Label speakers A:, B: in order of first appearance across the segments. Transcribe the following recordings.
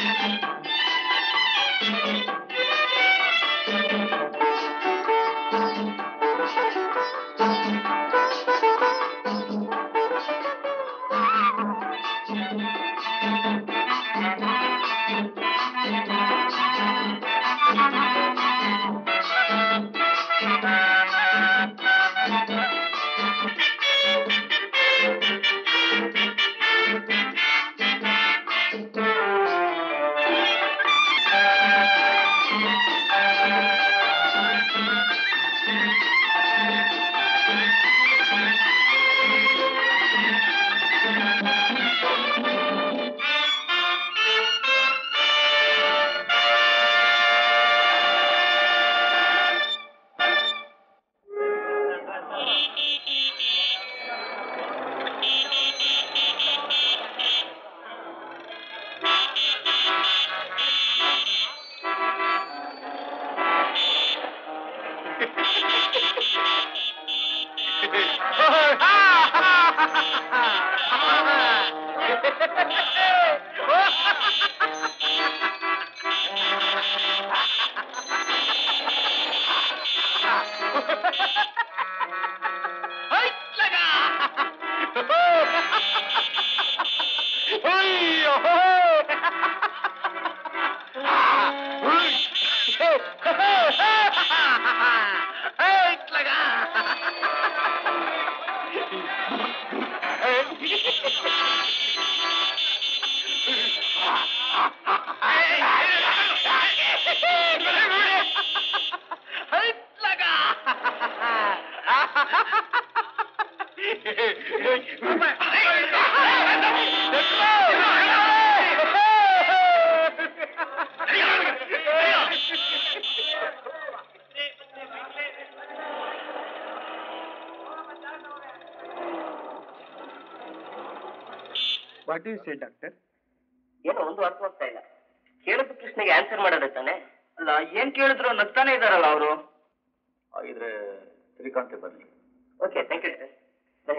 A: What you say doctor
B: ಏನೋ ಒಂದು ಅರ್ಥವಾಗ್ತಾ ಇಲ್ಲ ಕೇಳಿದ ಪ್ರಶ್ನೆಗೆ ಆನ್ಸರ್ ಮಾಡೋದೇ ತಾನೆ
A: ಅಲ್ಲ ಏನ್ ಕೇಳಿದ್ರು ನಗ್ತಾನೆ ಇದಾರಲ್ಲ ಅವರು
C: ಹಾಗಿದ್ರೆ ಶ್ರೀಕಾಂತೆ ಬರಲಿ
B: okay thank you sir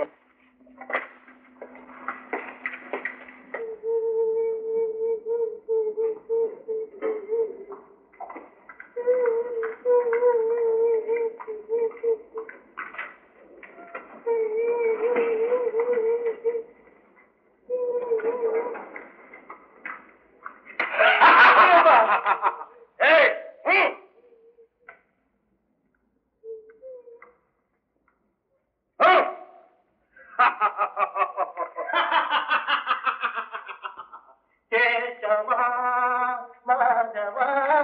A: Keshava Madhava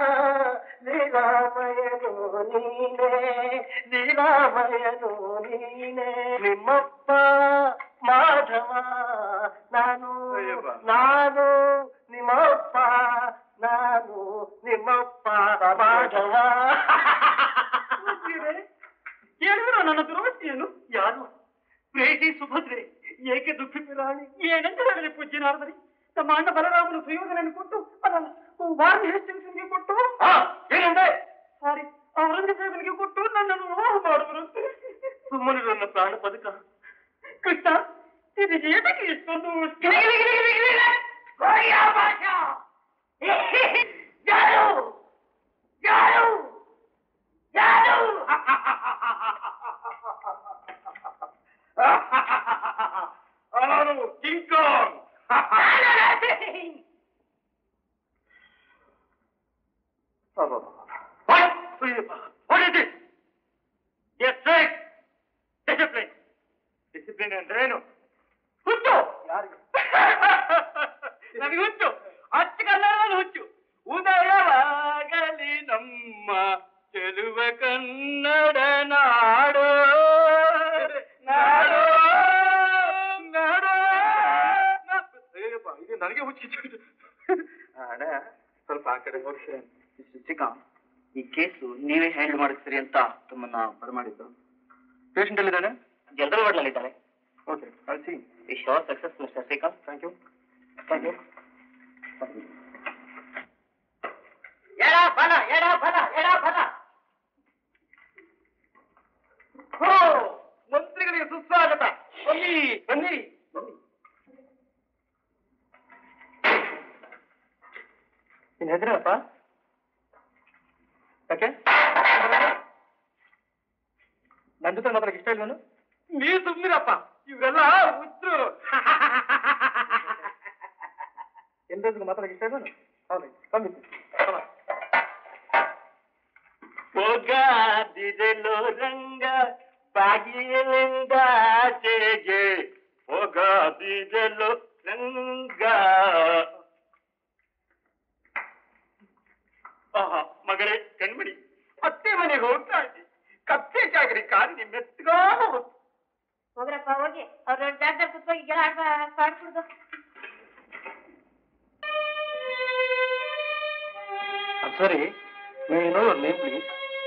A: ಲೀಲಾಮಯನು ನೀನೇ ಲೀಲಾಮಯನು ನೀನೇ ನಿಮ್ಮಪ್ಪ ಮಾಧವ ನಾನು ನಾನು ನಿಮ್ಮಪ್ಪ ನಾನು ನಿಮ್ಮಪ್ಪ ಮಾಧವ ಕೇಳಿದ್ರು ನನ್ನ ದುರವಸ್ಥೆಯನ್ನು ಯಾರು ಪ್ರೇತಿ ಸುಭದ್ರೆ ಏಕೆ ದುಃಖಿತರಾಣಿ ಏನಂತ ಹೇಳಲಿ ಪೂಜ್ಯನಾರ್ದರಿ ನಮ್ಮ ಅಣ್ಣ ಬಲರಾಮನು ಸುಯೋಧನನ್ನು ಕೊಟ್ಟು ಅದಲ್ಲ ವಾರ್ನಿ ಹೆಸ್ಟಿಂಗ್ಸ್ಗೆ ಕೊಟ್ಟು ಏನಂದೆ ಸಾರಿ ಔರಂಗಜೇಬನಿಗೆ ಕೊಟ್ಟು ನನ್ನನ್ನು ವಿವಾಹ ಮಾಡುವರಂತೆ ಸುಮ್ಮನೆ ನನ್ನ ಪ್ರಾಣ ಬದುಕ ಕೃಷ್ಣ ಇದು ಏತಕ್ಕೆ ಇಷ್ಟೊಂದು ಯಾರು ಯಾರು ಯಾರು ನಾನು King What? What is this? Yes, sir. Discipline. Discipline ಅಂದ್ರೆ ಏನು ಹುಚ್ಚು ನನಗೆ ಹುಚ್ಚು ಅಚ್ಚ ಕನ್ನಡದಲ್ಲಿ ಹುಚ್ಚು ಉದಯವಾಗಲಿ ನಮ್ಮ ಚೆಲುವ ಕನ್ನಡ ನಾಡು ನಾಡು ನಾಡು ಇದು ನನಗೆ ಹುಚ್ಚಿತ್ತು ಅಣ್ಣ ಸ್ವಲ್ಪ ಆ ಕಡೆ ಹೋಗಿ ಶ್ರೀಕಾಂತ್ ಈ ಕೇಸು ನೀವೇ ಹ್ಯಾಂಡಲ್ ಮಾಡಿಸ್ತೀರಿ ಅಂತ ತಮ್ಮನ್ನ ಬರಮಾಡಿದ್ದು ಪೇಷಂಟ್ ಎಲ್ಲಿದ್ದಾನೆ
B: ಜನರಲ್ ವಾರ್ಡ್ನಲ್ಲಿದ್ದಾರೆ
A: ಓಕೆ ಕಳಿಸಿ
B: wish all success mister Srikanth
A: thank you
B: thank you ಎಡ ಬಲ ಎಡ ಬಲ ಎಡ ಬಲ
A: ಹೋ ಮಂತ್ರಿಗಳಿಗೆ ಸುಸ್ವಾಗತ ಬನ್ನಿ ಬನ್ನಿ ಬನ್ನಿ ನಿನ್ ಹೆಸರೇನಪ್ಪ ಯಾಕೆ ನನ್ನ ಜೊತೆ ಮಾತ್ರ ಇಷ್ಟ ಇಲ್ವೇನು ನೀವು ಸುಮ್ಮನಿರಪ್ಪ ಇವರೆಲ್ಲ ಹುಚ್ಚರು ಎಲ್ರಿಗೂ ಮಾತಾಡಕ್ಕೆ ಇಷ್ಟ ಇಲ್ವೇನು ಹೌದು ಕಮ್ಮಿ
B: ಹೋಗಾದಿದೆಲೋ ರಂಗ ಬಾಗಿಲಿಂದ ಆಚೆಗೆ ಹೋಗಾದಿದೆಲೋ ರಂಗ ಆಹಾ, ಮಗಳೇ ಕಣ್ಮಣಿ ಅತ್ತೆ ಮನೆಗೆ ಹೋಗ್ತಾ ಇದ್ದಿ ಕತ್ತೆ ಜಾಗರಿ ಕಾರಿ ನಿಮ್ಮ ಎತ್ಗೋ
D: ಹೋಗ್ರಪ್ಪ ಹೋಗಿ ಅವ್ರ ಜಾಗದಲ್ಲಿ ಕುತ್ಕೋಗಿ ಗೆಳ ಆಡ್ಬ ಪಾಡ್ಬಿಡ್ದು
A: ಸರಿ ನೀವು no name please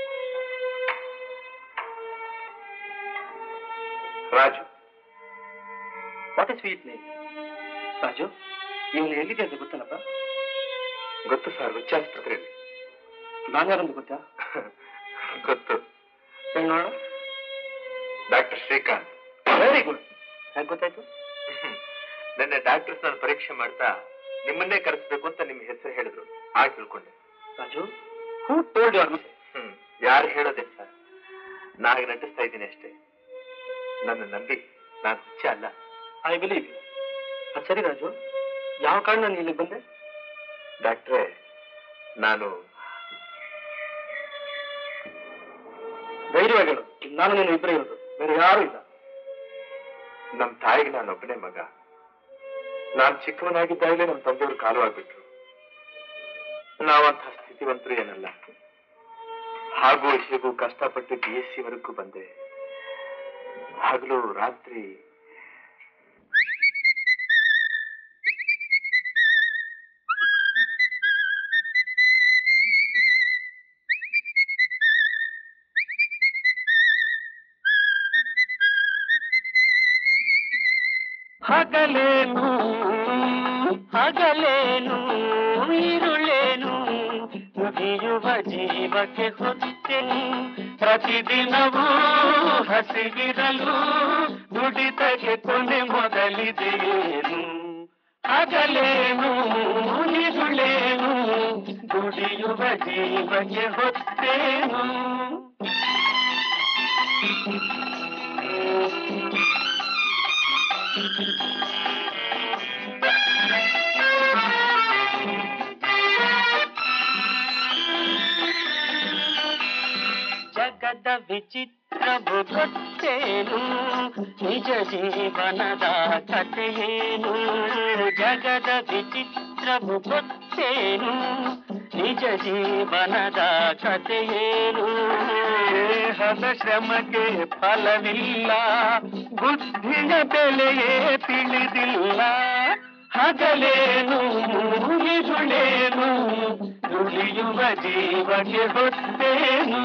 C: Raju
A: what is sweet name Raju ಇವನು ಎಲ್ಲಿದೆ ಅಂತ ಗೊತ್ತೇನಪ್ಪ
C: ಗೊತ್ತು ಸರ್ ಹುಚ್ಚಾಸ್ಪತ್ರೆಯಲ್ಲಿ
A: ನಾನು ಯಾರಂತ ಗೊತ್ತಾ
C: ಗೊತ್ತು
A: ಹೇಳಿ ನೋಡ
C: ಡಾಕ್ಟರ್ ಶ್ರೀಕಾಂತ್
A: ವೆರಿ ಗುಡ್ ಹೇಗೆ ಗೊತ್ತಾಯ್ತು
C: ನಿನ್ನೆ ಡಾಕ್ಟರ್ಸ್ ನಾನು ಪರೀಕ್ಷೆ ಮಾಡ್ತಾ ನಿಮ್ಮನ್ನೇ ಕರೆಸ್ಬೇಕು ಅಂತ ನಿಮ್ಮ ಹೆಸರು ಹೇಳಿದ್ರು ಆಗ ತಿಳ್ಕೊಂಡೆ
A: Raju who told your
C: hmm ಯಾರು ಹೇಳೋದೆ ಸರ್ ನಾನು ನಟಿಸ್ತಾ ಇದ್ದೀನಿ ಅಷ್ಟೇ ನನ್ನ ನಂಬಿ ನಾನು ಹುಚ್ಚ ಅಲ್ಲ
A: ಐ ಬಿಲೀವ್ ಯು ಅದು ಸರಿ ರಾಜು ಯಾವ ಕಾರಣ ನೀನು ಇಲ್ಲಿಗೆ ಬಂದೆ
C: ಡಾಕ್ಟ್ರೇ ನಾನು
A: ಧೈರ್ಯವಾಗಿ ಹೇಳು ನಾನು ನೀನು ಇಬ್ಬರೇ ಇರೋದು ಬೇರೆ ಯಾರು ಇಲ್ಲ
C: ನಮ್ಮ ತಾಯಿಗೆ ನಾನು ಒಬ್ಬನೇ ಮಗ ನಾನು ಚಿಕ್ಕವನಾಗಿದ್ದಾಗಲೇ ನಮ್ಮ ತಂದೆಯವರು ಕಾಲವಾಗ್ಬಿಟ್ರು ನಾವಂತಹ ಸ್ಥಿತಿವಂತರು ಏನಲ್ಲ ಹಾಗೂ ಹೀಗೂ ಕಷ್ಟಪಟ್ಟು ಬಿ ಎಸ್ ಸಿ ವರೆಗೂ ಬಂದೆ ಹಗಲು ರಾತ್ರಿ
B: ಹಗಲೇನು ಹಗಲೇನು ಇರುಳೇನು ಮುಗಿಯುವ ಜೀವಕ್ಕೆ ಹೊತ್ತೇನು ಪ್ರತಿದಿನವೂ ಹಸಿಗಿರಲು ನುಡಿತಗೆ ಕೊನೆ ಮೊದಲಿದೆಯೇನು ಹಗಲೇನು ಇರುಳೇನು ದುಡಿಯುವ ಜೀವಕ್ಕೆ ಹೊತ್ತೇನು ಜಗದ ವಿಚಿತ್ರವು ಗೊತ್ತೇನು ನಿಜ ಜೀವನದ ಕಥೆಯೇನು ಜಗದ ವಿಚಿತ್ರವು ಗೊತ್ತೇನು ನಿಜ ಜೀವನದ ಕಥೆಯೇನು ದೇಹದ ಶ್ರಮಕ್ಕೆ ಫಲವಿಲ್ಲ ಬುದ್ಧಿಯ ಬೆಲೆಯೇ ತಿಳಿದಿಲ್ಲ ಹಗಲೇನು ಇರುಳೇನು ದುಡಿಯುವ ಜೀವಕ್ಕೆ ಹೊತ್ತೇನು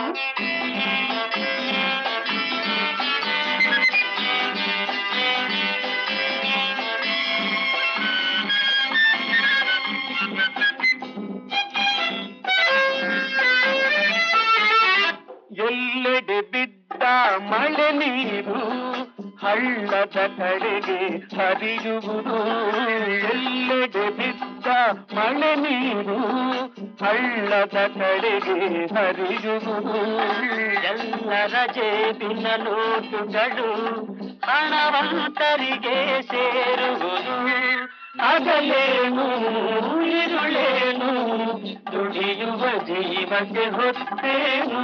B: ಎಲ್ಲೆಡೆ ಬಿದ್ದ ಮಳೆ ನೀರು ಹಳ್ಳದ ಕಡೆಗೆ ಹರಿಯುವುದು ಎಲ್ಲೆಡೆ ಬಿದ್ದ ಮಳೆ ನೀರು ಹಳ್ಳದ ಕಡೆಗೆ ಹರಿಯುವುದು ಎಲ್ಲರ ಜೇಬಿನ ನೋಟುಗಳು ಹಣವಂತರಿಗೆ ಸೇರುವುದು ಅಗಲೇನು ಇರುಳೇನು ದುಡಿಯುವ ಜೀವಕ್ಕೆ ಹೊತ್ತೇನು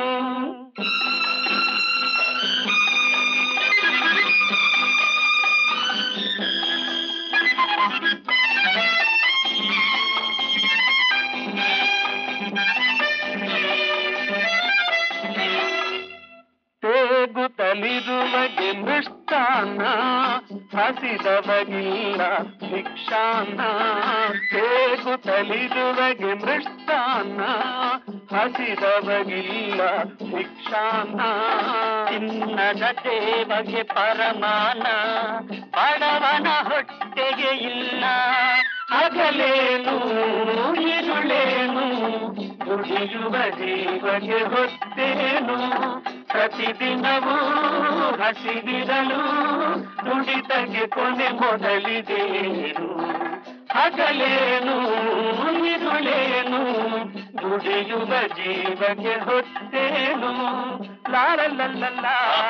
B: ತೇಗುತ್ತಲಿರುವಗೆ ಮೃಷ್ಟಾನ್ನ ಹಸಿದವಗಿಲ್ಲ ಭಿಕ್ಷಾನ್ನ ತೇಗುತ್ತಲಿರುವಗೆ ಮೃಷ್ಟಾನ್ನ ಹಸಿದವಗಿಲ್ಲ ಭಿಕ್ಷಾನ್ನ ಚಿನ್ನದ ದೇವಗೆ ಪರಮಾನ ಬಡವನ ಹೊಟ್ಟೆಗೆ ಇಲ್ಲ ಹಗಲೇನು ಇರುಳೇನು ದುಡಿಯುವ ಜೀವಗೆ ಹೊತ್ತೇನು ಪ್ರತಿದಿನವೂ ಹಸಿದಿರಲು ನುಡಿತಗೆ ಕೊನೆ ಮೊದಲಿದೇನು ಹಗಲೇನು ಇರುಳೇನು
A: ದುಡಿಯುವ ಜೀವಕ್ಕೆ ಹೊತ್ತೇನು ಲಾಲಲ್ಲಲ್ಲ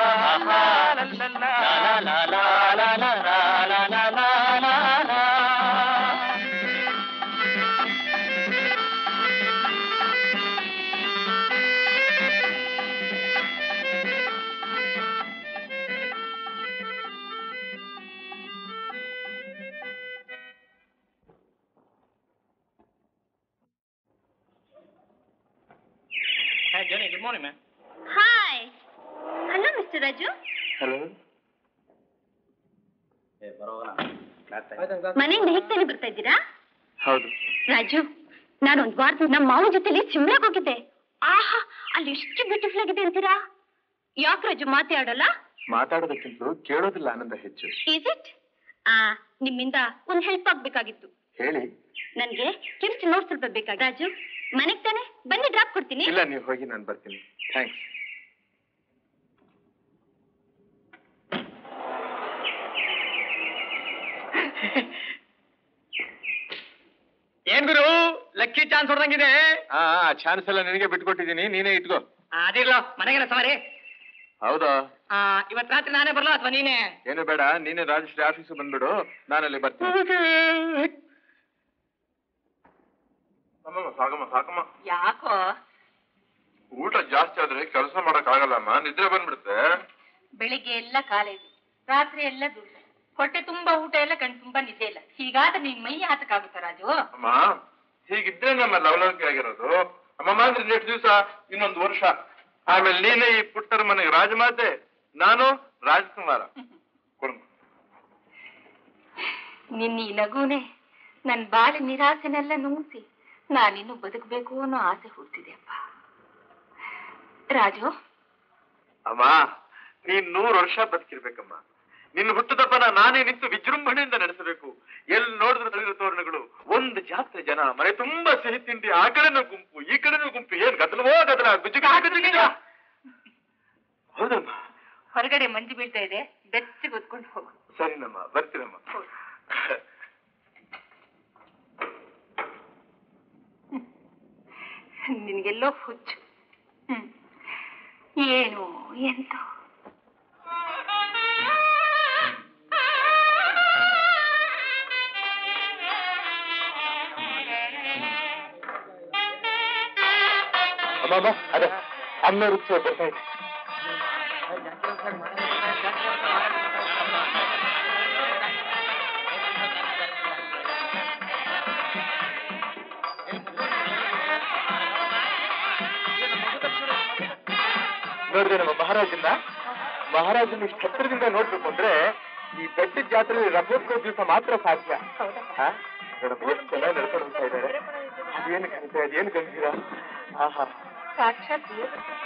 B: Hi, Jenny. Good morning, man.
D: Hi hello mister Raju
C: hello
D: ಮನೆಯಿಂದ ಹೇಗೆ ತಾನೇ ಬರ್ತಾ ಇದ್ದೀರಾ
C: ಹೌದು
D: ರಾಜು ನಾನು ಒಂದ್ ವಾರದ ನಮ್ಮ ಮಾವ ಜೊತೆಲಿ ಶಿಮ್ಲಾಗ್ ಹೋಗಿದ್ದೆ ಆಹಾ ಅಲ್ಲಿ ಎಷ್ಟು ಬ್ಯೂಟಿಫುಲ್ ಆಗಿದೆ ಅಂತೀರಾ ಯಾಕೆ ರಾಜು ಮಾತಾಡಲ್ಲ
C: ಮಾತಾಡೋದಕ್ಕಿಂತಲೂ ಕೇಳೋದಿಲ್ಲ ಆನಂದ ಹೆಚ್ಚು
D: ಈಸ್ ಇಟ್ ಆ ನಿಮ್ಮಿಂದ ಒಂದ್ ಹೆಲ್ಪ್ ಆಗ್ಬೇಕಾಗಿತ್ತು
C: ಹೇಳಿ
D: ನನ್ಗೆ ಕೆಮಿಸ್ಟ್ರಿ ನೋಟ್ ಸ್ವಲ್ಪ ಬೇಕಾಗಿ ರಾಜು ಮನೆಗ್ ತಾನೆ ಬನ್ನಿ ಡ್ರಾಪ್ ಕೊಡ್ತೀನಿ
C: ಇಲ್ಲ ನೀವು ಹೋಗಿ ನಾನು ಬರ್ತೀನಿ ಥ್ಯಾಂಕ್ಸ್
B: ಏನ್ ಗುರು ಲಕ್ಕಿ ಚಾನ್ಸ್ ಹೊಡೆದಂಗಿದೆ
C: ಹಾ ಚಾನ್ಸ್ ಎಲ್ಲ ನಿನಗೆ ಬಿಟ್ಕೊಟ್ಟಿದ್ದೀನಿ ನೀನೇ ಇಟ್ಕೋ
B: ಅದಿರ್ಲೋ ಮನೆಗೆಲ್ಲ ಸವಾರಿ
C: ಹೌದಾ
B: ಆ, ಇವತ್ ರಾತ್ರಿ ನಾನೇ ಬರ್ಲೋ ಅಥವಾ ನೀನೇ
C: ಏನು ಬೇಡ ನೀನೇ ರಾಜಶ್ರೀ ಆಫೀಸ್ ಬಂದ್ಬಿಡು ನಾನಲ್ಲಿ ಬರ್ತೀನಿ
E: ಅಮ್ಮಮ್ಮ ಸಾಕಮ್ಮ ಸಾಕಮ್ಮ
D: ಯಾಕೋ
E: ಊಟ ಜಾಸ್ತಿ ಆದ್ರೆ ಕೆಲಸ ಮಾಡಕ್ ಆಗಲ್ಲಮ್ಮ ನಿದ್ರೆ ಬಂದ್ಬಿಡುತ್ತೆ
D: ಬೆಳಿಗ್ಗೆ ಎಲ್ಲ ಕಾಲೇಜು ರಾತ್ರಿ ಎಲ್ಲ ದುಡ್ಡು ಹೊಟ್ಟೆ ತುಂಬಾ ಊಟ ಎಲ್ಲ ಕಣ್ ತುಂಬಾ ನಿದ್ದೆ ಇಲ್ಲ ಹೀಗಾದ್ರೆ ನಿನ್ ಮೈ ಆತಕ್ಕಾಗುತ್ತ ರಾಜು
E: ಅಮ್ಮ ಹೀಗಿದ್ರೆ ನಮ್ಮ ಲವಲವಿಕೆ ಆಗಿರೋದು ಅಮ್ಮಮ್ಮ ಅಂದ್ರೆ ನೆಕ್ಸ್ಟ್ ದಿವಸ ಇನ್ನೊಂದು ವರ್ಷ ಆಮೇಲೆ ನೀನೇ ಈ ಪುಟ್ಟರ ಮನೆಗೆ ರಾಜಮಾತೆ ನಾನು ರಾಜಕುಮಾರ ಕೊಡು
D: ನಿನ್ನ ಈ ನಗುನೆ ನನ್ ಬಾಳಿ ನಿರಾಸೆನೆಲ್ಲ ನುಂಗಿಸಿ ನಾನಿನ್ನು ಬದುಕಬೇಕು ಅನ್ನೋ ಆಸೆ ಹುಡ್ತಿದೆ ಅಪ್ಪ ರಾಜು
E: ಅಮ್ಮ ನೀನ್ ನೂರು ವರ್ಷ ಬದುಕಿರ್ಬೇಕಮ್ಮ ನಿನ್ನ ಹುಟ್ಟುದಬ್ಬನ ನಾನೇ ನಿಂತು ವಿಜೃಂಭಣೆಯಿಂದ ನಡೆಸಬೇಕು ಎಲ್ಲಿ ನೋಡಿದ್ರು ತಳಿದ ತೋರಣಗಳು ಒಂದು ಜಾತ್ರೆ ಜನ ಮನೆ ತುಂಬಾ ಸಿಹಿ ತಿಂಡಿ ಆ ಕಡೆನೂ ಗುಂಪು ಈ ಕಡೆನೂ ಗುಂಪು ಏನ್ ಗದಲವೋ ಗದಲ ಗುಜ್ಜು ಗುಜ್ಜು ಗುಜ್ಜು. ಹೌದಮ್ಮ
D: ಹೊರಗಡೆ ಮಂಜು ಬೀಳ್ತಾ ಇದೆ ಬೆಚ್ಚಗೆ ಹೊತ್ಕೊಂಡು ಹೋಗು
E: ಸರಿನಮ್ಮ ಬರ್ತೀನಮ್ಮ
D: ನಿನ್ಗೆಲ್ಲೋ ಹುಚ್ಚು ಹ್ಮ್ ಏನು ಎಂತ
C: ಅಮ್ಮಮ್ಮ ಅದೇ ಅನ್ನ ರುಚಿ ಬರ್ತಾ ಇದೆ ನೋಡಿದೆ ನಮ್ಮ ಮಹಾರಾಜನ್ನ ಮಹಾರಾಜನ ಇಷ್ಟು ಹತ್ತಿರದಿಂದ ನೋಡ್ಬೇಕು ಅಂದ್ರೆ ಈ ಬೆಟ್ಟದ ಜಾತ್ರೆ ರಥೋತ್ಸವ ದಿವಸ ಮಾತ್ರ ಸಾಧ್ಯ ಹಾ? ನೋಡಮ್ಮ ಎಷ್ಟು ಚೆನ್ನಾಗಿ ನಡ್ಕೊಂಡು ಹೋಗ್ತಾ ಇದ್ದಾರೆ ಅದೇನು ಕಲಿತೆ ಅದೇನು ಕಲಿತೀರ ಆಹಾ
D: ಸಾಕ್ಷಾತ್ ದೇವ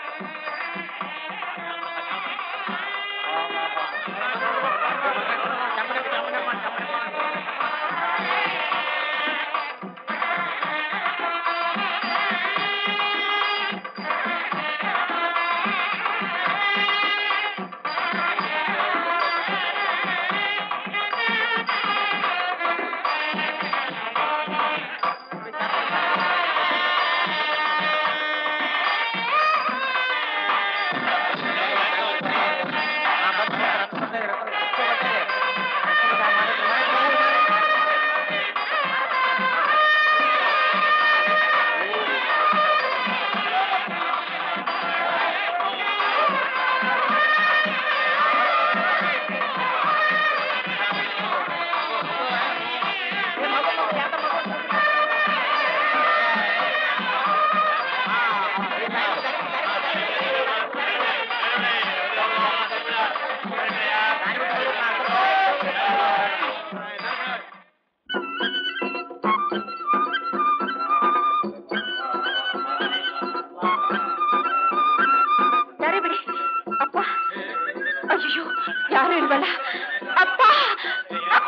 D: ದಾರಿ ಬಿಡಿ ಅಪ್ಪ ಅಯ್ಯೋ ಯಾರು ಇಲ್ವಲ್ಲ ಅಪ್ಪ ಅಪ್ಪ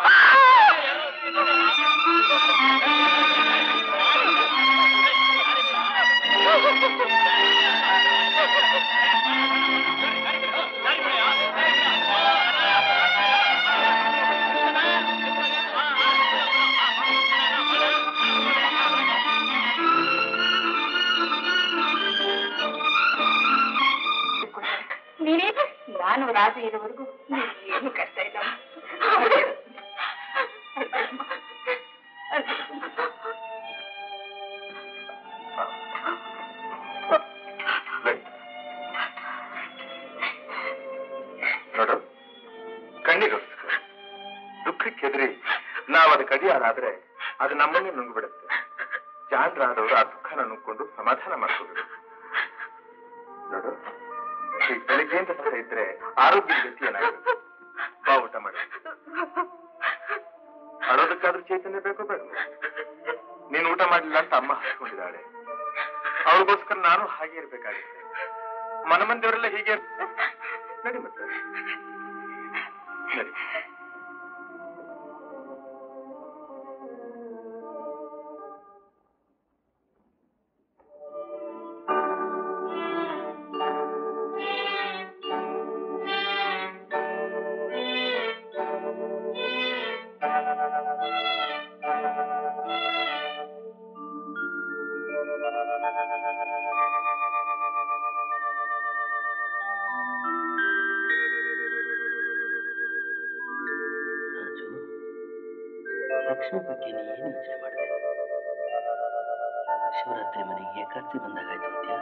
D: ನಾನು ರಾಜು ಇರೋವರೆಗೂ ಏನು ಕಷ್ಟ ಇಲ್ಲ
E: ನೋಡು ಕಣ್ಣಿಗೋಸ್ಕರ ದುಃಖಕ್ಕೆ ಹೆದರಿ ನಾವು ಅದಕ್ಕೆ ಅಡಿಯಾರಾದ್ರೆ ಅದು ನಮ್ಮನ್ನೇ ನುಂಗ್ಬಿಡುತ್ತೆ ಜಾಣರಾದವರು ಆ ದುಃಖನ ನುಂಗ್ಕೊಂಡು ಸಮಾಧಾನ ಮಾಡ್ಕೋಬೇಕು ನೋಡು ಈ ಬೆಳಿಗ್ಗೆಯಿಂದ ಸಹ ಇದ್ರೆ ಆರೋಗ್ಯದ ಗತಿ ಏನಾಗುತ್ತೆ ಬಾ ಊಟ ಮಾಡಿ ಅಳೋದಕ್ಕಾದ್ರೂ ಚೈತನ್ಯ ಬೇಕೋ ಬೇಡ ನೀನು ಊಟ ಮಾಡಲಿಲ್ಲ ಅಂತ ಅಮ್ಮ ಹಾಸ್ಕೊಂಡಿದ್ದಾಳೆ ಅವಳಿಗೋಸ್ಕರ ನಾನು ಹಾಗೆ ಇರ್ಬೇಕಾಗುತ್ತೆ ಮನ ಮಂದಿಯವರೆಲ್ಲ ಹೀಗೆ ನಡಿ ಮತ್ತೆ ನಡಿ
F: ರಾಜು ಲಕ್ಷ್ಮಿ ಬಗ್ಗೆ ನೀ ಏನು ಯೋಚನೆ ಮಾಡಿದೆ ಶಿವರಾತ್ರಿ ಮನೆಗೆ ಖರ್ಚು ಬಂದಾಗಾಯ್ತು ಅಂತ್ಯಾ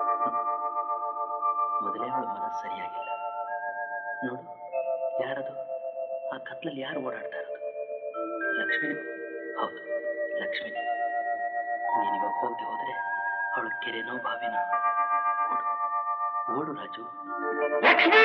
F: ಮೊದಲೇ ಅವಳ ಮನಸ್ಸು ಸರಿಯಾಗಿಲ್ಲ ನೋಡು ಯಾರದು ಆ ಕತ್ಲಲ್ಲಿ ಯಾರು ಓಡಾಡ್ತಾ ಇರೋದು ಲಕ್ಷ್ಮಿ ಹೌದು ಲಕ್ಷ್ಮಿ ನೀನು ಇವಾಗ ಹೋಗದೆ ಹೋದ್ರೆ ಅವಳ ಕೆರೆನೋ ಬಾವಿನೋ ಓಡು ಓಡು ರಾಜು
E: ಲಕ್ಷ್ಮಿ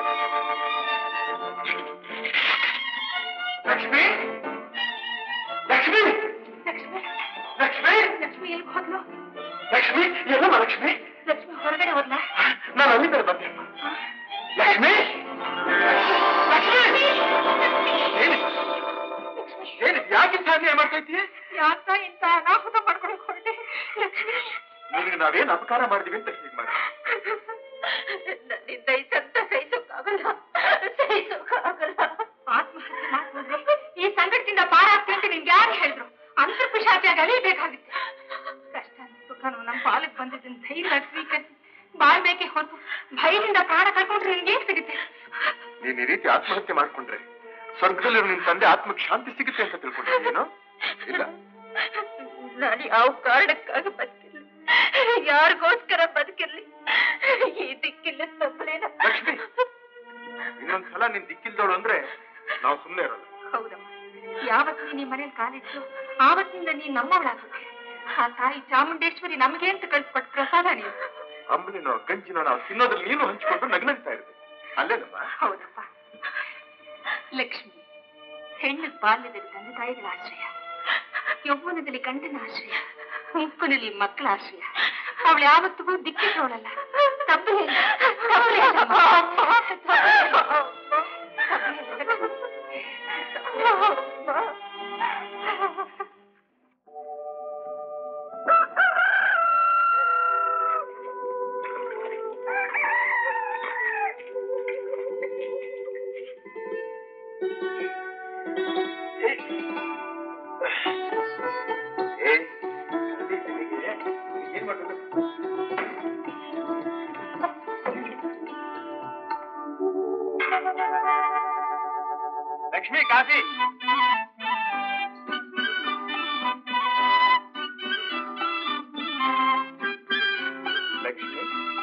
E: ಲಕ್ಷ್ಮಿ ಲಕ್ಷ್ಮಿ
D: ಲಕ್ಷ್ಮಿ
E: ಲಕ್ಷ್ಮಿ
D: ಲಕ್ಷ್ಮಿ ಎಲ್ಲಿ ಹೋದ್ಲು
E: ಲಕ್ಷ್ಮಿ ಎಲ್ಲಮ್ಮ ಲಕ್ಷ್ಮಿ
D: ಲಕ್ಷ್ಮಿ ಹೊರಗಡೆ ಹೋದ್ಲಾ
E: ನಾನು ಅಲ್ಲಿಂದ ಬಂದೆ ಲಕ್ಷ್ಮಿ ಲಕ್ಷ್ಮಿ ಏನಿದು ಏನಿದು ಯಾಕೆ ಸಾಧನೆ ಮಾಡ್ತಾ ಇದ್ದೀಯ
D: ಯಾಕ ಇಂತ ಅನಾಹುತ ಮಾಡ್ಕೊಳಕ್ ಹೊರಟೆ ಲಕ್ಷ್ಮಿ
E: ನಿನಗೆ ನಾವೇನು ಅಪಕಾರ ಮಾಡಿದೀವಿ ಅಂತ ಹೀಗೆ ಮಾಡಿ
D: ನನ್ನಿಂದ ಈ ಸಂತ ಸಹಿಸೋಕ್ಕಾಗಲ್ಲ ಸಹಿಸೋಕ್ಕಾಗಲ್ಲ ಆತ್ಮಹತ್ಯೆ ಮಾಡ್ಕೊಂಡ್ರೆ ಈ ಸಂಕಟದಿಂದ ಪಾರಾಗ್ತೀನಿ ಅಂತ ನಿಮ್ಗೆ ಯಾರು ಹೇಳಿದ್ರು ಅಂತರ್ಪಿಶಾಚಿಯಾಗಿ ಅಲಿಬೇಕಾಗಿತ್ತು ಕಷ್ಟ ಸುಖನು ನಮ್ಮ ಪಾಲಕ್ ಬಂದಿದ್ದನ್ನ ಧೈರ್ಯವಾಗಿ ಸ್ವೀಕರಿಸಿ ಬಾಳ್ಬೇಕೆ ಹೊರತು ಭಯದಿಂದ ಪ್ರಾಣ ಕಳ್ಕೊಂಡ್ರೆ ನಿನ್ಗೇನ್ ಸಿಗುತ್ತೆ
E: ನೀನ್ ಈ ರೀತಿ ಆತ್ಮಹತ್ಯೆ ಮಾಡ್ಕೊಂಡ್ರೆ ಸ್ವರ್ಗದಲ್ಲಿರೋ ನಿನ್ ತಂದೆ ಆತ್ಮಕ್ಕೆ ಶಾಂತಿ ಸಿಗುತ್ತೆ ಅಂತ ತಿಳ್ಕೊಂಡಿದ್ದೀನೋ ಇಲ್ಲ
D: ನಾನು ಯಾವ ಕಾರಣಕ್ಕಾಗಿ ಬದುಕಿರ್ಲಿ ಯಾರಿಗೋಸ್ಕರ ಬದುಕಿರ್ಲಿ ಈ ದಿಕ್ಕಿಲ್ಲ ತಪ್ಪಲೇನ
E: ಲಕ್ಷ್ಮಿ ಇನ್ನೊಂದ್ಸಲ ನೀನ್ ದಿಕ್ಕಿಲ್ದವಳು ಅಂದ್ರೆ ನಾವು ಸುಮ್ಮನೆ ಇರೋಲ್ಲ
D: ಹೌದಮ್ಮ ಯಾವತ್ತು ನೀನ್ ಈ ಮನೇಲಿ ಕಾಲಿಟ್ಟು ಆವತ್ತಿನಿಂದ ನೀನ್ ನಮ್ಮವಳಾಗುತ್ತೆ ಆ ತಾಯಿ ಚಾಮುಂಡೇಶ್ವರಿ ನಮಗೆ ಅಂತ ಕಳ್ಸಿಕೊಟ್ಟು ಪ್ರಸಾದ ನೀವು
E: ಅಂಬಲಿನೋ ಗಂಜಿನೋ ನಾವು ತಿನ್ನೋದ್ರಲ್ಲಿ ನೀನು ಹಂಚಿಕೊಂಡು ನಗ್ನಗ್ತಾ ಇರ್ಬೇಕು ಅಲ್ಲೇನಮ್ಮ
D: ಹೌದಪ್ಪ ಲಕ್ಷ್ಮಿ ಹೆಣ್ಣು ಬಾಲ್ಯದಲ್ಲಿ ತಂದೆ ತಾಯಿಗಳ ಆಶ್ರಯ ಯೌವನದಲ್ಲಿ ಗಂಡನ ಆಶ್ರಯ ಮುಕ್ಕನಲ್ಲಿ ಮಕ್ಕಳ ಆಶ್ರಯ ಅವಳು ಯಾವತ್ತಿಗೂ ದಿಕ್ಕಿಟ್ಟವಳಲ್ಲ ತಪ್ಪಲೇ ಇಲ್ಲ. ತಪ್ಪಲೇ ಇಲ್ಲಮ್ಮ. ತಪ್ಪಲೇ ಇಲ್ಲ. ತಪ್ಪಲೇ ಇಲ್ಲ ಲಕ್ಷ್ಮಿ.
E: ಏ, ಏನ್ ಮಾಡ್ಬೇಕು ಲಕ್ಷ್ಮಿ ಕಾಫಿ ಲಕ್ಷ್ಮಿ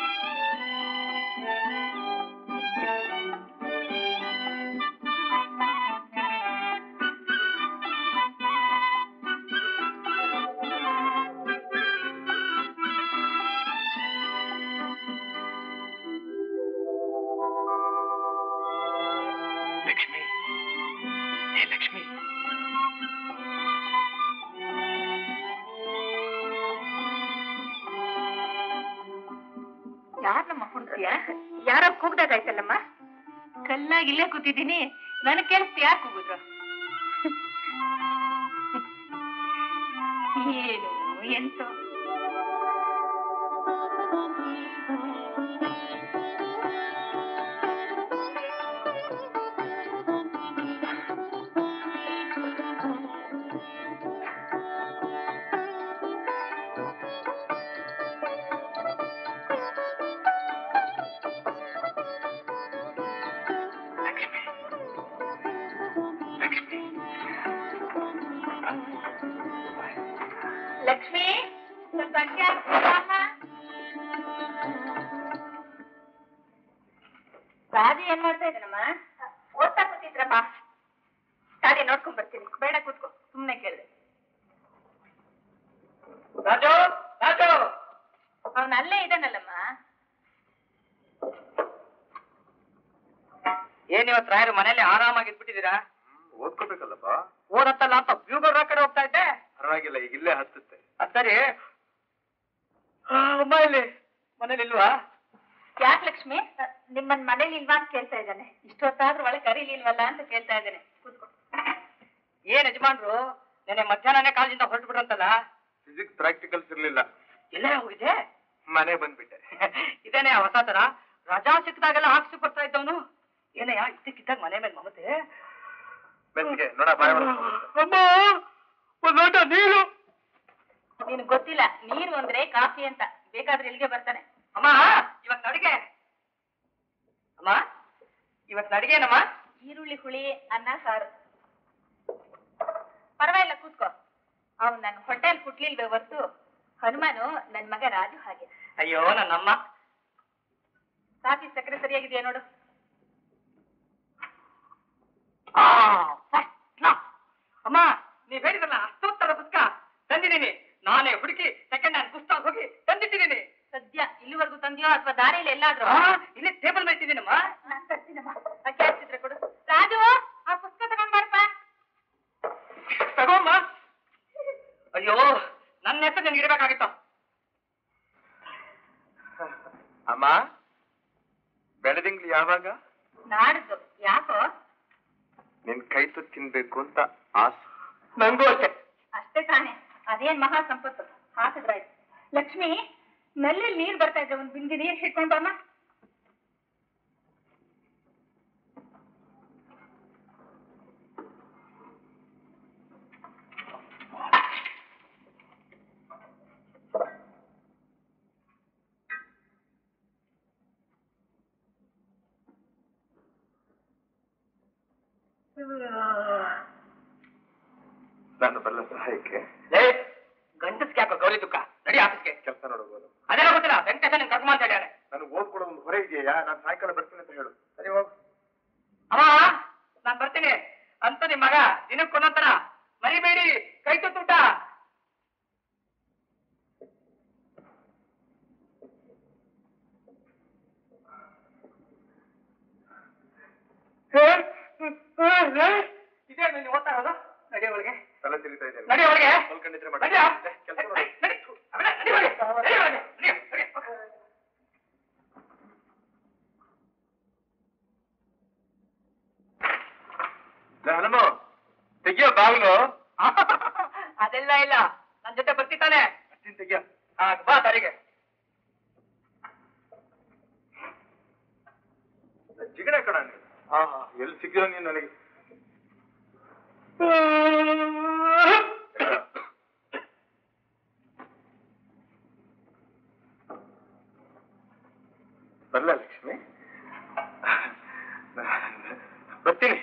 E: ಲಕ್ಷ್ಮಿ ಏ ಲಕ್ಷ್ಮಿ
D: ಯಾರಮ್ಮ ಕುಂತೀಯ ಯಾರೋ ಕೂಗ್ದಾಗಾಯ್ತಲ್ಲಮ್ಮ ಕಲ್ಲಾಗಿ ಇಲ್ಲೇ ಕೂತಿದ್ದೀನಿ ನನಗೆ ಕೇಳಿಸ್ತು ಯಾಕೆ ಕೂಗಿದ್ರು ಏನು ಎಂತ ಲಕ್ಷ್ಮಿ ಸ್ವಲ್ಪ ಅಡ್ಗೆ ಹಾಕ್ತೀಯಮ್ಮ? ರಾಜು ಏನ್ ಮಾಡ್ತಾ ಇದ್ದಾನಮ್ಮ ಓದ್ತಾ ಕೂತಿದ್ರಮ್ಮ ಗಾಡಿ ನೋಡ್ಕೊಂಡ್ ಬರ್ತೀನಿ ಬೇಡ ಕೂತ್ಕೋ ಸುಮ್ನೆ ಕೇಳಿದೆ
A: ರಾಜು ರಾಜು
D: ಅವನ್ ಅಲ್ಲೇ ಇದ್ದಾನಲ್ಲಮ್ಮ
A: ಏನ್ ಇವತ್ತು ರಾಯರು ಮನೇಲಿ ಆರಾಮಾಗಿ ಇದ್ಬಿಟ್ಟಿದ್ದೀರಾ
E: ಓದ್ಕೋಬೇಕಲ್ಲಪ್ಪ
A: ಓದತ್ತಲ್ಲ ಅಂತ ಬ್ಯೂಗರ್ ಕಡೆ ಹೋಗ್ತಾ ಇದ್ದೆ
E: ಪರವಾಗಿಲ್ಲ ಈಗ ಇಲ್ಲೇ ಹತ್ತುತ್ತೆ
A: ಅದ್ ಸರಿ ಆ, ಅಮ್ಮ ಇಲ್ಲಿ ಮನೇಲಿ ಇಲ್ವಾ
D: ಯಾಕೆ ಲಕ್ಷ್ಮಿ ನಿಮ್ಮನ್ ಮನೇಲಿ ಇಲ್ವಾ ಅಂತ ಕೇಳ್ತಾ ಇದ್ದಾನೆ ಇಷ್ಟೊತ್ತಾದ್ರೂ ಒಳಗೆ ಕರೀಲಿಲ್ವಲ್ಲ ಅಂತ ಕೇಳ್ತಾ ಇದ್ದಾನೆ ಕೂತ್ಕೋ
A: ಏನ್ ಯಜಮಾನ್ರು ನೆನೆ ಮಧ್ಯಾಹ್ನನೇ ಕಾಲೇಜಿಂದ ಹೊರಟು ಬಿಡ್ರಂತಲ್ಲ
E: ಫಿಸಿಕ್ಸ್ ಪ್ರಾಕ್ಟಿಕಲ್ಸ್ ಇರ್ಲಿಲ್ಲ
A: ಎಲ್ಲೇ ಹೋಗಿದೆ
E: ಮನೆ ಬಂದ್ಬಿಟ್ಟೆ
A: ಇದೇನೆ ಹೊಸ ತರ ರಜಾ ಸಿಕ್ಕಿದಾಗೆಲ್ಲ ಹಾಕ್ಸಿ ಬರ್ತಾ ಇದ್ದವನು ಏನಯ್ಯ ಇದ್ದಕ್ಕಿದ್ದಾಗ ಮನೆ ಮೇಲೆ ಮಮತೆ
E: ಮೆತ್ತಿಗೆ ನೋಡ ಬಾಯ
A: ಅಮ್ಮ ಒಂದ್ ಲೋಟ ನೀರು
D: ನಿನಗ್ ಗೊತ್ತಿಲ್ಲ ನೀರು ಅಂದ್ರೆ ಕಾಫಿ ಅಂತ ಬೇಕಾದ್ರೆ ಇಲ್ಲಿಗೆ ಬರ್ತಾನೆ
A: ಅಮ್ಮ ಇವತ್ ನಡಿಗೆ ಅಮ್ಮ ಇವತ್ ನಡಿಗೆನಮ್ಮ
D: ಈರುಳ್ಳಿ ಹುಳಿ ಅನ್ನ ಸಾರು ಪರವಾಗಿಲ್ಲ ಕೂತ್ಕೋ ಅವ್ನು ನನ್ನ ಹೊಟ್ಟೆಲ್ ಕುಟ್ಲಿಲ್ವೇ ಹೊರ್ತು ಹನುಮಾನು ನನ್ ಮಗ ರಾಜು ಹಾಗೆ
A: ಅಯ್ಯೋ ನನ್ನಮ್ಮ
D: ಕಾಫಿ ಸಕ್ಕರೆ ಸರಿಯಾಗಿದೆಯಾ ನೋಡು
A: ಆ, first class. ಅಮ್ಮ ನೀವ್ ಹೇಳಿದ್ರಲ್ಲ ಅಷ್ಟೊತ್ತರ ಪುಸ್ತಕ ತಂದಿದ್ದೀನಿ ನಾನೇ ಹುಡುಕಿ ಸೆಕೆಂಡ್ ಹ್ಯಾಂಡ್ ಪುಸ್ತಕ ಹೋಗಿ ತಂದಿಟ್ಟಿದ್ದೀನಿ
D: ಸದ್ಯ ಇಲ್ಲಿವರೆಗೂ ತಂದಿಯೋ ಅಥವಾ ದಾರಿಯಲ್ಲಿ ಎಲ್ಲಾದ್ರೂ
A: ಆ, ಇಲ್ಲಿ ಟೇಬಲ್ ಮೇಲೆ ಇಟ್ಟಿದ್ದೀನಮ್ಮ
D: ನಾನ್ ತರ್ತೀನಮ್ಮ ಆ ಕ್ಯಾಶ್ ಚಿತ್ರ ಕೊಡು ರಾಜು ಆ ಪುಸ್ತಕ ತಗೊಂಡ್ ಬಾರಪ್ಪ
A: ತಗೋಮ್ಮ ಅಯ್ಯೋ ನನ್ನ ಹೆಸರು ನಿನ್ಗೆ ಇರ್ಬೇಕಾಗಿತ್ತು
E: ಅಮ್ಮ ಬೆಳದಿಂಗ್ಲಿ ಯಾವಾಗ
D: ನಾಡ್ದು ಯಾಕೋ
E: ನಿನ್ ಕೈ ತುತ್ತು ತಿನ್ಬೇಕು ಅಂತ ಆಸೆ
A: ನಂಗೂ ಅಷ್ಟೇ
D: ಅಷ್ಟೇ ತಾನೆ ಅದೇನ್ ಮಹಾ ಸಂಪತ್ತು ಹಾಕಿದ್ರಾಯ್ತು ಲಕ್ಷ್ಮಿ ನಲ್ಲಿ ನೀರ್ ಬರ್ತಾ ಇದ್ರೆ ಒಂದ್ ಬಿಂದಿ ನೀರ್ ಹಿಡ್ಕೊಂಡ್ ಬಮ್ಮ
E: ನಾನು ಬರಲ್ಲ ಸಹಾಯಕ್ಕೆ
A: ಏ ಗಂಡಸ್ಗೆ ಯಾಕೋ ಗೌರಿ ದುಃಖ ನಡಿ ಆಫೀಸ್ಗೆ
E: ಕೆಲಸ ನೋಡಬಹುದು
A: ಅದೆಲ್ಲ ಗೊತ್ತಿಲ್ಲ ವೆಂಕಟೇಶ ನಿನ್ ಕರ್ಮ ಅಂತ ಹೇಳ್ಯಾನೆ
E: ನನಗೆ ಓದ್ಕೊಡೋ ಒಂದು ಹೊರೆ ಇದೆಯಾ ನಾನು ಸಾಯಂಕಾಲ ಬರ್ತೀನಿ ಅಂತ ಹೇಳು ಸರಿ ಹೋಗು
A: ಅಮ್ಮ ನಾನ್ ಬರ್ತೀನಿ ಅಂತ ನಿಮ್ ಮಗ ದಿನಕ್ಕೆ ಒಂದೊಂದರ ಮರಿಬೇಡಿ ಕೈ ತುತ್ತೂಟ ಇದೇ ನೀನು ಓದ್ತಾ ಇರೋದು ನಡಿ ಒಳಗೆ
E: ತಲೆ ತಿರುಗ್ತಾ ಇದ್ದೇನೆ
A: ನಡಿ ಒಳಗೆ
E: ಮಲ್ಕೊಂಡಿದ್ರೆ
A: ನಡಿ
E: ಮಾಡಿ ಕೆಲಸ ನೋಡಿ
A: ನಡಿ. ಅವೆಲ್ಲ ನಡಿ ಒಳಗೆ. ನಡಿ ಒಳಗೆ. ನಡಿ, ನಡಿ.
E: ಹನುಮ ತೆಗಿಯೋ ಬಾಗ್ಲು
A: ಅದೆಲ್ಲ ಇಲ್ಲ ನನ್ ಜೊತೆ ಬರ್ತಿತ್ತಾನೆ
E: ಬರ್ತೀನಿ ತೆಗಿಯೋ
A: ಆ, ಬಾ ದಾರಿಗೆ
E: ಜಿಗಣ ಕಣ ನೀನು ಹಾ ಹಾ ಎಲ್ಲಿ ಸಿಗ್ತೀರ ನೀನು ನನಗೆ ಬರಲ್ಲ ಲಕ್ಷ್ಮಿ ಬರ್ತೀನಿ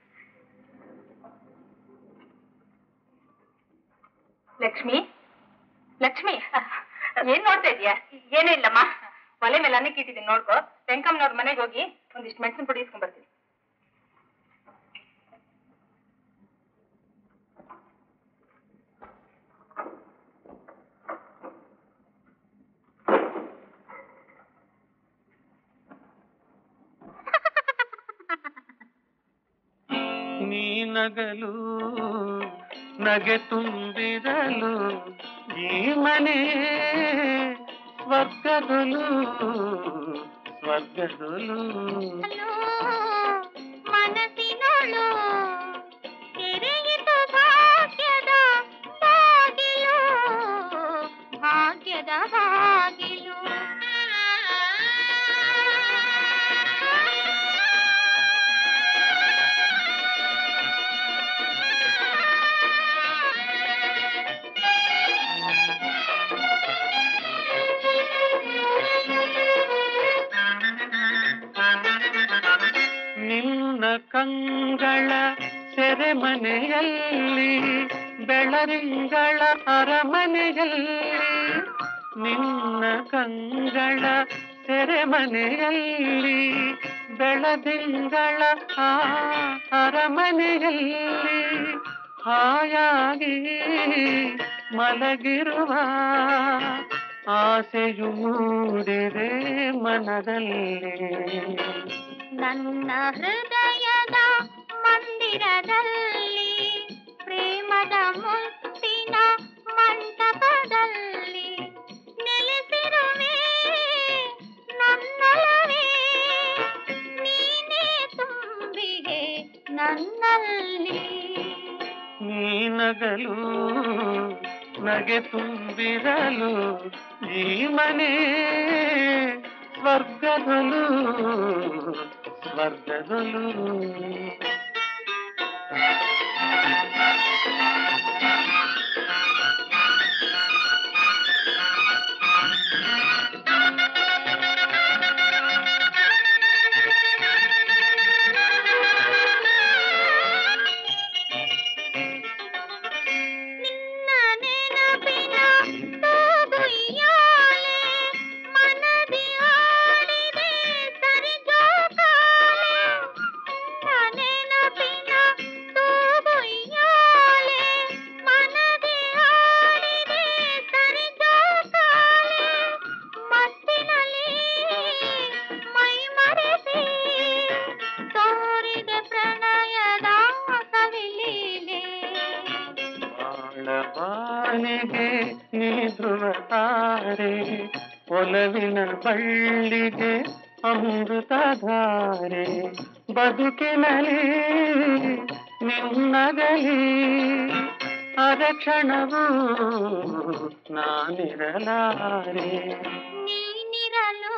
D: ಲಕ್ಷ್ಮಿ ಲಕ್ಷ್ಮಿ ಏನ್ ನೋಡ್ತಾ ಇದೀಯಾ ಏನೂ ಇಲ್ಲಮ್ಮ ಒಲೆ ಮೇಲೆ ಅನ್ನಕ್ಕೆ ಇಟ್ಟಿದ್ದೀನಿ ನೋಡ್ಕೋ ವೆಂಕಮ್ಮನವ್ರ ಮನೆಗೆ ಹೋಗಿ ಒಂದಿಷ್ಟು ಮೆಣಸಿನ ಪುಡಿ ಇಸ್ಕೊಂಡ್ ಬರ್ತೀನಿ
G: ನೀ ನಗಲು ನಗೆ ತುಂಬಿರಲು ಈ ಮನೆ ಸ್ವರ್ಗದಲು ಸ್ವರ್ಗದಲು
H: ಮನಸ್ಸಿನೋಳು ತೆರೆಯಿತು ಭಾಗ್ಯದ ಬಾಗಿಲು ಭಾಗ್ಯದ ಬಾಗಿಲು
G: ನಿನ್ನ ಕಂಗಳ ಸೆರೆಮನೆಯಲ್ಲಿ ಬೆಳರಿಂಗಳ ಅರಮನೆಯಲ್ಲಿ ನಿನ್ನ ಕಂಗಳ ಸೆರೆಮನೆಯಲ್ಲಿ ಬೆಳದಿಂಗಳ ಆ ಅರಮನೆಯಲ್ಲಿ ಹಾಯಾಗಿ ಮಲಗಿರುವ ಆಸೆಯು ಮೂಡಿದೆ ಮನದಲ್ಲಿ
H: ನನ್ನ ಹೃದಯದ ಮಂದಿರದಲ್ಲಿ ಪ್ರೇಮದ ಮುತ್ತಿನ ಮಂಟಪದಲ್ಲಿ ನೆಲೆಸಿರುವೆ ನನ್ನೊಲವೇ ನೀನೇ ತುಂಬಿಗೆ ನನ್ನಲ್ಲಿ
G: ನೀ ನಗಲು ನಗೆ ತುಂಬಿರಲು ಈ ಮನೆ ಸ್ವರ್ಗದಲು ಸ್ವರ್ಗದಲು
H: ನಿನ್ನ ನೆನಪಿನ ತೂಗುಯ್ಯಾಲೆ ಮನದಿ ಆಡಿದೆ ಸರಿಜೋಕಾಲೆ ನಿನ್ನ ನೆನಪಿನ ತೂಗುಯ್ಯಾಲೆ ಮನದಿ ಆಡಿದೆ ಸರಿಜೋಕಾಲೆ ಮತ್ತಿನಲ್ಲಿ ಮೈ ಮರೆಸಿ ತೋರಿದೆ ಪ್ರಣಯದ ಸವಿಲೀಲೆ
G: ಬಾಳಬಾನಿಗೆ ನೀ ಧ್ರುವ ತಾರೆ ಒಲವಿನ ಬಳ್ಳಿಗೆ ಅಮೃತಧಾರೆ ಬದುಕಿನಲ್ಲಿ ನಿನ್ನಗಲಿ ಅರಕ್ಷಣವು ನಾನಿರಲಾರೆ
H: ನೀನಿರಲು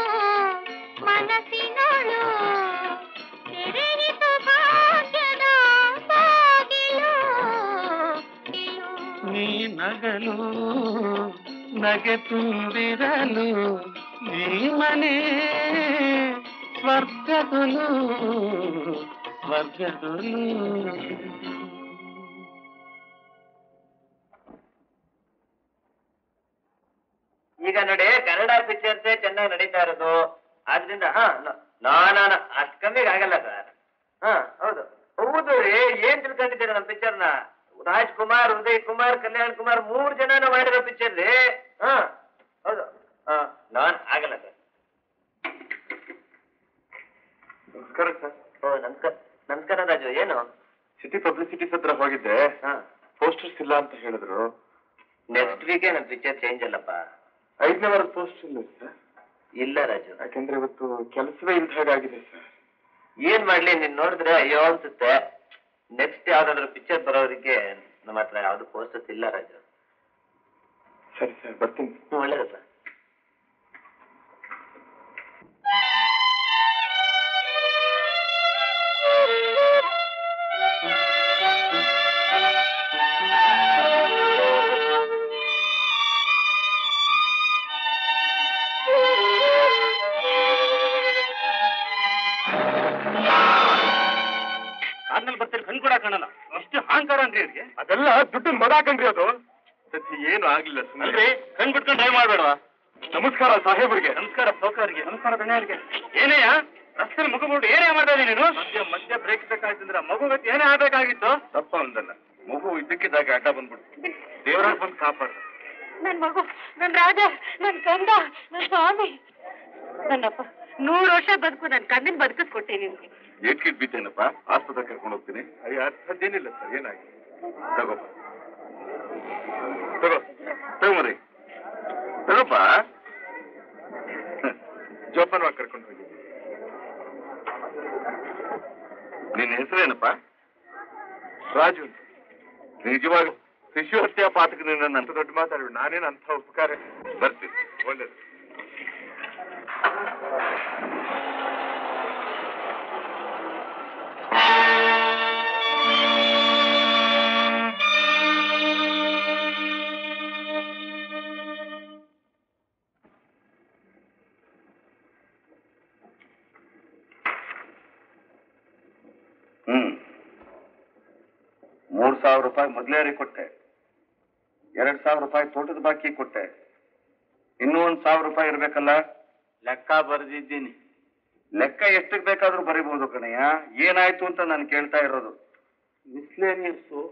H: ಮನಸ್ಸಿನಳು ತೆರೆಯಿತು ಭಾಗ್ಯದ ಬಾಗಿಲು ಇಲು.
G: ನೀ ನಗಲು ನಗೆ ತುಂಬಿರಲು ಈ ಮನೆ ಸ್ವರ್ಗದಲು ಸ್ವರ್ಗದಲು
A: ಈಗ ನೋಡಿ ಕನ್ನಡ ಪಿಕ್ಚರ್ಸ್ ಚೆನ್ನಾಗಿ ನಡೀತಾ ಇರೋದು ಆದ್ರಿಂದ ಹಾ ನಾನು ಅಷ್ಟ್ ಕಮ್ಮಿಗೆ ಆಗಲ್ಲ ಸರ್ ಹಾ ಹೌದು ಹೌದು ರೀ ಏನ್ ತಿಳ್ಕೊಂಡಿದ್ದೀರಾ ನಮ್ಮ ಪಿಕ್ಚರ್ನ ರಾಜ್ಕುಮಾರ್ ಉದಯ್ ಕುಮಾರ್ ಕಲ್ಯಾಣ್ ಕುಮಾರ್ ಮೂರ್ ಜನನ ಮಾಡಿರೋ ಪಿಕ್ಚರ್ ರೀ ಹಾ ಹೌದು ಹಾ ನಾನ್ ಆಗಲ್ಲ ಸರ್
E: ನಮಸ್ಕಾರ ಸರ್
A: ಓ ನಮಸ್ಕಾರ ನಮಸ್ಕಾರ ರಾಜು ಏನು
E: ಸಿಟಿ ಪಬ್ಲಿಸಿಟೀಸ್ ಹತ್ರ ಹೋಗಿದ್ದೆ
A: ಹಾ
E: ಪೋಸ್ಟರ್ಸ್ ಇಲ್ಲ ಅಂತ ಹೇಳಿದ್ರು
A: ನೆಕ್ಸ್ಟ್ ವೀಕೆ ನಮ್ ಪಿಕ್ಚರ್ ಚೇಂಜ್ ಅಲ್ಲಪ್ಪ
E: ಐದನೇ ವಾರದ ಪೋಸ್ಟರ್ ಇಲ್ಲ ಸರ್
A: ಇಲ್ಲ ರಾಜು
E: ಯಾಕಂದ್ರೆ ಇವತ್ತು ಕೆಲಸವೇ ಇಲ್ದ ಹಾಗಾಗಿದೆ ಸರ್
A: ಏನ್ ಮಾಡ್ಲಿ ನೀನ್ ನೋಡಿದ್ರೆ ಅಯ್ಯೋ ಅನ್ಸುತ್ತೆ ನೆಕ್ಸ್ಟ್ ಯಾವ್ದಾದ್ರು ಪಿಕ್ಚರ್ ಬರೋರಿಗೆ ನಮ್ಮ ಹತ್ರ ಯಾವ್ದು ಪೋಸ್ಟರ್ಸ್ ಇಲ್ಲ ರಾಜು
E: ಸರಿ ಸರ್ ಬರ್ತೀನಿ
A: ಹ್ಮ್, ಒಳ್ಳೇದು ಸರ್
B: ಕಾರ್ನಲ್ಲಿ ಬರ್ತೀರಿ ಕಣ್ ಕೂಡ ಕಾಣಲ್ಲ ಎಷ್ಟು ಅಹಂಕಾರ ಅಂದ್ರೆ ಇವ್ರಿಗೆ
E: ಅದೆಲ್ಲ ದುಡ್ಡು ಮದ ಹಾಕಂಡ್ರಿ ಅದು ಸದ್ಯ ಏನು ಆಗ್ಲಿಲ್ಲ
B: ಅಲ್ರಿ
E: ಸುಮ್ಮನೆ
B: ಕಣ್ ಬಿಟ್ಕೊಂಡು ಡ್ರೈವ್ ಮಾಡ್ಬೇಡವಾ
E: ನಮಸ್ಕಾರ ಸಾಹೇಬ್ರಿಗೆ
B: ನಮಸ್ಕಾರ ಸೌಕರ್ಗೆ ನಮಸ್ಕಾರ ದಣ್ಯರಿಗೆ ಏನೇಯ ರಸ್ತೆ ಮಗು ಬಿಟ್ಟು ಏನೇ ಮಾಡ್ತಾ ಇದೀನಿ ನೀನು ಮಧ್ಯ ಮಧ್ಯ ಬ್ರೇಕ್ ಬೇಕಾಯ್ತಂದ್ರೆ ಮಗು ಗತಿ ಏನೇ ಆಗ್ಬೇಕಾಗಿತ್ತು
E: ತಪ್ಪ ಒಂದಲ್ಲ ಮಗು ಇದ್ದಕ್ಕಿದ್ದಾಗ ಅಡ್ಡ ಬಂದ್ಬಿಡ್ತು ದೇವರಾಗ ಬಂದು ಕಾಪಾಡ
D: ನನ್ ಮಗು ನನ್ ರಾಜ ನನ್ ಕಂದ ನನ್ ಸ್ವಾಮಿ ನನ್ನಪ್ಪ ನೂರು ವರ್ಷ ಬದುಕು ನನ್ ಕಂದಿನ ಬದುಕಿಸ್ಕೊಟ್ಟೆ ನಿಮ್ಗೆ
E: ಏಟ್ಕಿಟ್ ಬಿದ್ದೇನಪ್ಪ ಆಸ್ಪತ್ರೆ ಕರ್ಕೊಂಡು ಹೋಗ್ತೀನಿ ಅಯ್ಯ ಅಂಥದ್ದೇನಿಲ್ಲ ಸರ್ ಏನಾಗಿ ತಗೋಪ್ಪ ತಗೋ ತಗೊಂಬರಿ ತಗೋಪ್ಪ ಜೋಪಾನವಾಗಿ ಕರ್ಕೊಂಡು ಹೋಗಿ ನಿನ್ನ ಹೆಸರೇನಪ್ಪ ರಾಜು ಅಂತ. ನಿಜವಾಗ ಶಿಶು ಹತ್ಯಾ ಪಾತಕನಿಂದ ಅಂತ ದೊಡ್ಡ ಮಾತಾಡಿ ನಾನೇನು ಅಂಥ ಉಪಕಾರ ಬರ್ತೀನಿ ಒಳ್ಳೇದು
I: ಹ್ಮ್ ಮೂರ್
E: ಸಾವಿರ ರೂಪಾಯಿ ಮೊದಲೇರಿ ಕೊಟ್ಟೆ ಎರಡ್ ಸಾವಿರ ರೂಪಾಯಿ ತೋಟದ ಬಾಕಿ ಕೊಟ್ಟೆ ಇನ್ನೂ ಒಂದ್ ಸಾವಿರ ರೂಪಾಯಿ ಇರ್ಬೇಕಲ್ಲ
B: ಲೆಕ್ಕ ಬರೆದಿದ್ದೀನಿ
E: ಲೆಕ್ಕ ಎಷ್ಟಕ್ ಬೇಕಾದ್ರೂ ಬರಿಬಹುದು ಕಣಯ್ಯ ಏನಾಯ್ತು ಅಂತ ನಾನು ಕೇಳ್ತಾ ಇರೋದು
B: ಮಿಸ್ಲೇನಿಯಸ್ಸು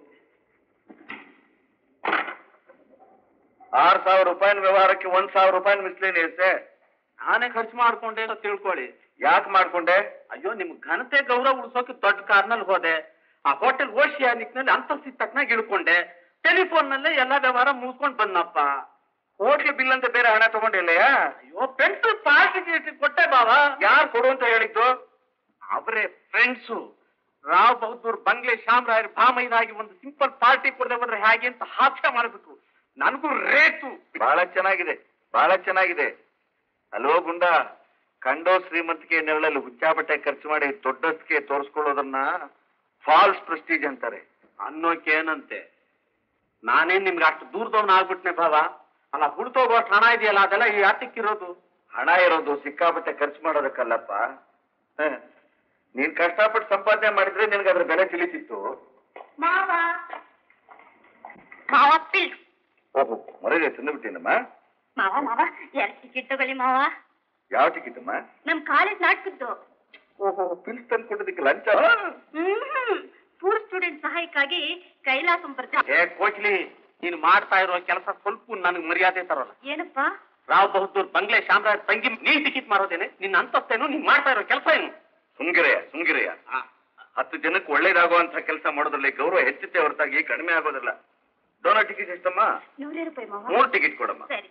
E: ಆರ್ ಸಾವಿರ ರೂಪಾಯಿನ ವ್ಯವಹಾರಕ್ಕೆ ಒಂದ್ ಸಾವಿರ ರೂಪಾಯಿ ಮಿಸ್ಲೇನಿಯಸ್ಸೆ
B: ನಾನೇ ಖರ್ಚು ಮಾಡ್ಕೊಂಡೆ ಅಂತ ತಿಳ್ಕೊಳ್ಳಿ
E: ಯಾಕೆ ಮಾಡ್ಕೊಂಡೆ
B: ಅಯ್ಯೋ ನಿಮ್ ಘನತೆ ಗೌರವ ಉಳಿಸೋಕೆ ದೊಡ್ಡ ಕಾರ್ನಲ್ಲಿ ಹೋದೆ ಆ ಹೋಟೆಲ್ ಓಶಿಯಾನಿಕ್ನಲ್ಲಿ ಅಂತಸ್ತಿ ತಕ್ಕನಾಗಿ ಇಳ್ಕೊಂಡೆ ಟೆಲಿಫೋನ್ ನಲ್ಲೇ ಎಲ್ಲಾ ವ್ಯವಹಾರ ಮುಗಿಸ್ಕೊಂಡ್ ಬಂದಪ್ಪ
E: ಹೋಟ್ಲ್ ಬಿಲ್ ಅಂತ ಬೇರೆ ಹಣ ತಗೊಂಡಿಲ್ಲಯ್ಯ
B: ಅಯ್ಯೋ ಪೆನ್ಸಿಲ್ ಪಾರ್ಟಿಗೆ ಕೊಟ್ಟೆ ಬಾವ
E: ಯಾರು ಕೊಡು ಅಂತ ಹೇಳಿದ್ದು
B: ಅವರೇ ಫ್ರೆಂಡ್ಸು ರಾವ್ ಬಹದ್ದೂರ್ ಬಂಗ್ಲೆ ಶಾಮರಾಯರ್ ಭಾಮೈದಾಗಿ ಒಂದು ಸಿಂಪಲ್ ಪಾರ್ಟಿ ಕೊಡದೆ ಬಂದ್ರೆ ಹೇಗೆ ಅಂತ ಹಾಸ್ಯ ಮಾಡಬೇಕು ನನಗೂ ರೇತು
E: ಬಹಳ ಚೆನ್ನಾಗಿದೆ ಬಹಳ ಚೆನ್ನಾಗಿದೆ ಅಲ್ವೋ ಗುಂಡ ಕಂಡೋ ಶ್ರೀಮಂತಿಕೆ ನೆರಳಲ್ಲಿ ಹುಚ್ಚಾಬಟ್ಟೆ ಖರ್ಚು ಮಾಡಿ ದೊಡ್ಡಸ್ಗೆ ತೋರಿಸ್ಕೊಳ್ಳೋದನ್ನ ಫಾಲ್ಸ್ ಪ್ರೆಸ್ಟೀಜ್ ಅಂತಾರೆ
B: ಅನ್ನೋಕೇನಂತೆ ನಾನೇನ್ ನಿಮ್ಗೆ ಅಷ್ಟು ದೂರದವನ ಆಗ್ಬಿಟ್ನೆ ಭಾವ ಅಲ್ಲ ಹುಡ್ತೋಗೋಷ್ಟು ಹಣ ಇದೆಯಲ್ಲ ಅದೆಲ್ಲ ಈ ಆಟಕ್ಕಿರೋದು
E: ಹಣ ಇರೋದು ಸಿಕ್ಕಾಪಟ್ಟೆ ಖರ್ಚು ಮಾಡೋದಕ್ಕಲ್ಲಪ್ಪ ಹ. ನೀನ್ ಕಷ್ಟಪಟ್ಟು ಸಂಪಾದನೆ ಮಾಡಿದ್ರೆ ನಿನ್ಗೆ ಅದ್ರ ಬೆಲೆ ತಿಳಿತಿತ್ತು
D: ಮಾವ ಮಾವ ಪ್ಲೀಸ್
E: ಓಹೋ ಮರಗೆ ತಿಂದುಬಿಟ್ಟಿನಮ್ಮ
D: ಮಾವ ಮಾವ ಎರಡು ಟಿಕೆಟ್ ತಗೊಳ್ಳಿ ಮಾವ
E: ಯಾವ ಟಿಕೆಟ್ ಅಮ್ಮ
D: ನಮ್ ಕಾಲೇಜ್ ನಾಟಕದ್ದು
E: ಓಹೋ ಪಿಲ್ಸ್ ತಂದು ಕೊಟ್ಟದಕ್ಕೆ ಲಂಚ
D: ಹ್ಮ್ ಪೂರ್ ಸ್ಟೂಡೆಂಟ್ ಸಹಾಯಕ್ಕಾಗಿ ಕೈಲಾಸಂ ಬರ್ತಾ
B: ಏ ಕೋಚ್ಲಿ ನೀನು ಮಾಡ್ತಾ ಇರೋ ಕೆಲಸ ಸ್ವಲ್ಪ ನನಗೆ ಮರ್ಯಾದೆ ತರೋಲ್ಲ
D: ಏನಪ್ಪ
B: ರಾವ್ ಬಹದ್ದೂರ್ ಬಂಗ್ಲೆ ಶಾಮರಾಜ್ ತಂಗಿ ನೀನ್ ಟಿಕೆಟ್ ಮಾರೋದೇನೆ ನಿನ್ನ ಅಂತಸ್ತೇನು ನೀನ್ ಮಾಡ್ತಾ ಇರೋ ಕೆಲಸ ಏನು
E: ಸುಮ್ಗಿರೆಯ ಸುಮ್ಗಿರೆಯ ಹತ್ತು ಜನಕ್ಕೆ ಒಳ್ಳೇದಾಗುವಂತ ಕೆಲಸ ಮಾಡೋದ್ರಲ್ಲಿ ಗೌರವ ಹೆಚ್ಚುತ್ತೆ ಹೊರತಾಗಿ ಕಡಿಮೆ ಆಗೋದಿಲ್ಲ ಡೋನಾ ಟಿಕೆಟ್ ಎಷ್ಟಮ್ಮ
D: ನೂರೇ ರೂಪಾಯಿ ಮಾವ
E: ಮೂರು ಟಿಕೆಟ್ ಕೊಡಮ್ಮ
D: ಸರಿ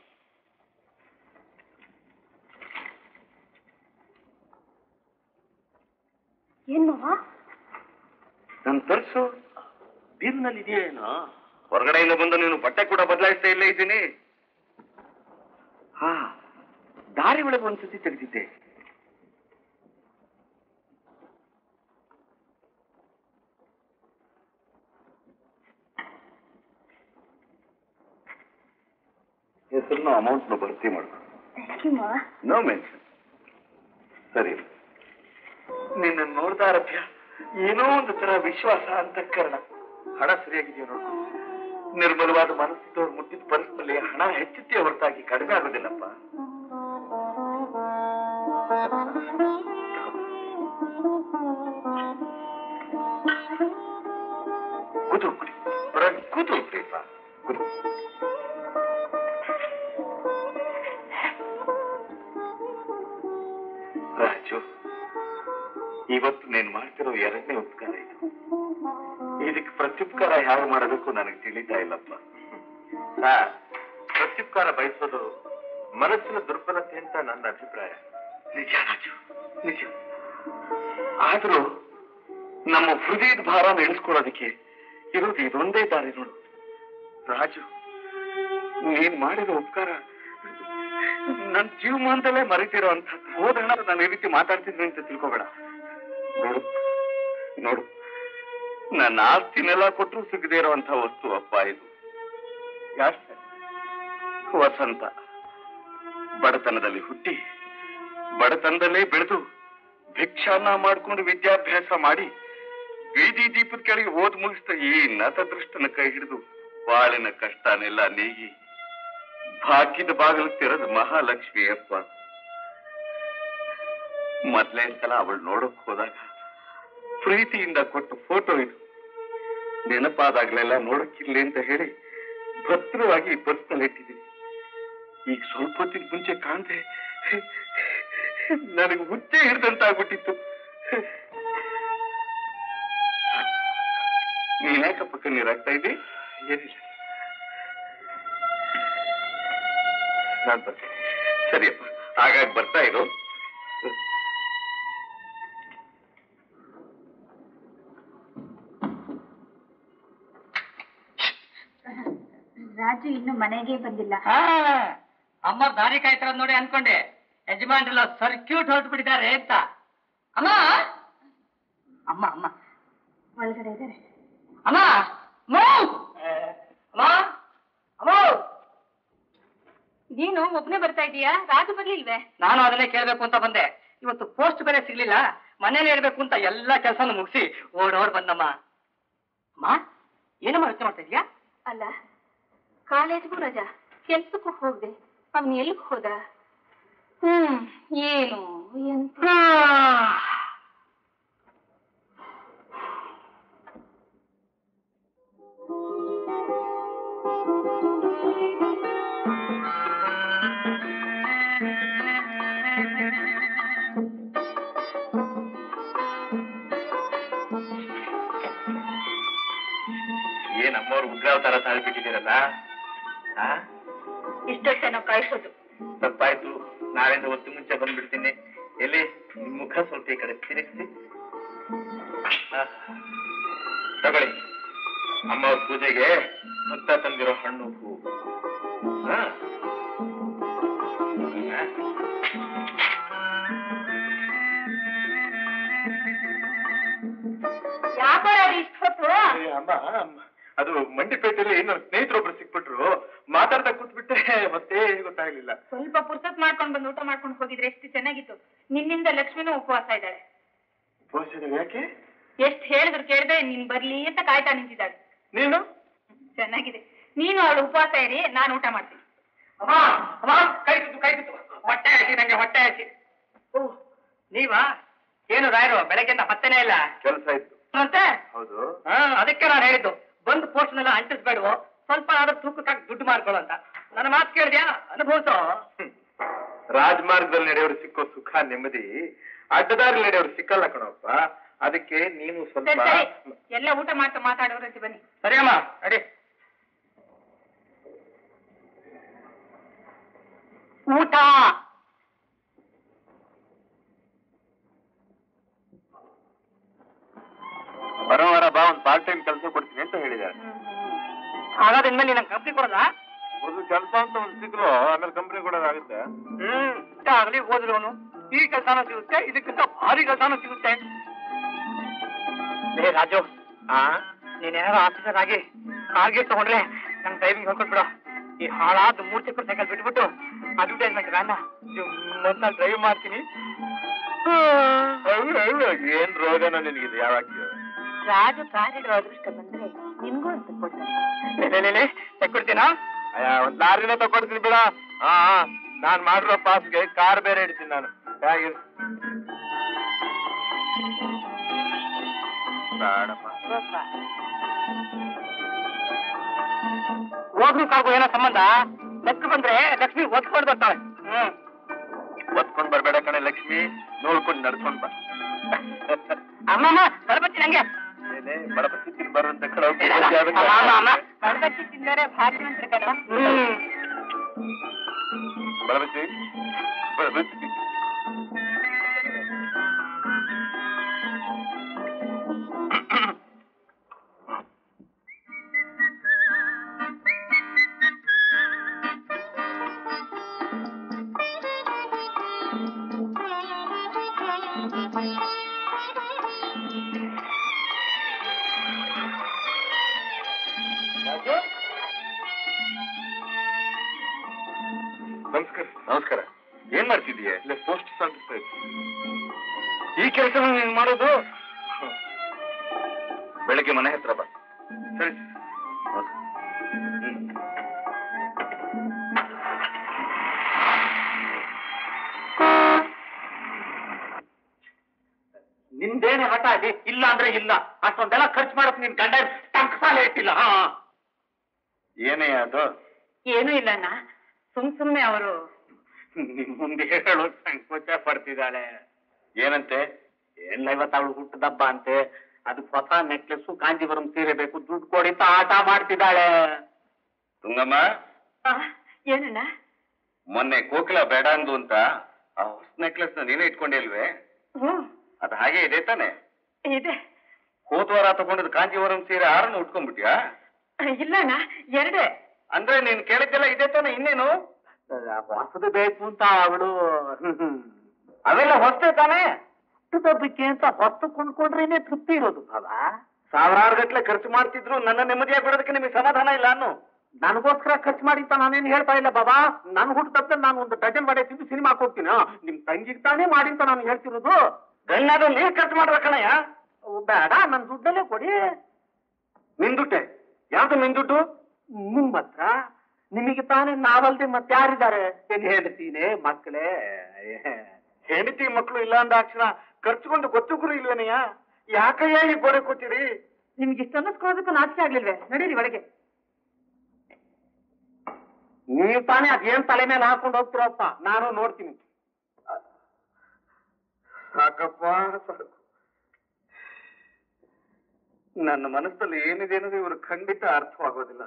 D: ಏನ್ ಮಾವ
E: ನನ್ ತರ್ಸು
B: ಬೀರ್ನಲ್ಲಿ ಇದೆಯೇನೋ
E: ಹೊರಗಡೆಯಿಂದ ಬಂದು ನೀನು ಬಟ್ಟೆ ಕೂಡ ಬದಲಾಯಿಸ್ತಾ ಇಲ್ಲೇ ಇದ್ದೀನಿ ಹಾ ದಾರಿ ಒಳಗೆ ಒಂದ್ಸತಿ ತೆಗೆದಿದ್ದೆ ಹೆಸರನ್ನು ಅಮೌಂಟ್ನ ಭರ್ತಿ ಮಾಡು
D: ಥ್ಯಾಂಕ್ ಯು ಮಾವ
E: ನೋ ಮೆನ್ಷನ್ ಸರಿ ನಿನ್ನ ನೋಡ್ತಾ ರಭ್ಯ ಏನೋ ಒಂದು ತರ ವಿಶ್ವಾಸ ಅಂತ ಕಾರಣ ಹಣ ಸರಿಯಾಗಿದೆಯೋ ನೋಡ್ಕೊ ನಿರ್ಮಲವಾದ ಮನಸ್ಸಿದ್ದವ್ರು ಮುಟ್ಟಿದ ಪರಿಸ್ಥಿತಿಯಲ್ಲಿ ಹಣ ಹೆಚ್ಚುತ್ತೆ ಹೊರತಾಗಿ ಕಡಿಮೆ ಆಗೋದಿಲ್ಲಪ್ಪ ಕೂತು ಕುಡಿ ಹೊರಗೆ ಕೂತು ಕುಡಿಯಪ್ಪ ಕೂತು ರಾಜು ಇವತ್ತು ನೀನ್ ಮಾಡ್ತಿರೋ ಎರಡನೇ ಉಪಕಾರ ಇದು ಇದಕ್ಕೆ ಪ್ರತ್ಯುಪಕಾರ ಯಾರು ಮಾಡಬೇಕು ನನಗೆ ತಿಳಿತಾ ಇಲ್ಲಪ್ಪ ಸರ್ ಪ್ರತ್ಯುಪಕಾರ ಬಯಸೋದು ಮನಸ್ಸಿನ ದುರ್ಬಲತೆ ಅಂತ ನನ್ನ ಅಭಿಪ್ರಾಯ ನಿಜ ರಾಜು ನಿಜ ಆದ್ರೂ ನಮ್ಮ ಹೃದಯದ ಭಾರ ಇಳಿಸ್ಕೊಳ್ಳೋದಕ್ಕೆ ಇರೋದು ಇದೊಂದೇ ದಾರಿ ನೋಡು ರಾಜು ನೀನ್ ಮಾಡಿರೋ ಉಪಕಾರ ನನ್ ಜೀವಮಾನದಲ್ಲೇ ಮರಿತಿರೋ ಅಂತ ಹೋದಣ ನಾನು ಈ ರೀತಿ ಮಾತಾಡ್ತಿದ್ದೀನಿ ಅಂತ ತಿಳ್ಕೊಬೇಡ ನೋಡು ನೋಡು ನನ್ನ ಆಸ್ತಿನೆಲ್ಲ ಕೊಟ್ಟರು ಸಿಗದೇ ಇರುವಂತ ವಸ್ತು ಅಪ್ಪ ಇದು ಯಾಕೆ ವಸಂತ ಬಡತನದಲ್ಲಿ ಹುಟ್ಟಿ ಬಡತನದಲ್ಲೇ ಬೆಳೆದು ಭಿಕ್ಷಾನ ಮಾಡ್ಕೊಂಡು ವಿದ್ಯಾಭ್ಯಾಸ ಮಾಡಿ ಬೀದಿ ದೀಪದ ಕೆಳಗೆ ಓದ್ ಮುಗಿಸ್ತಾ ಈ ನತದೃಷ್ಟನ ಕೈ ಹಿಡಿದು ಬಾಳಿನ ಕಷ್ಟನೆಲ್ಲ ನೀಗಿ ಭಾಗ್ಯದ ಬಾಗಿಲು ತೆರೆದ ಮಹಾಲಕ್ಷ್ಮಿ ಅಪ್ಪ ಮೊದ್ಲೇ ಸಲ ಅವಳು ನೋಡಕ್ ಹೋದಾಗ ಪ್ರೀತಿಯಿಂದ ಕೊಟ್ಟ ಫೋಟೋ ಇದು ನೆನಪಾದಾಗ್ಲೆಲ್ಲ ನೋಡಕ್ಕಿರ್ಲಿ ಅಂತ ಹೇಳಿ ಭದ್ರವಾಗಿ ಪರ್ಸ್ನಲ್ಲಿ ಇಟ್ಟಿದ್ದೀನಿ ಈಗ ಸ್ವಲ್ಪ ಹೊತ್ತಿನ ಮುಂಚೆ ಕಾಣ್ದೆ ನನಗೆ ಹುಚ್ಚೆ ಹಿಡ್ದಂತಾಗ್ಬಿಟ್ಟಿತ್ತು ನೀನ್ಯಾಕಪ್ಪ ಕಣ್ಣೀರಾಗ್ತಾ ಇದ್ದಿ ಏನಿಲ್ಲ ನಾನ್ ಬರ್ತೀನಿ ಸರಿಯಪ್ಪ ಹಾಗಾಗಿ ಬರ್ತಾ ಇರು
D: ರಾಜು ಇನ್ನು ಮನೆಗೆ ಬಂದಿಲ್ಲ
A: ಅಮ್ಮ ದಾರಿ ಕಾಯ್ತಾರ ನೋಡಿ ಅನ್ಕೊಂಡೆ ಯಜಮಾನ್ರೆಲ್ಲ ಸರ್ಕ್ಯೂಟ್ ಹೊರಟು ಬಿಟ್ಟಿದ್ದಾರೆ ಅಂತ ಅಮ್ಮ ಅಮ್ಮ ಅಮ್ಮ
D: ಒಳಗಡೆ ಇದ್ದಾರೆ
A: ಅಮ್ಮ ಮೋ! ಅಮ್ಮ ಅಮ್ಮ
D: ನೀನು ಒಬ್ನೇ ಬರ್ತಾ ಇದೀಯಾ ರಾಜು ಬರ್ಲಿಲ್ವೇ
A: ನಾನು ಅದನ್ನೇ ಕೇಳ್ಬೇಕು ಅಂತ ಬಂದೆ ಇವತ್ತು ಪೋಸ್ಟ್ ಬೇರೆ ಸಿಗ್ಲಿಲ್ಲ ಮನೇಲಿ ಇರ್ಬೇಕು ಅಂತ ಎಲ್ಲಾ ಕೆಲಸನೂ ಮುಗಿಸಿ ಓಡೋಡ್ ಬಂದಮ್ಮ ಅಮ್ಮ ಏನಮ್ಮ ಯೋಚನೆ ಮಾಡ್ತಾ ಇದೀಯಾ
D: ಅಲ್ಲ ಕಾಲೇಜ್ಗೂ ರಜಾ ಕೆಲ್ಸಕ್ಕೂ ಹೋಗ್ದೆ ಅವನ್ ಎಲ್ಲಿಗ್ ಹೋದ ಹ್ಮ್ ಏನು ಎಂತ
E: ಏನ್ ಅಮ್ಮವ್ರು ಉಗ್ರಾವ್ ತರ ತಾಳ್ಬಿಟ್ಟಿದ್ದೀರಲ್ಲ ಆ
D: ಇಷ್ಟೊತ್ತೆ ನಾವು ಕಾಯಿಸೋದು
E: ತಪ್ಪಾಯ್ತು ನಾಳೆಯಿಂದ ಹೊತ್ತು ಮುಂಚೆ ಬಂದ್ಬಿಡ್ತೀನಿ ಎಲ್ಲಿ ನಿಮ್ ಮುಖ ಸ್ವಲ್ಪ ಈ ಕಡೆ ತಿರುಗಿಸಿ ಆ, ತಗೊಳ್ಳಿ ಅಮ್ಮ ಅವ್ರ ಪೂಜೆಗೆ ಭಕ್ತ ತಂದಿರೋ ಹಣ್ಣು ಹೂವು ಹಾ? ಆ?
D: ಯಾಕೋ ಇಷ್ಟು ಹೊತ್ತು
E: ಏ, ಅಮ್ಮ ಅಮ್ಮ, ಅದು ಮಂಡಿಪೇಟೆಯಲ್ಲಿ ನನ್ನ ಸ್ನೇಹಿತರೊಬ್ರು ಸಿಕ್ಬಿಟ್ರು ಮಾತಾಡ್ತಾ ಕೂತ್ಬಿಟ್ಟೆ ಮತ್ತೆ ಗೊತ್ತಾಗ್ಲಿಲ್ಲ
D: ಸ್ವಲ್ಪ ಪುರ್ಸತ್ ಮಾಡ್ಕೊಂಡ್ ಬಂದು ಊಟ ಮಾಡ್ಕೊಂಡು ಹೋಗಿದ್ರೆ ಎಷ್ಟು ಚೆನ್ನಾಗಿತ್ತು ನಿನ್ನಿಂದ ಲಕ್ಷ್ಮಿನೂ ಉಪವಾಸ ಇದ್ದಾಳೆ
E: ಉಪವಾಸ ಯಾಕೆ
D: ಎಷ್ಟ್ ಹೇಳಿದ್ರು ಕೇಳ್ದೆ ನೀನ್ ಬರ್ಲಿ ಅಂತ ಕಾಯ್ತಾ ನಿಂತಿದ್ದಾಳೆ
E: ನೀನು
D: ಚೆನ್ನಾಗಿದೆ ನೀನು ಅವಳು ಉಪವಾಸ ಇರಿ ನಾನು ಊಟ ಮಾಡ್ತೀನಿ
A: ಅಮ್ಮ ಅಮ್ಮ ಕೈ ತುತ್ತು ಕೈ ತುತ್ತು ಹೊಟ್ಟೆ ಹಸಿ ನಂಗೆ ಹೊಟ್ಟೆ ಹಸಿ ಓ ನೀವಾ ಏನು ರಾಯರು ಬೆಳಗ್ಗೆಯಿಂದ ಪತ್ತೆನೇ ಇಲ್ಲ
E: ಕೆಲಸ ಇತ್ತು
A: ಮತ್ತೆ
E: ಹೌದು
A: ಹಾ ಅದಕ್ಕೆ ನಾನು ಹೇಳಿದ್ದು ಬಂದು ಪೋಸ್ಟ್ನೆಲ್ಲ ಅಂಟಿಸ್ಬೇಡುವ ಸ್ವಲ್ಪ ಆದ್ರೂ ತೂಕಕ್ಕಾಗಿ ದುಡ್ಡು ಮಾಡ್ಕೊಳ್ಳೋ ಅಂತ ನನ್ನ ಮಾತು ಕೇಳಿದ್ಯಾ ಅನುಭವಿಸೋ
E: ಹ್ಮ್. ರಾಜಮಾರ್ಗದಲ್ಲಿ ನಡೆಯೋರು ಸಿಕ್ಕೋ ಸುಖ ನೆಮ್ಮದಿ ಅಡ್ಡದಾರಿ ನಡೆಯೋರು ಸಿಕ್ಕಲ್ಲ ಕಣಪ್ಪ ಅದಕ್ಕೆ ನೀನು
D: ಸರಿ
E: ಸ್ವಲ್ಪ
D: ಸರಿ ಎಲ್ಲ ಊಟ ಮಾಡ್ತಾ ಮಾತಾಡೋರಂತೆ ಬನ್ನಿ
A: ಸರಿ ಅಮ್ಮ ನಡಿ ಊಟ
E: ಬರೋ ವಾರ ಬಾ ಒಂದು ಪಾರ್ಟ್ ಟೈಮ್ ಕೆಲಸ ಕೊಡ್ತೀನಿ ಅಂತ ಹೇಳಿದ್ದಾರೆ
A: ಹಾಗಾದ್ರೆ ಇನ್ಮೇಲೆ ನಂಗೆ ಕಂಪ್ನಿ ಕೊಡಲ್ಲ
E: ಒಂದು ಕೆಲಸ ಅಂತ ಒಂದು ಸಿಕ್ಕಲು ಆಮೇಲೆ ಕಂಪ್ನಿ ಕೊಡೋದಾಗುತ್ತೆ
A: ಹ್ಮ್ ಇಷ್ಟ ಆಗ್ಲಿ ಹೋದ್ರುನು ಈ ಕೆಲಸನೂ ಸಿಗುತ್ತೆ ಇದಕ್ಕಿಂತ ಭಾರಿ ಕೆಲಸನೂ ಸಿಗುತ್ತೆ ಏ ರಾಜು
E: ಆ
A: ನೀನೇನಾದ್ರು ಆಫೀಸರ್ ಆಗಿ ಟಾರ್ಗೆಟ್ ತಗೊಂಡ್ರೆ ನಂಗೆ ಡ್ರೈವಿಂಗ್ ಹೇಳ್ಕೊಟ್ಬಿಡು ಈ ಹಾಳಾದ ಮೂರ್ ಚಕ್ರ ಸೈಕಲ್ ಬಿಟ್ಬಿಟ್ಟು ಅಡ್ವರ್ಟೈಸ್ಮೆಂಟ್ ವ್ಯಾನ ಮೊದ್ಲು ಡ್ರೈವ್ ಮಾಡ್ತೀನಿ
E: ಅಯ್ಯೋ, ಅಯ್ಯೋ, ಏನ್ ರೋಗನೋ ನಿನಗಿದೆ ಯಾವಾಗ
D: ರಾಜು ಕಾರಿಡೋ ಅದೃಷ್ಟ ಬಂದ್ರೆ ನಿನ್ಗೂ ಅಂತ ಕೊಡ್ತಾರೆ
A: ತೆಕ್ಕೊಡ್ತೀನಾ
E: ಅಯ್ಯ ಒಂದ್ ಲಾರಿನ ತಗೊಡ್ತೀನಿ ಬಿಡ ಹಾ ಹಾ. ನಾನ್ ಮಾಡಿರೋ ಪಾಸ್ಗೆ ಕಾರ್ ಬೇರೆ ಇಡ್ತೀನಿ ನಾನು ಹೇಗೆ ಬೇಡಮ್ಮ
A: ಹೋಗ್ರು ಕಾರ್ಗು ಏನೋ ಸಂಬಂಧ ಲೆಕ್ಕ ಬಂದ್ರೆ ಲಕ್ಷ್ಮಿ ಒತ್ಕೊಂಡು ಬರ್ತಾಳೆ ಹ್ಮ್
E: ಒತ್ಕೊಂಡ್ ಬರ್ಬೇಡ ಕಣೆ ಲಕ್ಷ್ಮಿ ನೋಡ್ಕೊಂಡ್ ನಡ್ಕೊಂಡ್ ಬಾ
A: ಅಮ್ಮಮ್ಮ ಬರ್ಬತ್ತಿ ನಂಗೆ
E: ಏನೇ ಬಡಪತಿ ತಿನ್ಬಾರು ಅಂತ ಕಡೆ
A: ಅಮ್ಮ, ಅಮ್ಮ, ಅಮ್ಮ.
D: ಕಡ್ದಕ್ಕಿ ತಿಂದರೆ ಭಾಗ್ಯವಂತರ ಕಣ
A: ಹ್ಮ್
E: ಬಡಪತಿ ಬಡಪತಿ ನಮಸ್ಕಾರ ನಮಸ್ಕಾರ ಏನ್ ಮಾಡ್ತಿದೀಯ ಇಲ್ಲ ಪೋಸ್ಟ್ ಸಾಗಿಸ್ತಾ ಇದ್ದೀನಿ ಈ ಕೆಲಸ ನೀನ್ ಮಾಡೋದು ಬೆಳಗ್ಗೆ ಮನೆ ಹತ್ರ ಬಾ ಸರಿ ಹ್ಮ್.
A: ನಿಂದೇನೆ ಹಠ ಇದೆ ಇಲ್ಲ ಅಂದ್ರೆ ಇಲ್ಲ ಅಷ್ಟೊಂದೆಲ್ಲ ಖರ್ಚು ಮಾಡಕ್ ನಿನ್ ಗಂಡ ಟಂಕ ಸಾಲ ಇಟ್ಟಿಲ್ಲ ಹಾ
E: ಏನೇ ಅದು
D: ಏನೂ ಇಲ್ಲಣ್ಣ ಸುಮ್ ಸುಮ್ನೆ ಅವರು
A: ನಿಮ್ ಮುಂದೆ ಹೇಳೋ ಸಂಕೋಚ ಪಡ್ತಿದ್ದಾಳೆ
E: ಏನಂತೆ
A: ಎಲ್ಲ ಇವತ್ತು ಅವಳು ಹುಟ್ಟದಬ್ಬ ಅಂತೆ ಅದಕ್ಕೆ ಹೊಸ ನೆಕ್ಲೆಸ್ ಕಾಂಜೀವರಂ ಸೀರೆ ಬೇಕು ದುಡ್ಡು ಕೊಡಿ ಅಂತ ಆಟ ಮಾಡ್ತಿದ್ದಾಳೆ
E: ತುಂಗಮ್ಮ
D: ಏನಣ್ಣ
E: ಮೊನ್ನೆ ಕೋಕಿಲ ಬೇಡ ಅಂದು ಅಂತ ಆ ಹೊಸ ನೆಕ್ಲೆಸ್ ನ ನೀನೇ ಇಟ್ಕೊಂಡಿಲ್ವೇ
D: ಹ್ಮ್
E: ಅದು ಹಾಗೆ ಇದೆ ತಾನೆ
D: ಇದೆ
E: ಹೋದ ವಾರ ತಗೊಂಡಿದ್ ಕಾಂಜೀವರಂ ಸೀರೆ ಆರನ್ನು ಉಟ್ಕೊಂಡ್ಬಿಟ್ಯಾ
D: ಇಲ್ಲಣ್ಣ ಎರಡೇ
E: ಅಂದ್ರೆ ನೀನ್ ಕೇಳಿದ್ದೆಲ್ಲ ಇದೆ ತಾನೆ ಇನ್ನೇನು
A: ಹೊಸದು ಬೇಕು ಅಂತ ಅವಳು ಅವೆಲ್ಲ ಹೊಸದೇ ತಾನೆ ಹುಟ್ಟದಬ್ಬಕ್ಕೆ ಅಂತ ಹೊಸ್ತು ಕೊಂಡ್ಕೊಂಡ್ರೇನೆ ತೃಪ್ತಿ ಇರೋದು ಭಾವ
E: ಸಾವಿರಾರು ಗಟ್ಲೆ ಖರ್ಚು ಮಾಡ್ತಿದ್ರು ನನ್ನ ನೆಮ್ಮದಿಯಾಗಿ ಬಿಡೋದಕ್ಕೆ ನಿಮಗೆ ಸಮಾಧಾನ ಇಲ್ಲ ಅನ್ನು
A: ನನಗೋಸ್ಕರ ಖರ್ಚು ಮಾಡಿ ಅಂತ ನಾನೇನು ಹೇಳ್ತಾ ಇಲ್ಲ ಬಾಬಾ ನನ್ ಹುಟ್ಟದಬ್ಬ ನಾನು ಒಂದು ಡಜನ್ ವಡೆ ತಿಂದು ಸಿನಿಮಾ ಹೋಗ್ತೀನಿ ನಿಮ್ ತಂಗಿಗೆ ತಾನೇ ಮಾಡಿ ಅಂತ ನಾನು ಹೇಳ್ತಿರೋದು
E: ಗನ್ನಾದ್ರು ನೀರ್ ಖರ್ಚು ಮಾಡ್ಬೇಕಣಯ್ಯ
A: ಬೇಡ ನನ್ ದುಡ್ಡಲ್ಲೇ ಕೊಡಿ
E: ನಿನ್ ದುಡ್ಡೆ
B: ಯಾವ್ದು ನಿನ್ ದುಡ್ಡು ನಿಮ್ಮ ಹತ್ರ ನಿಮಗೆ ತಾನೇ ನಾವಲ್ದೆ ಮತ್ತೆ ಯಾರಿದ್ದಾರೆ ಏನ್ ಹೇಳ್ತೀನೆ ಮಕ್ಕಳೇ ಹೆಂಡತಿ ಮಕ್ಕಳು ಇಲ್ಲ ಅಂದ ಅಕ್ಷರ ಖರ್ಚುಕೊಂಡು ಗೊತ್ತುಗುರು ಇಲ್ವೇನಯ್ಯ ಯಾಕಯ್ಯ ಈ ಗೋಡೆ ಕೊಟ್ಟಿರಿ
D: ನಿಮ್ಗೆ ಇಷ್ಟ ಅನ್ನಿಸ್ಕೊಳ್ಳೋದಕ್ಕೂ ನಾಚಿಕೆ ಆಗ್ಲಿಲ್ವೇ ನಡೀರಿ ಒಳಗೆ
B: ನೀವು ತಾನೇ ಅದೇನ್ ತಲೆ ಮೇಲೆ ಹಾಕೊಂಡು ಹೋಗ್ತಿರಪ್ಪ ನಾನು ನೋಡ್ತೀನಿ ಸಾಕಪ್ಪ ಸಾಕು ನನ್ನ ಮನಸ್ಸಲ್ಲಿ ಏನಿದೆ ಅನ್ನೋದು ಇವರು ಖಂಡಿತ ಅರ್ಥವಾಗೋದಿಲ್ಲ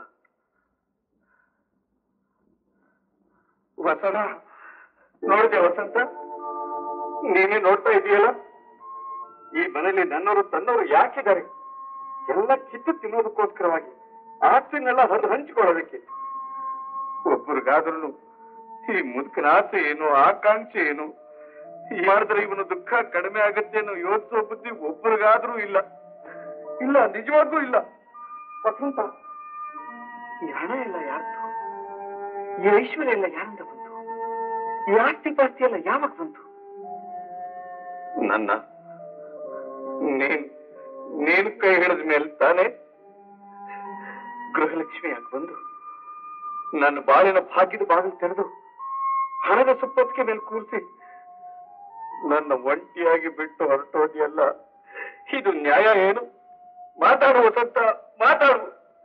B: ವಸನ ನೋಡಿದೆ ವಸಂತ ನೀನೇ ನೋಡ್ತಾ ಇದೆಯಲ್ಲ ಈ ಮನೇಲಿ ನನ್ನವರು ತನ್ನವರು ಯಾಕಿದ್ದಾರೆ ಎಲ್ಲ ಕಿತ್ತು ತಿನ್ನೋದಕ್ಕೋಸ್ಕರವಾಗಿ ಆಸ್ತಿನೆಲ್ಲ ಹೊರದು ಹಂಚಿಕೊಳ್ಳೋದಕ್ಕೆ ಒಬ್ಬರಿಗಾದ್ರೂ ಈ ಮುದುಕನ ಆಸೆ ಏನು ಆಕಾಂಕ್ಷೆ ಏನು ಈ ಮಾಡಿದ್ರೆ ಇವನು ದುಃಖ ಕಡಿಮೆ ಆಗತ್ತೆ ಅನ್ನೋ ಯೋಚಿಸೋ ಬುದ್ಧಿ ಒಬ್ಬರಿಗಾದ್ರೂ ಇಲ್ಲ ಇಲ್ಲ ನಿಜವಾಗ್ಲೂ ಇಲ್ಲ ವಸಂತ ಈ ಹಣ ಎಲ್ಲ ಯಾರ್ದು ಈ ಐಶ್ವರ್ಯ ಎಲ್ಲ ಯಾರಿಂದ ಬಂತು ಈ ಆಸ್ತಿ ಪಾಸ್ತಿ ಎಲ್ಲ ಯಾವಾಗ ಬಂತು ನನ್ನ ನೀನ್ ನೀನು ಕೈ ಹಿಡಿದ ಮೇಲೆ ತಾನೇ ಗೃಹಲಕ್ಷ್ಮಿ ಯಾಕೆ ಬಂದು ನನ್ನ ಬಾಳಿನ ಭಾಗ್ಯದ ಬಾಗಿಲು ತೆರೆದು ಹಣದ ಸುಪ್ಪತ್ತಿಗೆ ಮೇಲೆ ಕೂರಿಸಿ ನನ್ನ ಒಂಟಿಯಾಗಿ ಬಿಟ್ಟು ಹೊರಟೋದಿಯಲ್ಲ ಇದು ನ್ಯಾಯ ಏನು ಮಾತಾಡು ವಸಂತ ಮಾತಾಡು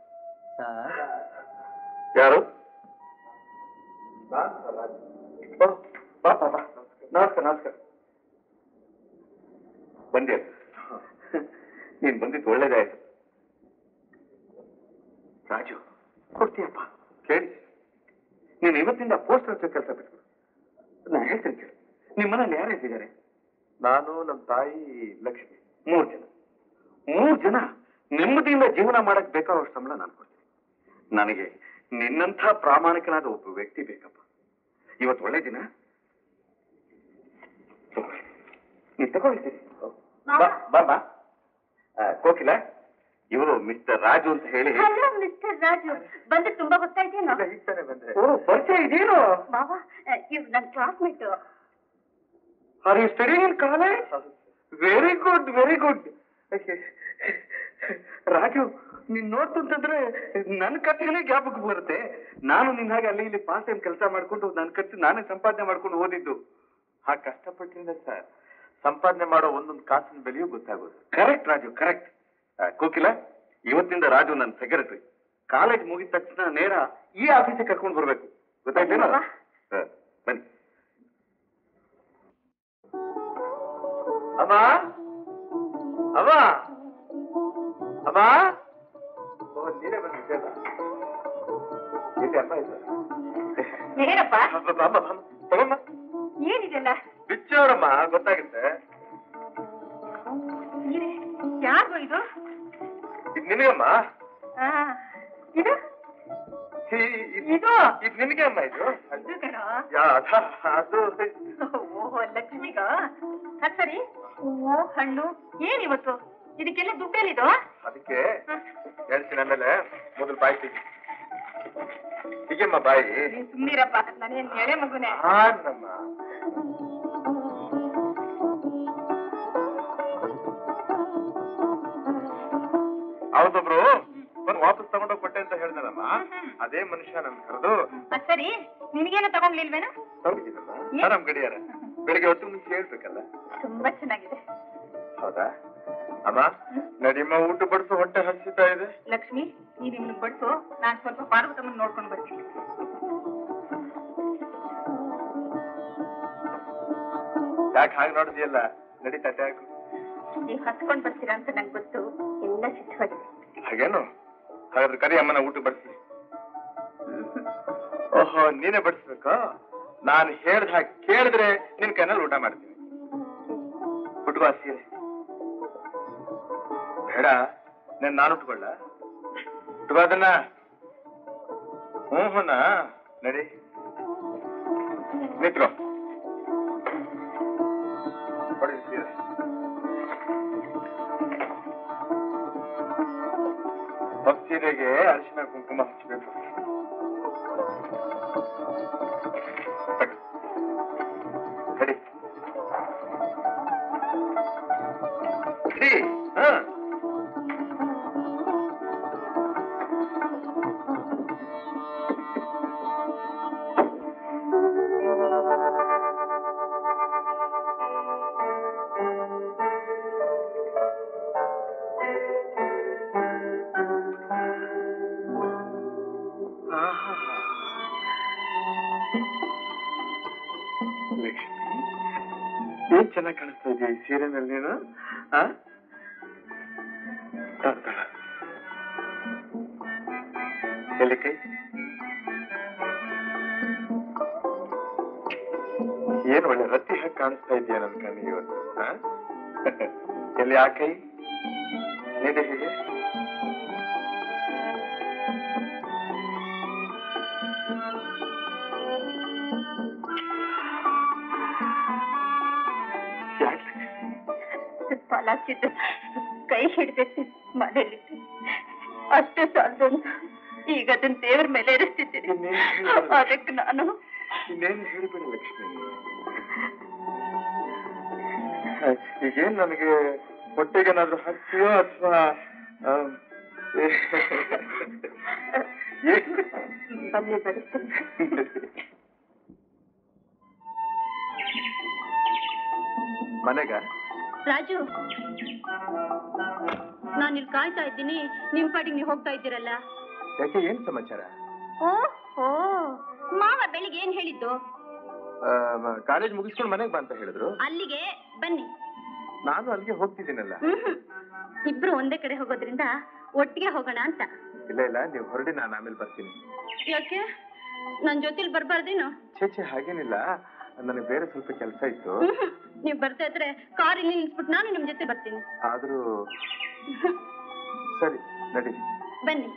B: ಯಾರು ಓ, ಬಾ, ಬಾ, ಬಾ. ನಮಸ್ಕಾರ ನಮಸ್ಕಾರ ಬಂದೆ ನೀನ್ ಬಂದಿದ್ದು ಒಳ್ಳೇದಾಯ್ತು ರಾಜು ಕೊಡ್ತೀಯಪ್ಪ ಕೇಳಿ ನೀನು ಇವತ್ತಿಂದ ಪೋಸ್ಟ್ ಹಚ್ಚೋ ಕೆಲಸ ಬಿಟ್ಬಿಡು ನಾನು ಹೇಳ್ತೇನೆ ಕೇಳಿ ನಿಮ್ಮ ಮನೇಲಿ ಯಾರು ಇದ್ದಾರೆ ನಾನು ನಮ್ಮ ತಾಯಿ ಲಕ್ಷ್ಮಿ ಮೂರು ಜನ ಮೂರು ಜನ ನೆಮ್ಮದಿಯಿಂದ ಜೀವನ ಮಾಡಕ್ ಬೇಕಾದಷ್ಟು ಸಂಬಳ ನಾನು ಕೊಡ್ತೀನಿ ನನಗೆ ನಿನ್ನಂಥ ಪ್ರಾಮಾಣಿಕನಾದ ಒಬ್ಬ ವ್ಯಕ್ತಿ ಬೇಕಪ್ಪ ಇವತ್ತು ಒಳ್ಳೆ ದಿನ ತಗೊಳ್ಳಿ. ನೀನ್ ತಗೊಳ್ತೀರಿ ಬಾ ಬಾ ಬಾ ಆ, ಕೋಕಿಲ ಇವರು ಮಿಸ್ಟರ್ ರಾಜು ಅಂತ ಹೇಳಿ
D: ಹಲೋ ಮಿಸ್ಟರ್ ರಾಜು ಬಂದು ತುಂಬಾ ಗೊತ್ತಾಯ್ತೇನೋ
C: ಈಗ ತಾನೇ ಬಂದ್ರೆ
B: ಓ ಪರಿಚಯ ಇದೇನು
D: ಮಾವ ಇವ್ ನನ್ classmate
B: are you study in college very good very good Raju ನೀನ್ ನೋಡ್ತು ಅಂತಂದ್ರೆ ನನ್ನ ಕಥೆನೇ ಜ್ಞಾಪಕ ಬರುತ್ತೆ ನಾನು ನಿನ್ನ ಹಾಗೆ ಅಲ್ಲಿ ಇಲ್ಲಿ ಪಾಸ್ ಟೈಮ್ ಕೆಲಸ ಮಾಡ್ಕೊಂಡು ನನ್ನ ಖರ್ಚು ನಾನೇ ಸಂಪಾದನೆ ಮಾಡ್ಕೊಂಡು ಓದಿದ್ದು
C: ಆ ಕಷ್ಟಪಟ್ಟಿಂದ ಸರ್ ಸಂಪಾದನೆ ಮಾಡೋ ಒಂದೊಂದು ಕಾಸಿನ ಬೆಲೆಯೂ ಗೊತ್ತಾಗೋದು
B: ಕರೆಕ್ಟ್ ರಾಜು ಕರೆಕ್ಟ್ ಕೋಕಿಲ ಇವತ್ತಿಂದ ರಾಜು ನನ್ನ ಸೆಕ್ರೆಟರಿ ಕಾಲೇಜ್ ಮುಗಿದ ತಕ್ಷಣ ನೇರ ಈ ಆಫೀಸಿಗೆ ಕರ್ಕೊಂಡು ಬರ್ಬೇಕು ಗೊತ್ತಾಯ್ತೇನೋ
D: ಅಲ್ವಾ?
B: ಹ, ಬನ್ನಿ
C: ಅಮ್ಮ ಅಮ್ಮ ಅಮ್ಮ ಓ ನೀನೇ ಬಂದಿದ್ದಲ್ಲ ಎಲ್ಲಿ ಅಮ್ಮ ಇಲ್ಲ
D: ಏನಪ್ಪ
C: ಅಮ್ಮ, ಅಮ್ಮ, ಅಮ್ಮ, ತಗೊಮ್ಮ
D: ಏನಿದೆಲ್ಲ
C: ಬಿಚ್ಚೋರಮ್ಮ ಗೊತ್ತಾಗುತ್ತೆ
D: ಇದೆ ಯಾರು ಇದು
C: ಇದು ನಿನಗಮ್ಮ
D: ಆ, ಇದು
C: ಈ- ಈ-
D: ಇದು
C: ಇದು ನಿನಗೆ ಅಮ್ಮ ಇದು
D: ಇದು ಕಣೋ
C: ಯಾ, ಅದ- ಅದು
D: ಓಹೋ ಲಕ್ಷ್ಮಿಗ ಅದ್ ಸರಿ ಹೂವು ಹಣ್ಣು ಏನಿವತ್ತು ಇದಕ್ಕೆಲ್ಲ ದುಡ್ಡೇನಿದು
C: ಅದಕ್ಕೆ ಹೇಳ್ತೀನಿ ಆಮೇಲೆ ಮೊದಲು ಬಾಯಿ ತೆಗಿ ಹೀಗೆಮ್ಮ ಬಾಯಿ
D: ನೀನ್ ಸುಮ್ನಿರಪ್ಪ ನಾನೇನ್ ಎಳೆ ಮಗುನೆ
C: ಹಾನಮ್ಮ ಅವತ್ತೊಬ್ರು ಬಂದು ವಾಪಸ್ ತಗೊಂಡೋಗ್ ಕೊಟ್ಟೆ ಅಂತ ಹೇಳ್ದಲ್ಲಮ್ಮ ಅದೇ ಮನುಷ್ಯ ನನ್ ಕರೆದು
D: ಅದ್ ಸರಿ ನಿನಗೇನು ತಗೊಂಡ್ಲಿಲ್ವೇನು
C: ತಗೊಂಡಿದ್ದೀನಮ್ಮ ಆರಾಮ್ ಗಡಿಯಾರ ಬೆಳಿಗ್ಗೆ ಹೊತ್ತು ಮುಂಚೆ ಹೇಳ್ಬೇಕಲ್ಲ
D: ತುಂಬಾ ಚೆನ್ನಾಗಿದೆ
C: ಹೌದಾ ಅಮ್ಮ ನಡಿಯಮ್ಮ ಊಟ ಬಡಿಸು ಹೊಟ್ಟೆ ಹಸಿತಾ ಇದೆ
D: ಲಕ್ಷ್ಮಿ ನೀನ್ ಇನ್ನು ಬಡ್ಸು ನಾನ್ ಸ್ವಲ್ಪ ಪಾರ್ವತಮ್ಮನ್ ನೋಡ್ಕೊಂಡು ಬರ್ತೀನಿ
C: ಯಾಕೆ ಹಾಗೆ ನೋಡಿದ್ಯಲ್ಲ ನಡಿ ತಟ್ಟೆ ಹಾಕು
D: ನೀವ್ ಹತ್ಕೊಂಡ್ ಬರ್ತೀರಾ ಅಂತ ನಂಗೆ ಗೊತ್ತು ಎಲ್ಲ ಸಿದ್ಧವಾಗಿದೆ
C: ಹಾಗೇನು ಹಾಗಾದ್ರೆ ಕರಿ ಅಮ್ಮನ ಊಟ ಬಡಿಸಿ ಓಹೋ ನೀನೇ ಬಡಿಸ್ಬೇಕಾ ನಾನು ಹೇಳ್ದ ಹಾಗೆ ಕೇಳಿದ್ರೆ ನಿನ್ ಕೈನಲ್ಲಿ ಊಟ ಮಾಡ್ತೀನಿ ಉಟ್ಕೋ ಸೀರೆ ಬೇಡ నేను ನಾನು ಉಟ್ಕೊಳ್ಳ ಉಟ್ಕೋ ಅದನ್ನ ಹ್ಞೂ ಹೂನ ನಡಿ ನಿತ್ಕೋ ಕೊಡಿ ಸೀರೆ ಸೀರೆಗೆ ಅರಿಶಿನ ಕುಂಕುಮ ಹಚ್ಚಬೇಕು ಸರಿ ಸರಿ ಹಾ
E: ಲಕ್ಷ್ಮಿ ಏನ್ ಚೆನ್ನಾಗಿ ಕಾಣಿಸ್ತಾ ಇದೆಯಾ ಈ ಸೀರೆನಲ್ಲಿ ನೀನು ಆ? ತಾಳು, ತಾಳು. ಎಲ್ಲಿ ಕೈ ಏನ್ ಒಳ್ಳೆ ರತ್ತಿ ಹಾಕಿ ಕಾಣಿಸ್ತಾ ಇದೆಯಾ ನನ್ ಕಣ್ಣಿಗೆ ಇವತ್ತು ಆ? ಎಲ್ಲಿ ಆ ಕೈ ನೀನೆ ಹೇಗೆ ಯಾಕೆ
D: ಪಲಾಚಿದ್ದು ಕೈ ಹಿಡಿದಿತ್ತು ಮನೇಲಿಟ್ಟು ಅಷ್ಟು ಸಾಲದು ಅಂತ ಈಗ ಅದನ್ನ ದೇವ್ರ ಮೇಲೆ ಇರಿಸ್ತಿದ್ದೀನಿ
E: ಇನ್ನೇನ್ ಹೇಳ್ತಾರೆ?
D: ಅದಕ್ಕೆ ನಾನು
E: ಇನ್ನೇನು ಹೇಳಿಬಿಡಿ ಲಕ್ಷ್ಮಿ ಈಗೇನ್ ನನಗೆ ಹೊಟ್ಟೆಗೇನಾದ್ರೂ ಹಾಕ್ತೀಯೋ ಅಥವಾ
D: ಬನ್ನಿ ಬರುತ್ತೇನೆ
E: ಮನೆಗ
D: ರಾಜು ನಾನು ಇಲ್ಲಿ ಕಾಯ್ತಾ ಇದ್ದೀನಿ ನಿಮ್ ಪಾಟಿಗೆ ನೀವು ಹೋಗ್ತಾ ಇದ್ದೀರಲ್ಲ
E: ಯಾಕೆ ಏನ್ ಸಮಾಚಾರ
D: ಓ ಓ ಮಾವ ಬೆಳಿಗ್ಗೆ ಏನ್ ಹೇಳಿದ್ದು
E: ಕಾಲೇಜ್ ಮುಗಿಸ್ಕೊಂಡು ಮನೆಗೆ ಬಾ ಅಂತ ಹೇಳಿದ್ರು
D: ಅಲ್ಲಿಗೆ ಬನ್ನಿ
E: ನಾನು ಅಲ್ಲಿಗೆ ಹೋಗ್ತಿದ್ದೀನಲ್ಲ
D: ಹ್ಮ್ ಇಬ್ರು ಒಂದೇ ಕಡೆ ಹೋಗೋದ್ರಿಂದ ಒಟ್ಟಿಗೆ ಹೋಗೋಣ ಅಂತ
E: ಇಲ್ಲ ಇಲ್ಲ ನೀವು ಹೊರಡಿ ನಾನು ಆಮೇಲೆ ಬರ್ತೀನಿ
D: ಯಾಕೆ ನನ್ ಜೊತೆಲಿ ಬರ್ಬಾರ್ದೇನು
E: ಛೇ ಛೇ ಹಾಗೇನಿಲ್ಲ ನನಗೆ ಬೇರೆ ಸ್ವಲ್ಪ ಕೆಲಸ ಇತ್ತು
D: ಹ್ಮ್ ನೀವ್ ಬರ್ತಾ ಇದ್ರೆ ಕಾರ್ ಇಲ್ಲಿ ನಿಲ್ಸ್ಬಿಟ್ಟು ನಾನು ನಿಮ್ ಜೊತೆ ಬರ್ತೀನಿ
E: ಆದ್ರೂ ಸರಿ ನಡಿ
D: ಬನ್ನಿ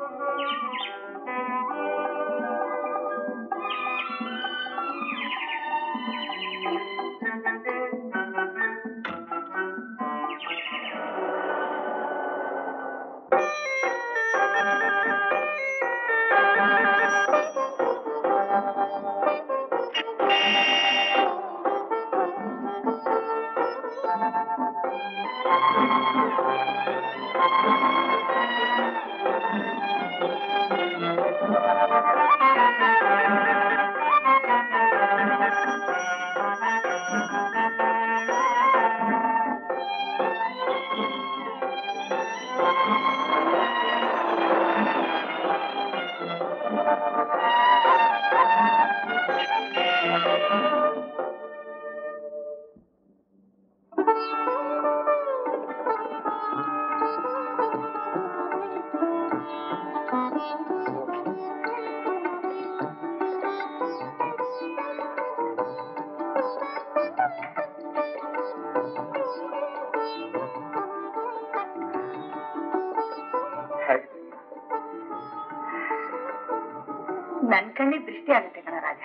E: ಹಾಗೆ
D: ನನ್ ಕಣ್ಣಿಗೆ ದೃಷ್ಟಿ ಆಗುತ್ತೆ ಕಣ ರಾಜ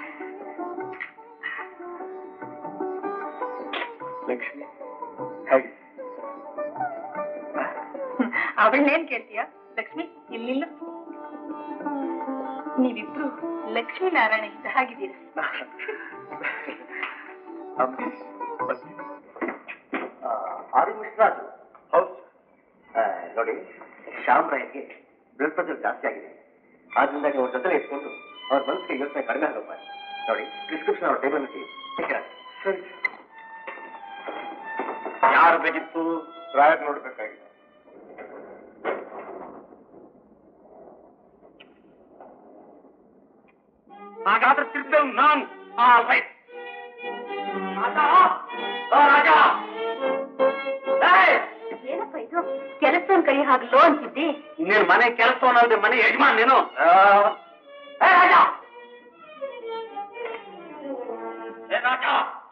E: ಲಕ್ಷ್ಮಿ ಹಾಗೆ
D: ಅವಳನ್ನೇನ್ ಕೇಳ್ತೀಯ ಲಕ್ಷ್ಮಿ ಇಲ್ಲಿಲ್ಲ ನೀವಿಬ್ರು ಲಕ್ಷ್ಮೀ ನಾರಾಯಣ ಇದ್ದ ಹಾಗಿದ್ದೀರ
E: ಅಮ್ಮ, ಬರ್ತೀನಿ.
F: ಆರು ಮಿಶ್ರಾಜು
E: ಹೌದು
F: ನೋಡಿ ಶ್ಯಾಮ್ ರಾಯ್ಗೆ ಬ್ಲಡ್ ಪ್ರೆಷರ್ ಜಾಸ್ತಿ ಆಗಿದೆ ಆದ್ರಿಂದ ನೀವು ಅವ್ರ ಜೊತೆ ಇಟ್ಕೊಂಡು ಅವ್ರ ಮನಸ್ಸಿಗೆ ಯೋಚನೆ ಕಡಿಮೆ ಆಗೋ ಮಾಡಿ ನೋಡಿ ಪ್ರಿಸ್ಕ್ರಿಪ್ಷನ್ ಅವ್ರ ಟೇಬಲ್
E: ಸರಿ
F: ಯಾರು ಬೇಕಿತ್ತು
E: ರಾಯರ್ ನೋಡ್ಬೇಕಾಗಿದೆ
F: ಹಾಗಾದ್ರೆ ತಿರ್ತೇವ್ ನಾನು ರೈಟ್
D: ಏನಪ್ಪ ಇದು ಕೆಲಸನ್ ಕೈ ಹಾಗ್ಲೋ ಅಂತಿದ್ದಿ
F: ನೀನು ಮನೆ ಕೆಲಸವನ್ನಲ್ದೆ ಮನೆ ಯಜಮಾನ್ ನೀನು ಏ ರಾಜ ಏ ರಾಜ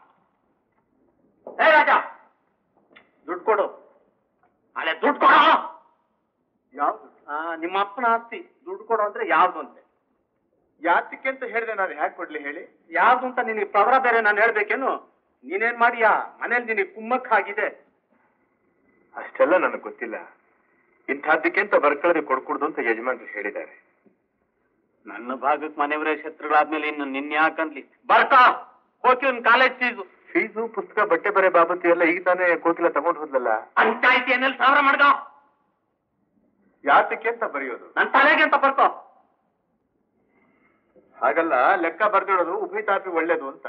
F: ಏ ರಾಜ ದುಡ್ಡು ಕೊಡು ಅಲ್ಲೇ ದುಡ್ಡು ಕೊಡು
E: ಯಾವ್ದು
F: ಆ, ನಿಮ್ಮ ಅಪ್ಪನ ಆಸ್ತಿ ದುಡ್ಡು ಕೊಡು ಅಂದ್ರೆ ಯಾವ್ದು ಅಂತೆ
E: ಯಾತಕ್ಕೆ ಅಂತ ಹೇಳಿದೆ ನಾನು ಹ್ಯಾಕ್ ಕೊಡ್ಲಿ ಹೇಳಿ
F: ಯಾವ್ದು ಅಂತ ನಿನಗೆ ಪ್ರವರ ಬೇರೆ ನಾನು ಹೇಳ್ಬೇಕೇನು ನೀನೇನ್ ಮಾಡಿಯಾ ಮನೇಲಿ ನಿನಗೆ ಕುಮ್ಮಕ್ ಆಗಿದೆ
E: ಅಷ್ಟೆಲ್ಲ ನನಗೆ ಗೊತ್ತಿಲ್ಲ ಇಂಥದ್ದಕ್ಕೆ ಅಂತ ಬರ್ಕಳದೆ ಕೊಡ್ಕೊಡ್ದು ಅಂತ ಯಜಮಾನ್ರು ಹೇಳಿದ್ದಾರೆ
F: ನನ್ನ ಭಾಗಕ್ಕೆ ಮನೆಯವರೇ ಶತ್ರುಗಳಾದ್ಮೇಲೆ ಇನ್ನು ನಿನ್ನ ಯಾಕಂದ್ಲಿ ಬರ್ತಾ ಹೋಗಿ ಒಂದು ಕಾಲೇಜ್ ಫೀಸು
E: ಫೀಸು ಪುಸ್ತಕ ಬಟ್ಟೆ ಬರೆ ಬಾಬತಿ ಎಲ್ಲ ಈಗ ತಾನೇ ಕೋಕಿಲ ತಗೊಂಡ್ ಹೋದ್ಲಲ್ಲ
F: ಪಂಚಾಯತಿ ಏನಲ್ಲಿ ಸಾವಿರ ಮಾಡ್ಕೋ
E: ಯಾತಕ್ಕೆ ಅಂತ ಬರೆಯೋದು
F: ನನ್ನ ತಲೆಗೆ ಅಂತ ಬರ್ಕೋ
E: ಹಾಗಲ್ಲ ಲೆಕ್ಕ ಬರ್ದಿಡೋದು ಉಭಯತಾಪಿ ಒಳ್ಳೇದು ಅಂತ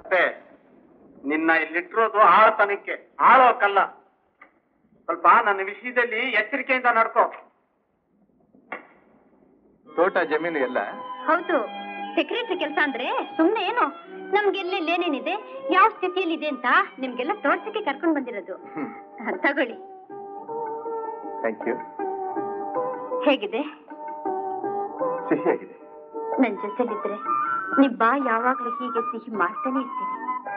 A: ಮತ್ತೆ ನಿನ್ನ ಇಲ್ಲಿಟ್ಟಿರೋದು ಆಳ್ತನಕ್ಕೆ ಆಳೋಕಲ್ಲ ಸ್ವಲ್ಪ ನನ್ನ ವಿಷಯದಲ್ಲಿ ಎಚ್ಚರಿಕೆಯಿಂದ ನಡ್ಕೋ
C: ತೋಟ ಜಮೀನು ಎಲ್ಲ
H: ಹೌದು ಸೆಕ್ರೆಟರಿ ಕೆಲಸ ಅಂದ್ರೆ ಸುಮ್ನೆ ಏನು ನಮ್ಗೆಲ್ಲೆಲ್ಲಿ ಏನೇನಿದೆ ಯಾವ ಸ್ಥಿತಿಯಲ್ಲಿದೆ ಅಂತ ನಿಮ್ಗೆಲ್ಲ ತೋರ್ಸಕ್ಕೆ ಕರ್ಕೊಂಡ್ ಬಂದಿರೋದು ತಗೊಳ್ಳಿ
C: ಥ್ಯಾಂಕ್ ಯು
H: ಹೇಗಿದೆ
C: ಸಿಹಿಯಾಗಿದೆ
H: ನನ್ ಜೊತೆಲಿದ್ರೆ ನಿಮ್ ಬಾ ಯಾವಾಗ್ಲೂ ಹೀಗೆ ಸಿಹಿ ಮಾಡ್ತಾನೆ ಇರ್ತೀನಿ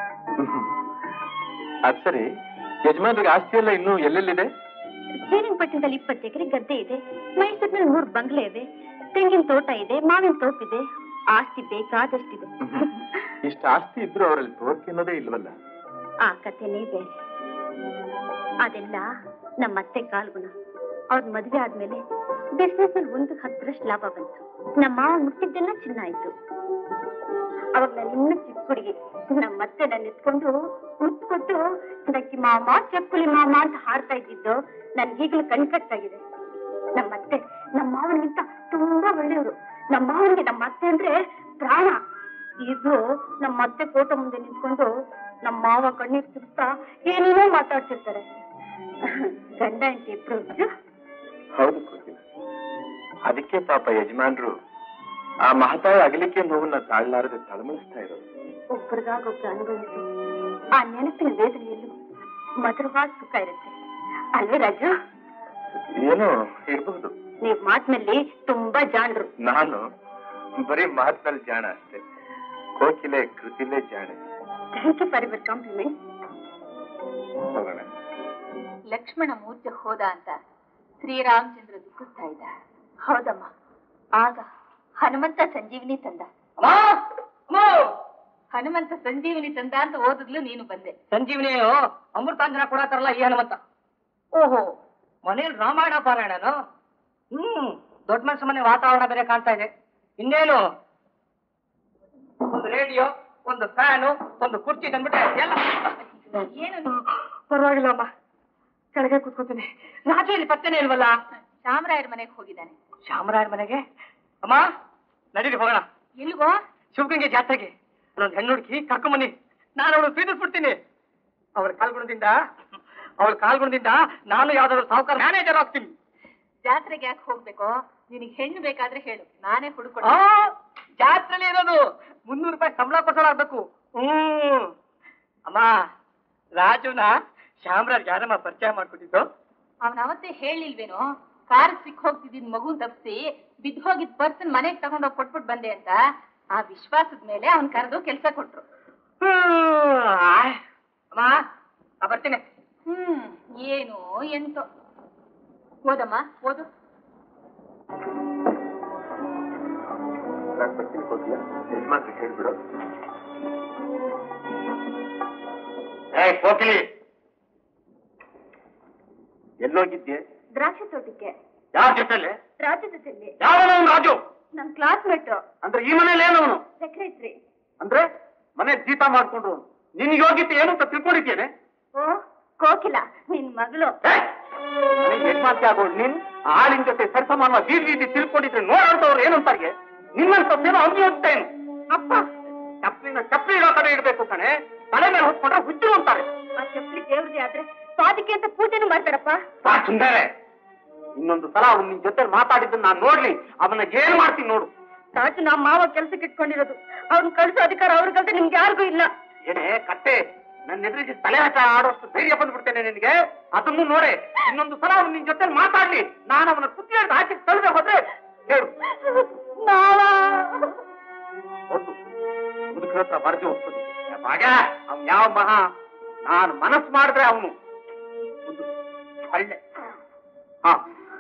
C: ಅದ್ ಸರಿ ಯಜಮಾನ್ರಿಗೆ ಆಸ್ತಿ ಎಲ್ಲ ಇನ್ನೂ ಎಲ್ಲೆಲ್ಲಿದೆ
H: ಶ್ರೀರಂಗಪಟ್ಟಣದಲ್ಲಿ ಇಪ್ಪತ್ತು ಎಕರೆ ಗದ್ದೆ ಇದೆ ಮೈಸೂರಿನಲ್ಲಿ ಮೂರು ಬಂಗ್ಲೆ ಇದೆ ತೆಂಗಿನ ತೋಟ ಇದೆ ಮಾವಿನ ತೋಪಿದೆ ಆಸ್ತಿ ಬೇಕಾದಷ್ಟಿದೆ
C: ಇಷ್ಟು ಆಸ್ತಿ ಇದ್ರು ಅವರಲ್ಲಿ ತೋರ್ಕೆ ಅನ್ನೋದೇ ಇಲ್ವಲ್ಲ
H: ಆ ಕಥೆನೇ ಬೇರೆ ಅದೆಲ್ಲ ನಮ್ಮ ಅತ್ತೆ ಕಾಲ್ಗುಣ ಅವ್ರ ಮದ್ವೆ ಆದ್ಮೇಲೆ ಬಿಸ್ನೆಸ್ ಅಲ್ಲಿ ಒಂದು ಹತ್ತರಷ್ಟು ಲಾಭ ಬಂತು ನಮ್ಮ ಮಾವ ಮುಟ್ಟಿದ್ದೆಲ್ಲ ಚಿನ್ನ ಆಯ್ತು ಅವಾಗ ನಾನು ಇನ್ನೂ ಚಿಕ್ಕ ಹುಡುಗಿ ನಮ್ಮ ಅತ್ತೆ ನನ್ನ ಎತ್ಕೊಂಡು ಮುತ್ತು ಕೊಟ್ಟು ನಕ್ಕಿ ಮಾಮ ಚಕ್ಕುಲಿ ಮಾಮ ಅಂತ ಹಾಡ್ತಾ ಇದ್ದಿದ್ದು ನನ್ಗೆ ಈಗಲೂ ಕಣ್ಕಟ್ಟಾಗಿದೆ ನಮ್ಮ ಅತ್ತೆ ನಮ್ಮ ಮಾವನಿಗಿಂತ ತುಂಬಾ ಒಳ್ಳೆಯವರು ನಮ್ಮ ಮಾವನಿಗೆ ನಮ್ಮ ಅತ್ತೆ ಅಂದ್ರೆ ಪ್ರಾಣ ಇದು ನಮ್ಮ ಅತ್ತೆ ಫೋಟೋ ಮುಂದೆ ನಿಂತ್ಕೊಂಡು ನಮ್ಮ ಮಾವ ಕಣ್ಣೀರ್ ಸುತ್ತಾ ಏನೇನೋ ಮಾತಾಡ್ತಿರ್ತಾರೆ ಗಂಡ ಹೆಂಡತಿ ಇಬ್ರು
C: ಹೌದು ಕೋಕಿಲ ಅದಕ್ಕೆ ಪಾಪ ಯಜಮಾನ್ರು ಆ ಮಹತಾಯ ಅಗಲಿಕೆ ನೋವನ್ನ ತಾಳ್ಲಾರದೆ ತಳಮಳಿಸ್ತಾ ಇರೋದು
H: ಒಬ್ರಿಗಾಗೊಬ್ರು ಅನುಭವಿಸಿ ಆ ನೆನಪಿನ ವೇದನೆಯಲ್ಲೂ ಮಧುರವಾದ ಸುಖ ಇರುತ್ತೆ ಅಲ್ವೇ ರಾಜು
C: ಏನೋ ಇರ್ಬಹುದು
H: ನೀವ್ ಮಾತಿನಲ್ಲಿ ತುಂಬಾ ಜಾಣರು
C: ನಾನು ಬರೀ ಮಾತಿನಲ್ಲಿ ಜಾಣ ಅಷ್ಟೇ ಕೋಕಿಲೆ ಕೃತಿಲೇ ಜಾಣೆ
H: thank you for your compliment
C: ಹೋಗೋಣ
D: ಲಕ್ಷ್ಮಣ ಮೂರ್ಛೆ ಹೋದ ಅಂತ ಶ್ರೀರಾಮಚಂದ್ರ ದುಃಖಿಸ್ತಾ ಇದ್ದ ಹೌದಮ್ಮ ಆಗ ಹನುಮಂತ ಸಂಜೀವಿನಿ ತಂದ ಹನುಮಂತ ಸಂಜೀವಿನಿ ತಂದ ಅಂತ ಓದಿದ್ಲು ನೀನು ಬಂದೆ
A: ಸಂಜೀವನಿಯು ಅಮೃತಾಂಜನ ಕೊಡತಾರಲ್ಲ ಈ ಹನುಮಂತ ಓಹೋ ಮನೇಲಿ ರಾಮಾಯಣ ಪಾರಾಯಣನು ಹ್ಮ್ ದೊಡ್ಡ ಮನಸ್ಸು ಮನೆ ವಾತಾವರಣ ಬೇರೆ ಕಾಣ್ತಾ ಇದೆ ಇನ್ನೇನು ಒಂದು ರೇಡಿಯೋ ಒಂದು ಫ್ಯಾನು ಒಂದು ಕುರ್ಚಿ ತಂದ್ಬಿಟ್ರೆ ಎಲ್ಲ
D: ಏನು
A: ಪರವಾಗಿಲ್ಲ ಅಮ್ಮ ಕೆಳಗೆ ಕೂತ್ಕೋತೀನಿ ರಾಜು ಇಲ್ಲಿ ಪತ್ತೆನೇ ಇಲ್ವಲ್ಲ
D: ಚಾಮರಾಯರ ಮನೆಗೆ ಹೋಗಿದ್ದಾನೆ
A: ಚಾಮರಾಯರ ಮನೆಗೆ ಅಮ್ಮ ನಡೀರಿ ಹೋಗೋಣ
D: ಎಲ್ಗೋ
A: ಶಿವಗಂಗೆ ಜಾತ್ರೆಗೆ ನನ್ನ ಹೆಣ್ಣು ಹುಡುಕಿ ಕರ್ಕೊಂಬನ್ನಿ ನಾನು ಅವಳು ಪ್ರೀತಿಸ್ಬಿಡ್ತೀನಿ ಅವಳ ಕಾಲ್ಗುಣದಿಂದ ಅವಳ ಕಾಲ್ಗುಣದಿಂದ ನಾನು ಯಾವ್ದಾದ್ರು ಸಾಹುಕಾರ ಮ್ಯಾನೇಜರ್ ಆಗ್ತೀನಿ
D: ಜಾತ್ರೆಗೆ ಯಾಕೆ ಹೋಗ್ಬೇಕು ನಿನಗೆ ಹೆಣ್ಣು ಬೇಕಾದ್ರೆ ಹೇಳು ನಾನೇ ಹುಡುಕೊಡ
A: ಆ, ಜಾತ್ರೆಲಿ ಇರೋದು ಮುನ್ನೂರು ರೂಪಾಯಿ ಸಂಬಳ ಕೊಡ್ಸೋಳಾಗ್ಬೇಕು ಹ್ಮ್ ಅಮ್ಮ ರಾಜುನ ಶ್ಯಾಮರಾಜ್ ಯಾರಮ್ಮ ಪರಿಚಯ ಮಾಡ್ಕೊಟ್ಟಿದ್ದು
D: ಅವನ ಅವತ್ತೇ ಹೇಳಿಲ್ವೇನೋ ಕಾರ್ ಸಿಕ್ ಹೋಗ್ತಿದ್ದಿದ್ ಮಗು ತಪ್ಸಿ ಬಿದ್ದು ಹೋಗಿದ್ ಪರ್ಸನ್ ಮನೆಗೆ ತಗೊಂಡೋಗಿ ಕೊಟ್ಬಿಟ್ಟು ಬಂದೆ ಅಂತ ಆ ವಿಶ್ವಾಸದ ಮೇಲೆ ಅವನ್ ಕರೆದು ಕೆಲಸ ಕೊಟ್ರು
A: ಹ್ಮ್, ಆಯ್. ಅಮ್ಮ ಆ ಬರ್ತೀನಿ
D: ಹ್ಮ್ ಏನು ಎಂತೋ ಓದಮ್ಮ ಓದು
C: ನಾನು ಬರ್ತೀನಿ ಕೋಕಿಲ ಯಜಮಾನ್ರಿಗೆ ಹೇಳ್ಬಿಡು
B: ಏ ಕೋಕಿಲಿ ಎಲ್ಲೋಗಿದ್ದೆ
H: ದ್ರಾಕ್ಷಿ ತೋಟಕ್ಕೆ
B: ಯಾರ ಜೊತೆಲೆ
H: ರಾಜು ಜೊತೆಲಿ
B: ಯಾವನವನು ರಾಜು
H: ನಮ್ ಕ್ಲಾಸ್ಮೇಟ್
B: ಅಂದ್ರೆ ಈ ಮನೇಲಿ ಏನವನು
H: ಸೆಕ್ರೆಟರಿ
B: ಅಂದ್ರೆ ಮನೆ ಜೀತ ಮಾಡ್ಕೊಂಡು ನಿನ್ ಯೋಗ್ಯತೆ ಏನು ಅಂತ ತಿಳ್ಕೊಂಡಿದ್ದೇನೆ
H: ಓ ಕೋಕಿಲ ನಿನ್ ಮಗಳು
B: ಯಜಮಾನ್ತಿ ಆಗೋಳು ನೀನ್ ಆಳಿನ ಜೊತೆ ಸರಿಸಮಾನ ಬೀದಿ ಬೀದಿ ತಿಳ್ಕೊಂಡಿದ್ರೆ ನೋಡಾಡ್ದವ್ರು ಏನಂತಾರಿಗೆ ನಿನ್ನಂತೇನೋ ಅಂಗಿ ಏನು
H: ಅಪ್ಪ
B: ಚಪ್ಪಲಿನ ಚಪ್ಪಲಿ ಇಡೋ ಕಡೆ ಇಡ್ಬೇಕು ಕಣೆ ತಲೆ ಮೇಲೆ ಹೊತ್ಕೊಂಡ್ರೆ ಹುಚ್ಚು ಅಂತಾರೆ
H: ಆ ಚಪ್ಪಲಿ ದೇವ್ರದೇ ಆದ್ರೆ ಸ್ವಾದಿಕೆ ಅಂತ ಪೂಜೆನೂ ಮಾಡ್ತಾರಪ್ಪ
B: ಸಾ ಸುಂದರ ಇನ್ನೊಂದು ಸಲ ಅವ್ನು ನಿನ್ ಜೊತೆ ಮಾತಾಡಿದ್ದನ್ನ ನಾನ್ ನೋಡ್ಲಿ ಅವನ್ನ ಏನ್ ಮಾಡ್ತೀನಿ ನೋಡು
H: ರಾಜು ನಮ್ಮ ಮಾವ ಕೆಲ್ಸಕ್ಕೆ ಇಟ್ಕೊಂಡಿರೋದು ಅವ್ರನ್ನ ಕಳ್ಸೋ ಅಧಿಕಾರ ಅವ್ರಿಗಂತ ನಿಮ್ಗೆ ಯಾರಿಗೂ ಇಲ್ಲ
B: ಏನೇ ಕಟ್ಟೆ ನನ್ನ ಎದುರಿಗೆ ತಲೆ ಹಠ ಆಡೋಷ್ಟು ಧೈರ್ಯ ಬಂದ್ಬಿಡ್ತೇನೆ ನಿನಗೆ ಅದನ್ನು ನೋಡೆ ಇನ್ನೊಂದು ಸಲ ಅವ್ನು ನಿನ್ ಜೊತೆ ಮಾತಾಡ್ಲಿ ನಾನು ಅವನ ಕುತ್ತಿ ಹಿಡ್ದು ಹಾಕಿ ತಳ್ದೆ ಹೋದ್ರೆ ಹೇಳು ಒಂದು ಮುದುಕರ ಹತ್ರ ಬರ್ದಿ ಹೋಗ್ತದೆ ಭಾಗ ಅವ್ನು ಯಾವ ಮಹಾ ನಾನು ಮನಸ್ಸು ಮಾಡಿದ್ರೆ ಅವನು ಒಂದು ಒಳ್ಳೆ ಹಾ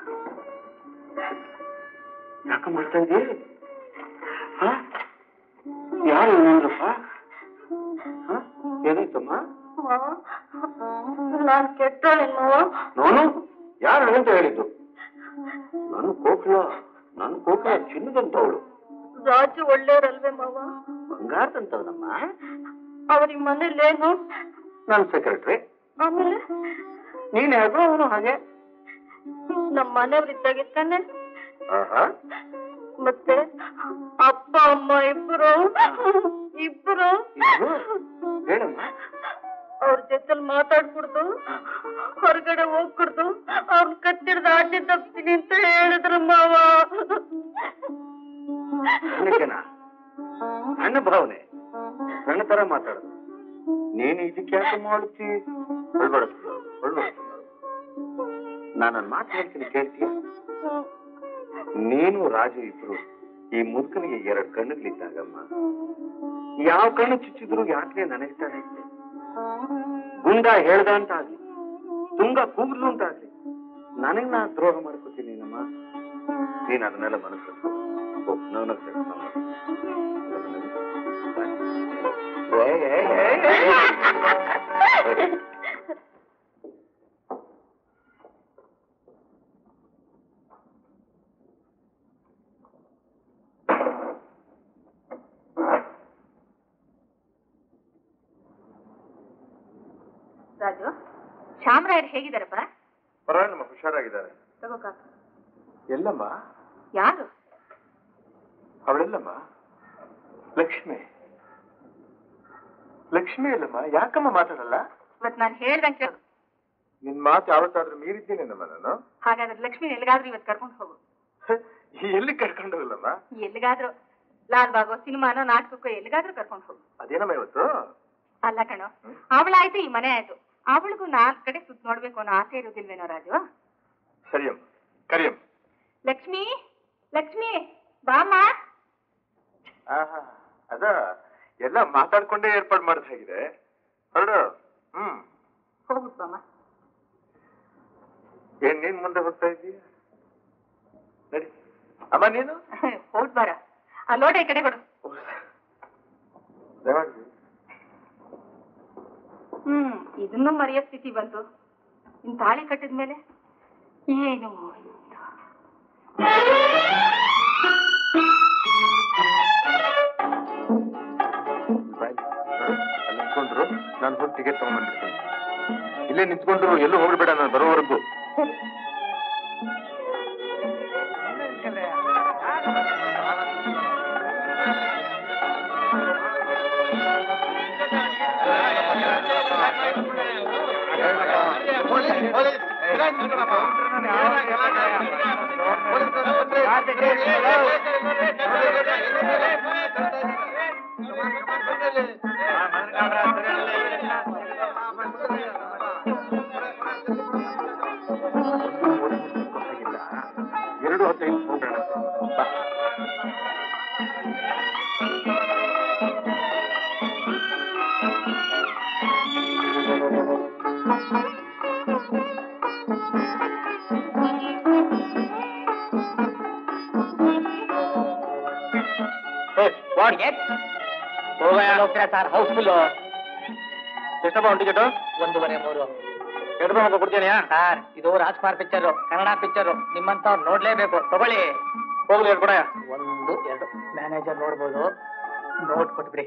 B: ಯಾಕ ಮಾಡ್ತಾ ಇದ್ದೀ ಹಾ ಯಾರು ಇನ್ನೊಂದ್ರಪ್ಪ ಹಾ? ಏನಾಯ್ತಮ್ಮ
H: ನಾನ್ ಕೆಟ್ಟೋಳೆ ಮಾವ
B: ನಾನು ಯಾರು ಅಂತ ಹೇಳಿದ್ದು ನಾನು ಕೋಕಿಲ ನಾನು ಕೋಕಿಲ ಚಿನ್ನದಂತವಳು
H: ರಾಜು ಒಳ್ಳೆಯವ್ರಲ್ವೇ ಮಾವ
B: ಬಂಗಾರದಂತವನಮ್ಮ
H: ಅವ್ರಿಗೆ ಮನೇಲೇನು
B: ನನ್ನ ಸೆಕ್ರೆಟ್ರಿ
H: ಆಮೇಲೆ
B: ನೀನ್ ಹೇಗೋ ಅವನು ಹಾಗೆ
H: ನಮ್ಮ ಮನೆಯವ್ರಿದ್ದಾಗಿತ್ತಾನೆ
B: ಆಹಾ
H: ಮತ್ತೆ ಅಪ್ಪ ಅಮ್ಮ ಇಬ್ರು ಇಬ್ರು
B: ಇಬ್ರು? ಹೇಳಮ್ಮ
H: ಅವ್ರ ಜೊತೆಲಿ ಮಾತಾಡ್ಕೊಡ್ದು ಹೊರಗಡೆ ಹೋಗ್ಕೊಡ್ದು ಅವ್ರನ್ನ ಕತ್ತಿಡ್ದು ಆಚೆ ತಪ್ತೀನಿ ಅಂತ ಹೇಳಿದ್ರು ಮಾವ
B: ನನಗೆನ ನನ್ನ ಭಾವನೆ ನನ್ನ ತರ ಮಾತಾಡೋದು ನೀನು ಇದಕ್ಕೆ ಯಾಕೆ ಮಾಡುತ್ತಿ ಒಳ್ಬೇಡ ಒಳ್ಬೇಡ ನಾನು ಮಾತು ಹೇಳ್ತೀನಿ ಕೇಳ್ತೀಯ ನೀನು ರಾಜು ಇಬ್ರು ಈ ಮುದುಕನಿಗೆ ಎರಡು ಕಣ್ಣುಗಳಿದ್ದಾಗಮ್ಮ ಯಾವ ಕಣ್ಣು ಚುಚ್ಚಿದ್ರು ಯಾಕೆ ನನಗೆ ತಾನೆ ಗುಂಡ ಹೇಳ್ದ ಅಂತ ಆಗ್ಲಿ ತುಂಗ ಕೂಗ್ಲು ಅಂತ ಆಗ್ಲಿ ನನಗ್ ನಾ ದ್ರೋಹ ಮಾಡ್ಕೋತೀನಿ ನಮ್ಮ ನೀನ್ ಅದನ್ನೆಲ್ಲ ಮನಸ್ಸು ನನ್ನ
D: ರಾಜು ಶ್ಯಾಮರಾಯರು ಹೇಗಿದ್ದಾರಪ್ಪ
E: ಪರವಾಗಿಲ್ಲಮ್ಮ ಹುಷಾರಾಗಿದ್ದಾರೆ
D: ತಗೋಕ
E: ಎಲ್ಲಮ್ಮ
D: ಯಾರು
E: ಅವಳೆಲ್ಲಮ್ಮ ಲಕ್ಷ್ಮಿ ಲಕ್ಷ್ಮಿ ಎಲ್ಲಮ್ಮ ಯಾಕಮ್ಮ ಮಾತಾಡಲ್ಲ
D: ಇವತ್ ನಾನು ಹೇಳ್ದಂಗೆ ಕೇಳು
E: ನಿನ್ ಮಾತು ಯಾವತ್ತಾದ್ರೂ ಮೀರಿದ್ದೀನೇನಮ್ಮ ನಾನು
D: ಹಾಗಾದ್ರೆ ಲಕ್ಷ್ಮಿ ಎಲ್ಲಿಗಾದ್ರೂ ಇವತ್ತು ಕರ್ಕೊಂಡು ಹೋಗು
E: ಎಲ್ಲಿ ಕರ್ಕೊಂಡು ಹೋಗಲ್ಲಮ್ಮ
D: ಎಲ್ಲಿಗಾದ್ರೂ ಲಾಲ್ ಬಾಗೋ ಸಿನಿಮಾನೋ ನಾಟಕಕ್ಕೋ ಎಲ್ಲಿಗಾದ್ರೂ ಕರ್ಕೊಂಡು ಹೋಗು
E: ಅದೇನಮ್ಮ ಇವತ್ತು
D: ಅಲ್ಲ ಕಣೋ ಅವಳಾಯ್ತು ಈ ಮನೆ ಆಯ್ತು ಅವಳಿಗೂ ನಾಲ್ಕು ಕಡೆ ಸುತ್ತ ನೋಡ್ಬೇಕು ಅನ್ನೋ ಆಸೆ ಇರೋದಿಲ್ವೇನೋ ರಾಜು
E: ಸರಿಯಮ್ಮ ಕರಿಯಮ್ಮ
D: ಲಕ್ಷ್ಮಿ ಲಕ್ಷ್ಮಿ ಬಾಮ್ಮ
E: ಆಹಾ ಅದ ಎಲ್ಲ ಮಾತಾಡ್ಕೊಂಡೇ ಏರ್ಪಾಡು ಮಾಡಿದ ಹಾಗಿದೆ ಹೊರಡು ಹ್ಮ್
D: ಹೋಗ್ಬಿಟ್ಟು ಬಾಮ್ಮ
E: ಏನ್ ನೀನ್ ಮುಂದೆ ಹೋಗ್ತಾ ಇದೀಯ ನಡಿ ಅಮ್ಮ ನೀನು
D: ಹೋಗ್ಬಿಟ್ಟು ಬಾರ ಆ ಲೋಟ ಈ ಕಡೆ ಕೊಡು
E: ದಯಮಾಡಿ
D: ಹ್ಮ್ ಇದನ್ನು ಮರೆಯೋ ಸ್ಥಿತಿ ಬಂತು ಇನ್ ತಾಳಿ ಕಟ್ಟಿದ್ಮೇಲೆ ಏನು ಅಂತ.
E: ಬಾಯ್. ಅಲ್ಲಿ ನಿಂತ್ಕೊಂಡ್ರು ನಾನು ಹೋಗಿ ಟಿಕೆಟ್ ತಗೊಂಡ್ಬಂದಿರ್ತೀನಿ ಇಲ್ಲೇ ನಿಂತ್ಕೊಂಡ್ರು ಎಲ್ಲೂ ಹೋಗ್ಬೇಡ ನಾನು ಬರೋವರೆಗೂ ಎರಡು ಹತ್ತೈದು ಹೋಗೋಣ ಬಾ.
F: ಹೋಗ್ತೀರಾ ಸರ್ ಹೌಸ್ಫುಲ್
E: ಎಷ್ಟಪ್ಪ ಒಂದು ಟಿಕೆಟ್
F: ಒಂದೂವರೆ ಮೂರು
E: ಎರಡು ರೂಪಾಯಿ ಕೊಡ್ತೀನಿ
F: ಸರ್ ಇದು ರಾಜ್ಕುಮಾರ್ ಪಿಕ್ಚರ್ ಕನ್ನಡ ಪಿಕ್ಚರ್ ನಿಮ್ಮಂತವ್ರು ನೋಡ್ಲೇಬೇಕು ತಗೊಳ್ಳಿ
E: ಹೋಗ್ಲಿ ಎರಡು ಕೊಡ
F: ಒಂದು ಎರಡು ಮ್ಯಾನೇಜರ್ ನೋಡ್ಬೋದು ನೋಟ್ ಕೊಟ್ಬಿಡಿ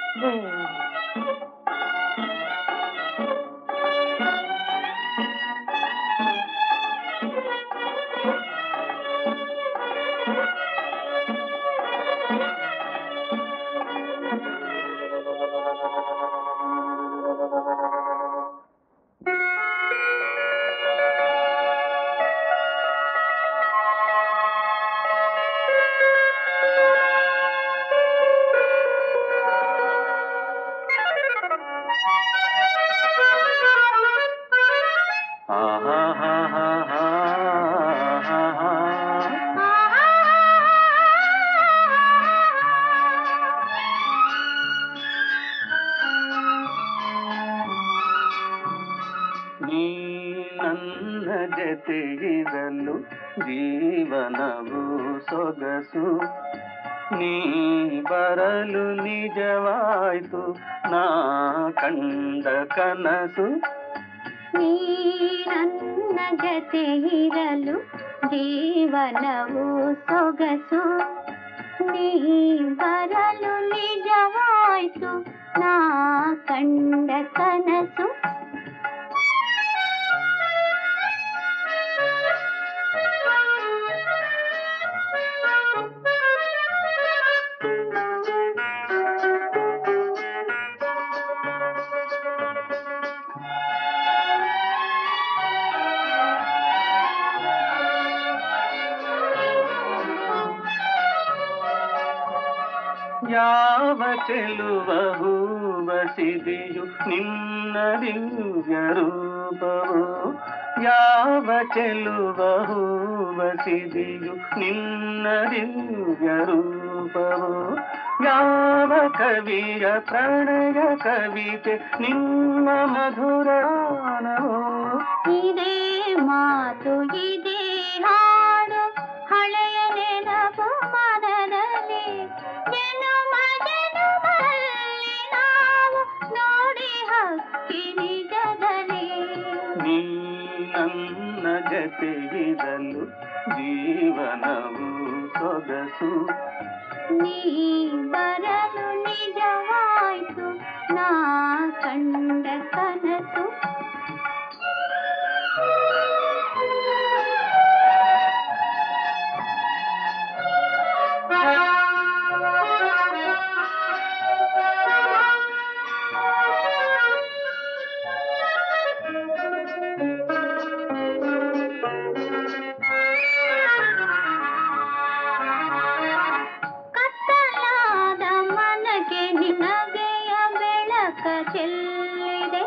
G: ನೀ ನನ್ನ ಜೊತೆ ಇರಲು ಜೀವನವು ಸೊಗಸು ನೀ ಬರಲು ನಿಜವಾಯ್ತು ನಾ ಕಂಡ ಕನಸು
H: ನೀ ನನ್ನ ಜೊತೆ ಇರಲು ಜೀವನವು ಸೊಗಸು ನೀ ಬರಲು ನಿಜವಾಯ್ತು ನಾ ಕಂಡ ಕನಸು
G: ಯಾವ ಚೆಲುವ ಹೂವ ಸಿರಿಯು ನಿನ್ನ ದಿವ್ಯ ರೂಪವು ಯಾವ ಚೆಲುವ ಹೂವ ಸಿರಿಯು ನಿನ್ನ ದಿವ್ಯ ರೂಪವು ಯಾವ ಕವಿಯ ಪ್ರಣಯ ಕವಿತೆ ನಿಮ್ಮ ಮಧುರಾನವೋ
H: ಇದೇ ಮಾತು ಇದೇ ಹಾಡು ಹಳೆಯ ನೆನಪು ಮನದಲ್ಲಿ ಜನುಮ ಜನುಮಲ್ಲಿ ನಾವು ನೋಡಿ ಹಕ್ಕಿ ನಿಜದಲ್ಲಿ
G: ನೀ ನನ್ನ ಜತೆಗಿರಲು ಜೀವನವು ಸೊಗಸು
H: ನೀ ಬರಲು ನಿಜವಾಯ್ತು ನಾ ಕಂಡ ಕನಸು ಕತ್ತಲಾದ ಮನಗೆ ನಿನಗೆಯ ಬೆಳಕ ಚೆಲ್ಲಿದೆ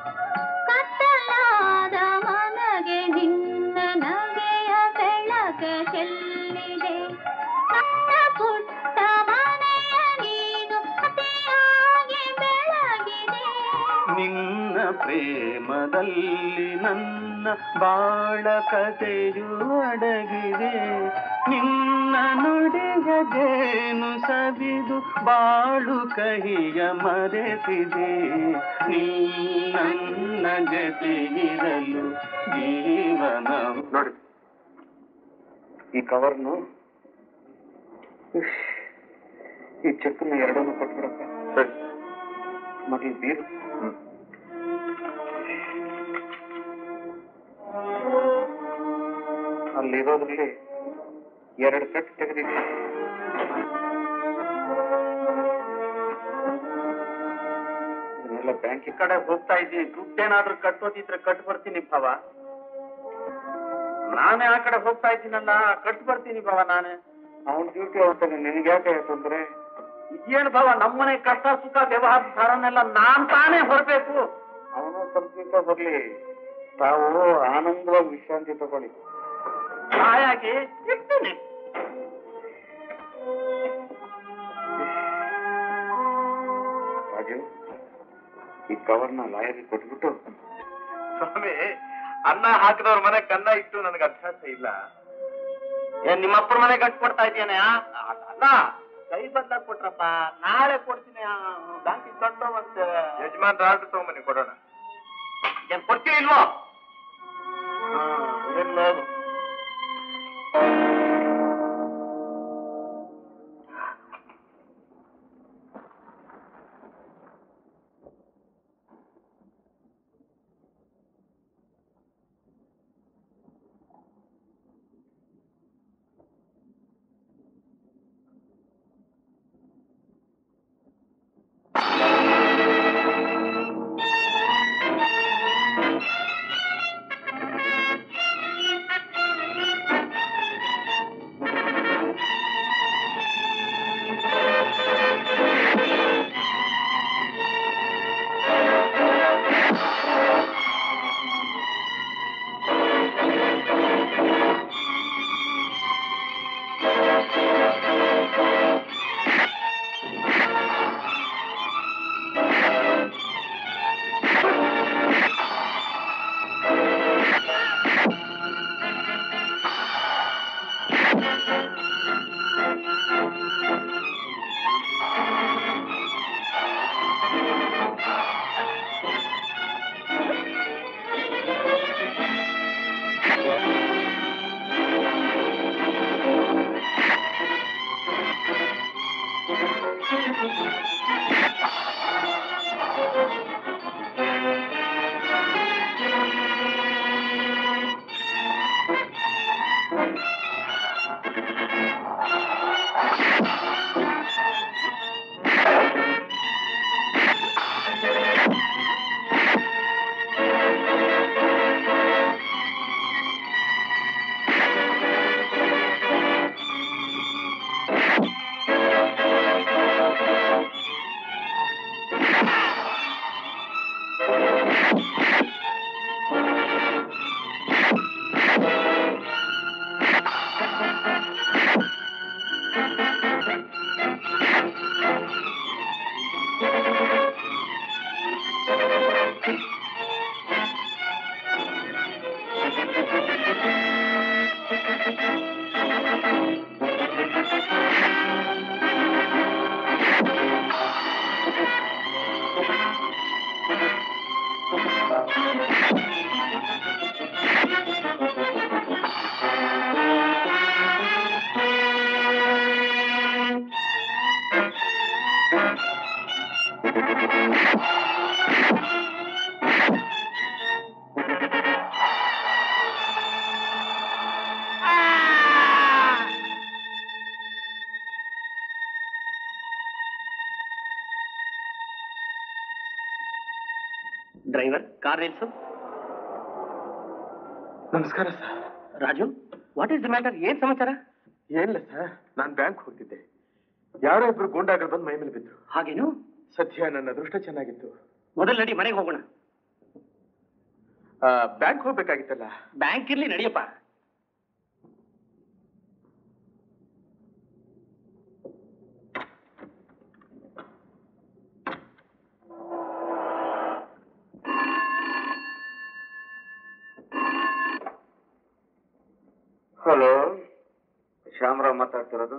H: ಕತ್ತಲಾದ ಮನಗೆ ನಿನ್ನ ನಗೆಯ ಬೆಳಕ ಚೆಲ್ಲಿದೆ ನನ್ನ ಪುಟ್ಟ ಮನೆಯ ನೀನು ಅತಿಯಾಗಿ ಬೆಳಗಿದೆ
G: ನಿನ್ನ ಪ್ರೇಮದಲ್ಲಿ ನನ್ನ ಬಾಳ ಕಥೆಯು ಅಡಗಿದೆ ನಿನ್ನ ನುಡಿಯ ಜೇನು ಸವಿದು ಬಾಳು ಕಹಿಯ ಮರೆತಿದೆ ನೀ ನನ್ನ ಜತೆಗಿರಲು ಜೀವನ
B: ನೋಡಿ ಈ ಕವರ್ನು ಈ ಚೆಕ್ಕನ್ನು ಎರಡನ್ನು ಕೊಟ್ಬಿಡಪ್ಪ ಸರಿ ಮೊದಲು ಬೀರು ಅಲ್ಲಿರೋದ್ರಲ್ಲಿ ಎರಡು ಕಟ್ ತೆಗೆದಿದೆ ಇದನ್ನೆಲ್ಲ ಬ್ಯಾಂಕ್ ಕಡೆ ಹೋಗ್ತಾ ಇದ್ದೀನಿ ದುಡ್ಡೇನಾದ್ರೂ ಕಟ್ಟೋದಿದ್ರೆ ಕಟ್ ಬರ್ತೀನಿ ಭಾವ ನಾನೇ ಆ ಕಡೆ ಹೋಗ್ತಾ ಇದ್ದೀನಲ್ಲ ಕಟ್ ಬರ್ತೀನಿ ಭಾವ ನಾನೇ ಅವನ ಡ್ಯೂಟಿ ಹೋಗ್ತಾನೆ ನಿನ್ಗೆ ಯಾಕೆ ತೊಂದ್ರೆ ಇದೇನು ಭಾವ ನಮ್ಮನೆ ಕಷ್ಟ ಸುಖ ವ್ಯವಹಾರ ಸಾರನ್ನೆಲ್ಲ ನಾನ್ ತಾನೇ ಹೊರಬೇಕು ಅವನು ಸ್ವಲ್ಪ ದಿವಸ ಬರ್ಲಿ ತಾವು ಆನಂದವಾಗಿ ವಿಶ್ರಾಂತಿ ತಗೊಳ್ಳಿ ಹಾಯಾಗಿ ಇರ್ತೀನಿ ರಾಜು ಈ ಕವರ್ನ ಲಾಯರ್ಗೆ ಕೊಟ್ಬಿಟ್ಟು
E: ಸ್ವಾಮಿ ಅನ್ನ ಹಾಕಿದವ್ರ ಮನೆ ಕನ್ನ ಇಟ್ಟು ನನಗೆ ಅಭ್ಯಾಸ ಇಲ್ಲ
A: ಏನ್ ನಿಮ್ಮಪ್ಪರ ಮನೆ ಗಂಟು ಕೊಡ್ತಾ ಇದೆಯೇನೆ ಅಲ್ಲ ಕೈ ಬಂದಾಗ ಕೊಟ್ರಪ್ಪ ನಾಳೆ ಕೊಡ್ತೀನಿ ಬ್ಯಾಂಕ್ ಕಟ್ಟೋ ಮತ್ತೆ
E: ಯಜಮಾನ್ ಆರ್ಡರ್ ತಗೊಂಬನ್ನಿ ಕೊಡೋಣ
A: ಏನ್ ಕೊಡ್ತೀವಿ ಇಲ್ವೋ ಹಾ, ಇರ್ಲಿ ಹೋಗು.
F: ಡ್ರೈವರ್ ಕಾರ್ ನಿಲ್ಸು
C: ನಮಸ್ಕಾರ sir
F: Raju what is the matter ಏನ್ ಸಮಾಚಾರ
C: ಏನಿಲ್ಲ ಸರ್ ನಾನು ಬ್ಯಾಂಕ್ ಹೋಗ್ತಿದ್ದೆ ಯಾರೋ ಇಬ್ರು ಗೂಂಡಾಗಳು ಬಂದು ಮೈ ಮೇಲೆ ಬಿದ್ರು
F: ಹಾಗೇನು
C: ಸದ್ಯ ನನ್ನ ಅದೃಷ್ಟ ಚೆನ್ನಾಗಿತ್ತು
F: ಮೊದಲು ನಡಿ ಮನೆಗೆ ಹೋಗೋಣ
C: ಬ್ಯಾಂಕ್ ಹೋಗ್ಬೇಕಾಗಿತ್ತಲ್ಲ
F: ಬ್ಯಾಂಕ್ ಇರ್ಲಿ ನಡಿಯಪ್ಪ
B: ಹಲೋ ಶ್ಯಾಮರಾವ್ ಮಾತಾಡ್ತಿರೋದು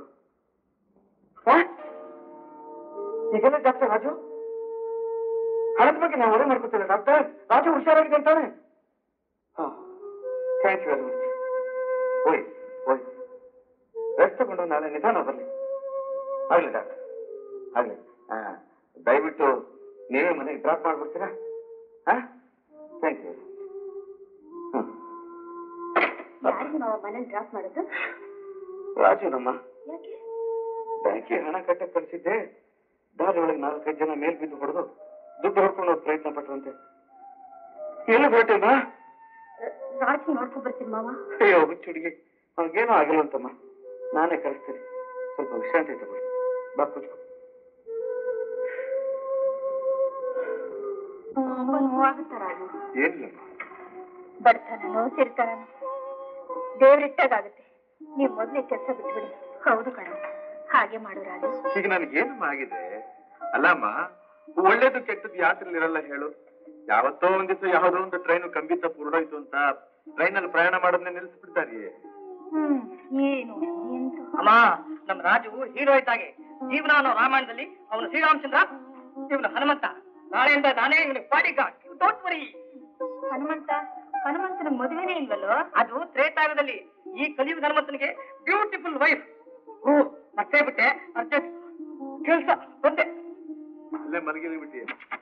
A: ಈಗೆಲ್ಲ ಡಾಕ್ಟರ್ ರಾಜು ಹಣದ ಬಗ್ಗೆ ನಾವು ಹೊರೆ ಮಾಡ್ಕೊತಿಲ್ಲ ಡಾಕ್ಟರ್ ರಾಜು ಹುಷಾರಾಗಿದೆ ಅಂತಾನೆ
B: ಥ್ಯಾಂಕ್ ಯು ವೆರಿ ಮಚ್ ಓಯ್ ಓಯ್ ರೆಸ್ಟ್ ತಗೊಂಡು ನಾಳೆ ನಿಧಾನ ಬರಲಿ ಆಗಲಿ ಡಾಕ್ಟರ್ ಆಗಲಿ ದಯವಿಟ್ಟು ನೀವೇ ಮನೆಗೆ ಡ್ರಾಪ್ ಮಾಡ್ಬಿಡ್ತೀರಾ ಹಾಂ ಥ್ಯಾಂಕ್ ಯು
H: ಯಾರಿಗೆ ನಾವು ಮನೇಲಿ ಡ್ರಾಪ್ ಮಾಡೋದು
B: ರಾಜುನಮ್ಮ
H: ಯಾಕೆ
B: ಬ್ಯಾಂಕಿಗೆ ಹಣ ಕಟ್ಟಕ್ಕೆ ಕಳಿಸಿದ್ದೆ ದಾರಿ ಒಳಗೆ ನಾಲ್ಕೈದು ಜನ ಮೇಲ್ ಬಿದ್ದು ಹೊಡೆದು ದುಡ್ಡು ಹೊಡ್ಕೊಂಡು ಹೋಗ್ ಪ್ರಯತ್ನ ಪಟ್ರಂತೆ ಎಲ್ಲಿ ಹೊರಟೇನಾ
H: ರಾಜ್ ನೋಡ್ಕೊ ಬರ್ತೀನಿ ಮಾವ
B: ಅಯ್ಯೋ ಹುಚ್ಚುಡಿಗೆ ಅವ್ನಿಗೇನೂ ಆಗಿಲ್ವಂತಮ್ಮ ನಾನೇ ಕಳಿಸ್ತೀನಿ ಸ್ವಲ್ಪ ವಿಶ್ರಾಂತಿ ತಗೊಳ್ಳಿ ಬಾ ಕೂತ್ಕೊ
H: ತುಂಬಾ ನೋವಾಗುತ್ತಾ ರಾಜು
B: ಏನಿಲ್ಲಮ್ಮ
H: ಬಡತನನೋ ಸಿರಿತನನೋ ದೇವ್ರಿಟ್ಟಾಗುತ್ತೆ ನೀವು ಮೊದ್ಲೇ ಕೆಲಸ ಬಿಟ್ಬಿಡಿ ಹೌದು ಕಣ ಹಾಗೆ ಮಾಡು ರಾಜು
E: ಈಗ ನನಗೇನಮ್ಮ ಆಗಿದೆ ಅಲ್ಲಮ್ಮ ಒಳ್ಳೇದು ಕೆಟ್ಟದ್ದು ಯಾತ್ರೆಲಿ ಇರಲ್ಲ ಹೇಳು ಯಾವತ್ತೋ ಒಂದ್ ದಿವಸ ಯಾವುದೋ ಒಂದು ಟ್ರೈನ್ ಕಂಬಿ ತಪ್ಪು ಉರುಳೋಯ್ತು ಅಂತ ಟ್ರೈನ್ ಅಲ್ಲಿ ಪ್ರಯಾಣ ಮಾಡೋದನ್ನ ನಿಲ್ಲಿಸ್ಬಿಡ್ತಾರಿಯೇ
H: ಹ್ಮ್ ಏನು ಎಂತ
A: ಅಮ್ಮ ನಮ್ ರಾಜು ಹೀರೋ ಇದ್ದಾಗೆ ಜೀವನ ಅನ್ನೋ ರಾಮಾಯಣದಲ್ಲಿ ಅವನು ಶ್ರೀರಾಮಚಂದ್ರ ಇವನು ಹನುಮಂತ ನಾಳೆಯಿಂದ ನಾನೇ ಇವನು bodyguard don't worry
H: Hanumantha ಹನುಮಂತನ ಮದುವೆನೇ ಇಲ್ವಲ್ಲೋ
A: ಅದು ತ್ರೇತಾಯುಗದಲ್ಲಿ ಈ ಕಲಿಯುಗ ಹನುಮಂತನಿಗೆ ಬ್ಯೂಟಿಫುಲ್ ವೈಫ್ ಓ ಮತ್ತೆ ಬಿಟ್ಟೆ ಅರ್ಜೆಂಟ್ ಕೆಲ್ಸ ಬಂದೆ
E: ಅಲ್ಲೇ ಮಲಗಿರಿ ಬಿಟ್ಟಿ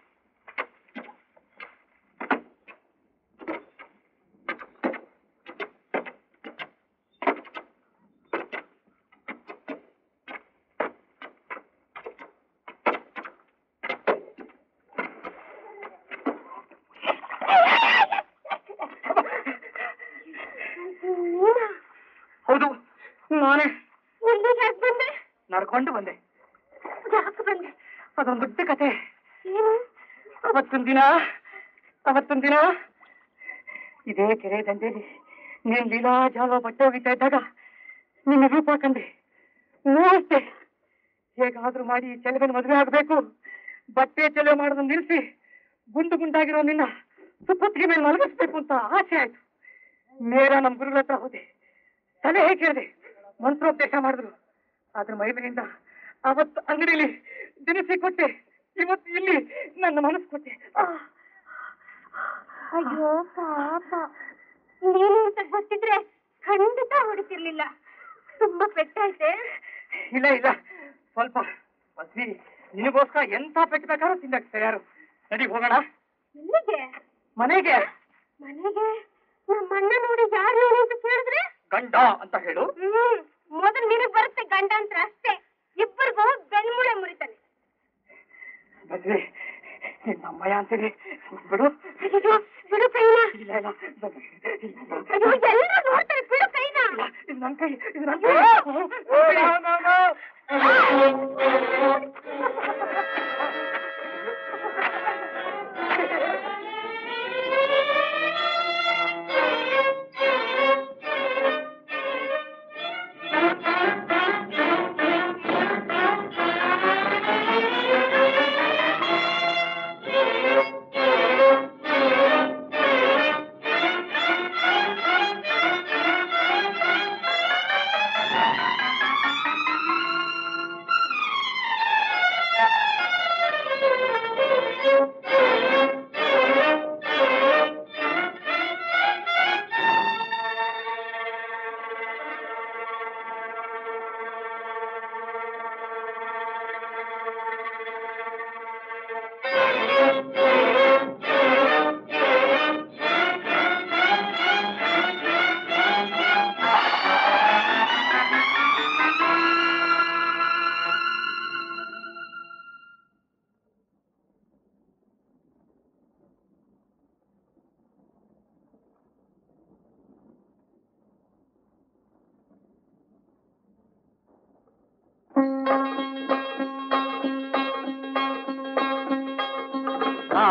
A: ಹೌದು ನಾನೇ
H: ಎಲ್ಲಿಗೆ ಯಾಕೆ ಬಂದೆ
A: ನಡ್ಕೊಂಡು ಬಂದೆ
H: ಯಾಕೆ ಬಂದೆ
A: ಅದೊಂದು ದೊಡ್ಡ ಕತೆ
H: ಏನು
A: ಅವತ್ತೊಂದ್ ದಿನ ಅವತ್ತೊಂದ್ ದಿನ ಇದೇ ಕೆರೆ ದಂಡೆಯಲ್ಲಿ ನೀನ್ ಲೀಲಾಜಾಲ ಬಟ್ಟೆ ಹೋಗಿತಾ ಇದ್ದಾಗ ನಿನ್ನ ರೂಪ ಕಂಡೆ ನೋಡ್ತೆ ಹೇಗಾದ್ರೂ ಮಾಡಿ ಈ ಚೆಲುವಿನ ಮದುವೆ ಆಗ್ಬೇಕು ಬಟ್ಟೆ ಚೆಲುವೆ ಮಾಡೋದನ್ನ ನಿಲ್ಲಿಸಿ ಗುಂಡು ಗುಂಡಾಗಿರೋ ನಿನ್ನ ಸುಪ್ಪತ್ತಿಗೆ ಮೇಲೆ ಮಲಗಿಸ್ಬೇಕು ಅಂತ ಆಸೆ ಆಯ್ತು ನೇರ ನಮ್ ಗುರುಗಳ ಹತ್ರ ಹೋದೆ ಸಲಹೆ ಕೇಳಿದೆ ಮಂತ್ರೋಪದೇಶ ಮಾಡಿದ್ರು ಆದ್ರ ಮೈಮೇಲಿಂದ ಅವತ್ತು ಅಂಗಡಿಲಿ ದಿನಸಿ ಕೊಟ್ಟೆ ಇವತ್ತು ಇಲ್ಲಿ ನನ್ನ ಮನಸ್ಸು ಕೊಟ್ಟೆ ಆ,
H: ಅಯ್ಯೋ ಪಾಪ ನೀನು ಅಂತ ಗೊತ್ತಿದ್ರೆ ಖಂಡಿತ ಹೊಡಿತಿರ್ಲಿಲ್ಲ ತುಂಬಾ ಪೆಟ್ಟಾಯ್ತೆ
A: ಇಲ್ಲ ಇಲ್ಲ ಸ್ವಲ್ಪ ಮದ್ವಿ ನಿನಗೋಸ್ಕರ ಎಂತ ಪೆಟ್ಟು ಬೇಕಾದ್ರೂ ತಿನ್ನಕ್ ತಯಾರು ನಡಿ ಹೋಗೋಣ
H: ಎಲ್ಲಿಗೆ
A: ಮನೆಗೆ
H: ಮನೆಗೆ ನಮ್ಮ ಅಣ್ಣ ನೋಡಿ ಯಾರು ಏನು ಅಂತ ಕೇಳಿದ್ರೆ
A: ಗಂಡ ಅಂತ ಹೇಳು
H: ಹ್ಮ್ ಮೊದಲು ನಿನಗ್ ಬರುತ್ತೆ ಗಂಡ ಅಂತ ಅಷ್ಟೇ ಇಬ್ಬರಿಗೂ ಬೆನ್ಮೂಳೆ ಮುರಿತಾನೆ
A: ಮದ್ವೆ ನಮ್ಮಯ್ಯ ಅಂತೀನಿ ಬಿಡು
H: ಅಯ್ಯೋ ಬಿಡು ಕೈನ
A: ಇಲ್ಲ ಇಲ್ಲ ಇಲ್ಲ,
H: ಅಯ್ಯೋ ಎಲ್ಲರೂ ನೋಡ್ತಾರೆ ಬಿಡು ಕೈನ
A: ಇಲ್ಲ, ಇದು ನನ್ ಕೈ ಇದು ನನ್ ಕೈ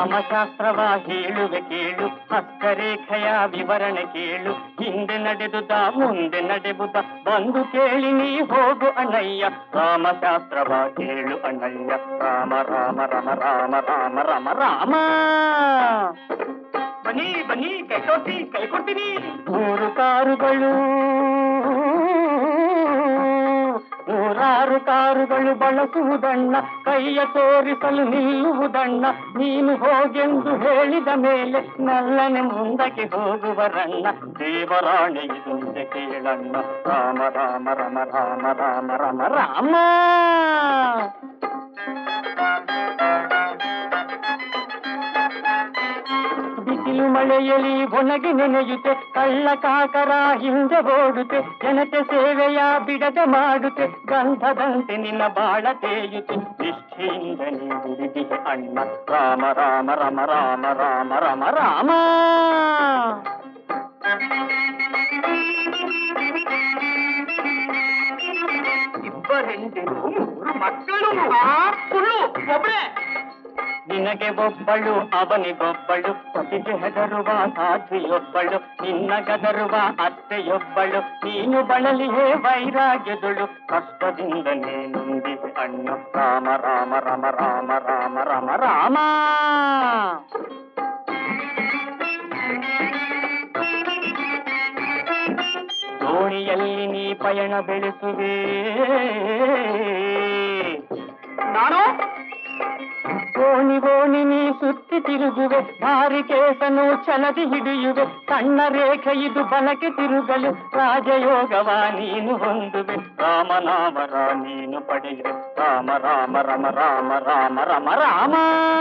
A: ರಾಮಶಾಸ್ತ್ರವ ಹೇಳುವೆ ಕೇಳು ಹಸ್ತರೇಖೆಯ ವಿವರಣೆ ಕೇಳು ಹಿಂದೆ ನಡೆದುದ ಮುಂದೆ ನಡೆಬುದ ಬಂದು ಕೇಳಿ ನೀ ಹೋಗು ಅಣ್ಣಯ್ಯ ರಾಮಶಾಸ್ತ್ರವ ಕೇಳು ಅಣ್ಣಯ್ಯ ರಾಮ ರಾಮ ರಾಮ ರಾಮ ರಾಮ ರಾಮ ರಾಮ
C: ಬನ್ನಿ ಬನ್ನಿ ಕೈ ತೋರಿಸಿ ಕೈ ಕೊಡ್ತೀನಿ
A: ಮೂರು ಕಾರುಗಳು ನೂರಾರು ಕಾರುಗಳು ಬಳಸುವುದಣ್ಣ ಕೈಯ ತೋರಿಸಲು ನಿಲ್ಲುವುದಣ್ಣ ನೀನು ಹೋಗೆಂದು ಹೇಳಿದ ಮೇಲೆ ನಲ್ಲನೆ ಮುಂದಕ್ಕೆ ಹೋಗುವರಣ್ಣ ದೇವರಾಣೆ ಇದು ನಿಜ ಕೇಳಣ್ಣ ರಾಮ ರಾಮ ರಾಮ ರಾಮ ರಾಮ ರಾಮ ರಾಮ ಬಿಸಿಲು ಮಳೆಯಲಿ ಒಣಗಿ ನೆನೆಯುತ್ತೆ ಕಳ್ಳ ಕಾಕರ ಹಿಂದೆ ಓಡುತ್ತೆ ಜನತೆ ಸೇವೆಯ ಬಿಡದೆ ಮಾಡುತ್ತೆ ಗಂಧದಂತೆ ನಿನ್ನ ಬಾಳ ತೇಯುತ್ತೆ ನಿಷ್ಠೆಯಿಂದ ನೀ ದುಡಿದಿದೆ ಅಣ್ಣ ರಾಮ ರಾಮ ರಾಮ ರಾಮ ರಾಮ ರಾಮ ರಾಮ
C: ಇಬ್ಬರೆಂದಿರು ಮೂರು ಮಕ್ಕಳು ಸುಳ್ಳು ಒಬ್ರೆ
A: ನಿನಗೆ ಒಬ್ಬಳು ಅವನಿಗೊಬ್ಬಳು ಪತಿಗೆ ಹೆದರುವ ಸಾಧ್ವಿಯೊಬ್ಬಳು ನಿನ್ನ ಗದರುವ ಅತ್ತೆಯೊಬ್ಬಳು ನೀನು ಬಳಲಿಯೇ ವೈರಾಗ್ಯದಳು ಕಷ್ಟದಿಂದ ನೀನುಂದಿದೆ ಅಣ್ಣ ರಾಮ ರಾಮ ರಾಮ ರಾಮ ರಾಮ ರಾಮ ರಾಮ ದೋಣಿಯಲ್ಲಿ ನೀ ಪಯಣ ಬೆಳೆಸುವೆ
C: ನಾನು
A: ಓಣಿ ಓಣಿ ನೀ ಸುತ್ತಿ ತಿರುಗುವೆ ಭಾರಿ ಕೇಸನು ಛಲದಿ ಹಿಡಿಯುವೆ ಸಣ್ಣ ರೇಖೆ ಇದು ಬಲಕ್ಕೆ ತಿರುಗಲು ರಾಜಯೋಗವ ನೀನು ಹೊಂದುವೆ ರಾಮನಾಮರ ನೀನು ಪಡೆಯುವೆ ರಾಮ ರಾಮ ರಮ ರಾಮ ರಾಮ ರಮ ರಾಮ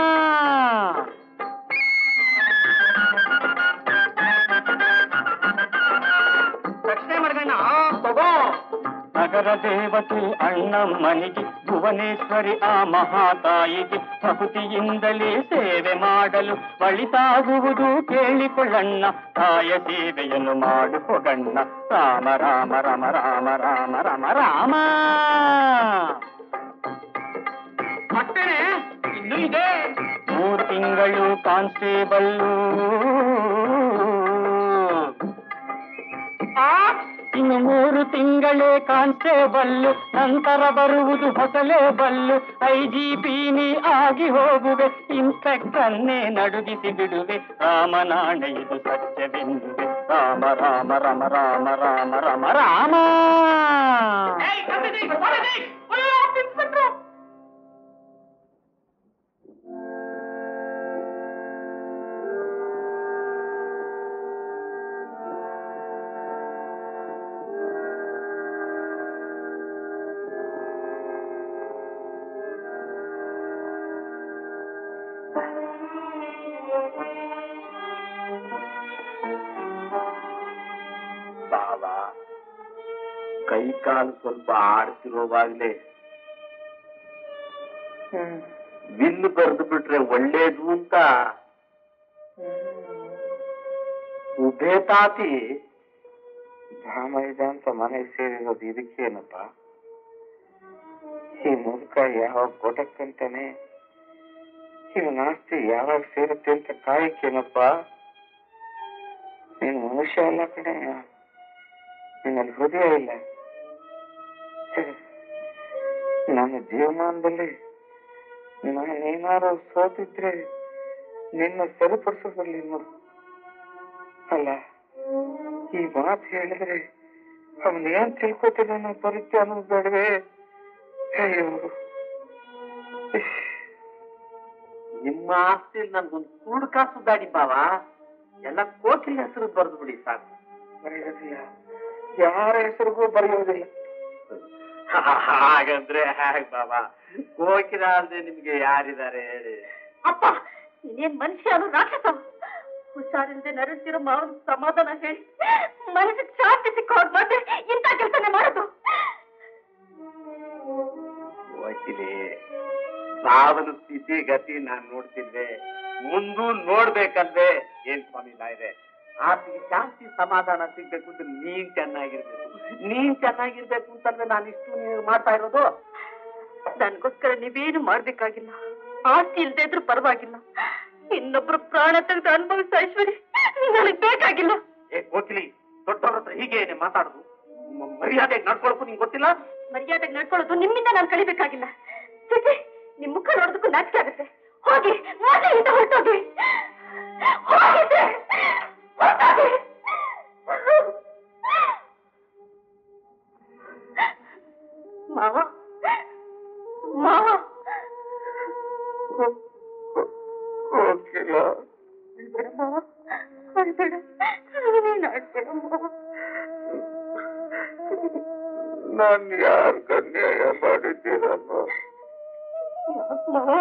C: ರಕ್ಷಣೆ ಮಾಡ್ಗಣ್ಣ ತಗೋ
A: ನಗರ ದೇವತೆ ಅಣ್ಣಮ್ಮನಿಗೆ ಭುವನೇಶ್ವರಿ ಆ ಮಹಾತಾಯಿಗೆ ಭಕ್ತಿಯಿಂದಲೇ ಸೇವೆ ಮಾಡಲು ಒಳಿತಾಗುವುದು ಕೇಳಿಕೊಳ್ಳಣ್ಣ ತಾಯ ಸೇವೆಯನ್ನು ಮಾಡು ಹೊಗಣ್ಣ ರಾಮ ರಾಮ ರಮ ರಾಮ ರಾಮ ರಮ ರಾಮ
C: ಮತ್ತೇನೆ ಇನ್ನೂ ಇದೆ
A: ಮೂರು ತಿಂಗಳು ಕಾನ್ಸ್ಟೇಬಲ್ಲು
C: ಆ
A: ಇನ್ನು ಮೂರು ತಿಂಗಳೇ ಕಾನ್ಸ್ಟೇಬಲ್ಲು ನಂತರ ಬರುವುದು ಹೊಸಲೇ ಬಲ್ಲು ಐ ಜಿ ಪಿ ನೀ ಆಗಿ ಹೋಗುವೆ ಇನ್ಸ್ಪೆಕ್ಟರ್ನೇ ನಡುಗಿಸಿ ಬಿಡುವೆ ರಾಮನಾಣೆ ಇದು ಸತ್ಯವೆಂದುವೆ ರಾಮ ರಾಮ ರಮ ರಾಮ ರಾಮ ರಮ ರಾಮ
C: ಏಯ್, ಕರ್ದಿದೆ, ಹೊರಡಿ. ಅಯ್ಯೋ, ಇನ್ಸ್ಪೆಕ್ಟ್ರು.
E: ಬಾಬಾ ಕೈ ಕಾಲು ಸ್ವಲ್ಪ ಆಡ್ತಿರೋವಾಗ್ಲೇ ಬಿಲ್ಲು ಬರೆದು ಬಿಟ್ರೆ ಒಳ್ಳೇದು ಅಂತ ಉಭಯ ತಾತಿ ರಾಮಯ್ಯ ಅಂತ ಮನೆ ಸೇರಿರೋದು ಇದಕ್ಕೇನಪ್ಪ ಈ ಮುದುಕ ಯಾವಾಗ ಕೊಡಕ್ಕಂತಾನೆ ಇವನ ಆಸ್ತಿ ಯಾವಾಗ ಸೇರುತ್ತೆ ಅಂತ ಕಾಯಕ್ಕೇನಪ್ಪ ನೀನು ಮನುಷ್ಯ ಅಲ್ಲ ಕಡೆ ನಿನ್ನಲ್ಲಿ ಹೃದಯ ಇಲ್ಲ ಛೆ, ನನ್ನ ಜೀವಮಾನದಲ್ಲಿ ನಾನೇನಾರು ಸೋತಿದ್ರೆ ನಿನ್ನ ಸರಿಪಡಿಸೋದ್ರಲ್ಲಿ ನೋಡು ಅಲ್ಲ ಈ ಮಾತು ಹೇಳಿದ್ರೆ ಅವನ್ ಏನ್ ತಿಳ್ಕೊತೀನಿ ಅನ್ನೋ ಪರಿಚಯ ಅನ್ನೋದು ಬೇಡವೇ ಅಯ್ಯೋ ಇಶ್. ನಿಮ್ಮ ಆಸ್ತಿಯಲ್ಲಿ ನನ್ಗೊಂದು ಕೂಡು ಕಾಸು ದಾಡಿ ಬಾವ ಎಲ್ಲ ಕೋಕಿಲ ಹೆಸರು ಬರೆದು ಬಿಡಿ ಸಾಕು ಬರೆಯೋದಿಲ್ಲ ಯಾರ ಹೆಸರಿಗೂ ಬರೆಯೋದಿಲ್ಲ ಹಾಗಂದ್ರೆ ಹೇಗ್ ಬಾಬಾ ಕೋಕಿಲ ಅಂದ್ರೆ ನಿಮ್ಗೆ ಯಾರಿದ್ದಾರೆ ಹೇಳಿ
H: ಅಪ್ಪ ನೀನೇನ್ ಮನುಷ್ಯ ಅನು ರಾಕ್ಷಸ ಹುಷಾರಿಲ್ದೆ ನರಳ್ತಿರೋ ಮಾವನ ಸಮಾಧಾನ ಹೇಳಿ ಮನಸ್ಸಿಗೆ ಶಾಂತಿ ಸಿಕ್ಕೋ ಮತ್ತೆ ಇಂಥ ಕೆಲಸನೇ ಮಾಡೋದು
E: ಹೋಯ್ತೀನಿ ಸಾವನ ಸ್ಥಿತಿ ಗತಿ ನಾನ್ ನೋಡ್ತಿದ್ದೆ ಮುಂದೂ ನೋಡ್ಬೇಕಲ್ವೇ ಏನ್ ಸ್ವಾಮಿ ಇದೆ ಆತನಿಗೆ ಶಾಂತಿ ಸಮಾಧಾನ ಸಿಗ್ಬೇಕು ಅಂದ್ರೆ ನೀನ್ ಚೆನ್ನಾಗಿರ್ಬೇಕು ನೀನ್ ಚೆನ್ನಾಗಿರ್ಬೇಕು ಅಂತಂದ್ರೆ ನಾನು ಇಷ್ಟು ನೀವು ಮಾಡ್ತಾ ಇರೋದು
H: ನನ್ಗೋಸ್ಕರ ನೀವೇನು ಮಾಡ್ಬೇಕಾಗಿಲ್ಲ ಆಸ್ತಿ ಇಲ್ದೇ ಇದ್ರೂ ಪರವಾಗಿಲ್ಲ ಇನ್ನೊಬ್ರು ಪ್ರಾಣ ತೆಗೆದು ಅನುಭವಿಸೋ ಐಶ್ವರ್ಯ ನನಗ್ ಬೇಕಾಗಿಲ್ಲ
A: ಏ ಕೋಕಿಲಿ ದೊಡ್ಡವ್ರ ಹತ್ರ ಹೀಗೆ ಮಾತಾಡುದು ಮರ್ಯಾದೆಗೆ ನಡ್ಕೊಳಕ್ಕೂ ನಿಂಗೆ ಗೊತ್ತಿಲ್ಲ
H: ಮರ್ಯಾದೆಗೆ ನಡ್ಕೊಳ್ಳೋದು ನಿಮ್ಮಿಂದ ನಾನು ಕಲಿಬೇಕಾಗಿಲ್ಲ ಚಿಚಿ ನಿಮ್ ಮುಖ ನೋಡೋದಕ್ಕೂ ನಾಚಿಕೆ ಆಗುತ್ತೆ ಹೋಗಿ ಮನೆಯಿಂದ ಹೊರಟೋಗಿ ಹೋಗಿದ್ದೆ ಹೊರ್ಟೋಗಿ. ಮಾವ ಮಾವ
C: ಕೋಕಿಲ
H: ಅಳ್ಬೇಡ ಮಾವ ಅಳ್ಬೇಡ ನೀನ್ ಅಳ್ಬೇಡ ಮಾವ
C: ನಾನು ಯಾರು ಅನ್ಯಾಯ ಮಾಡಿದ್ದೀರಮ್ಮ
H: ಯಾಕ್ ಮಾವ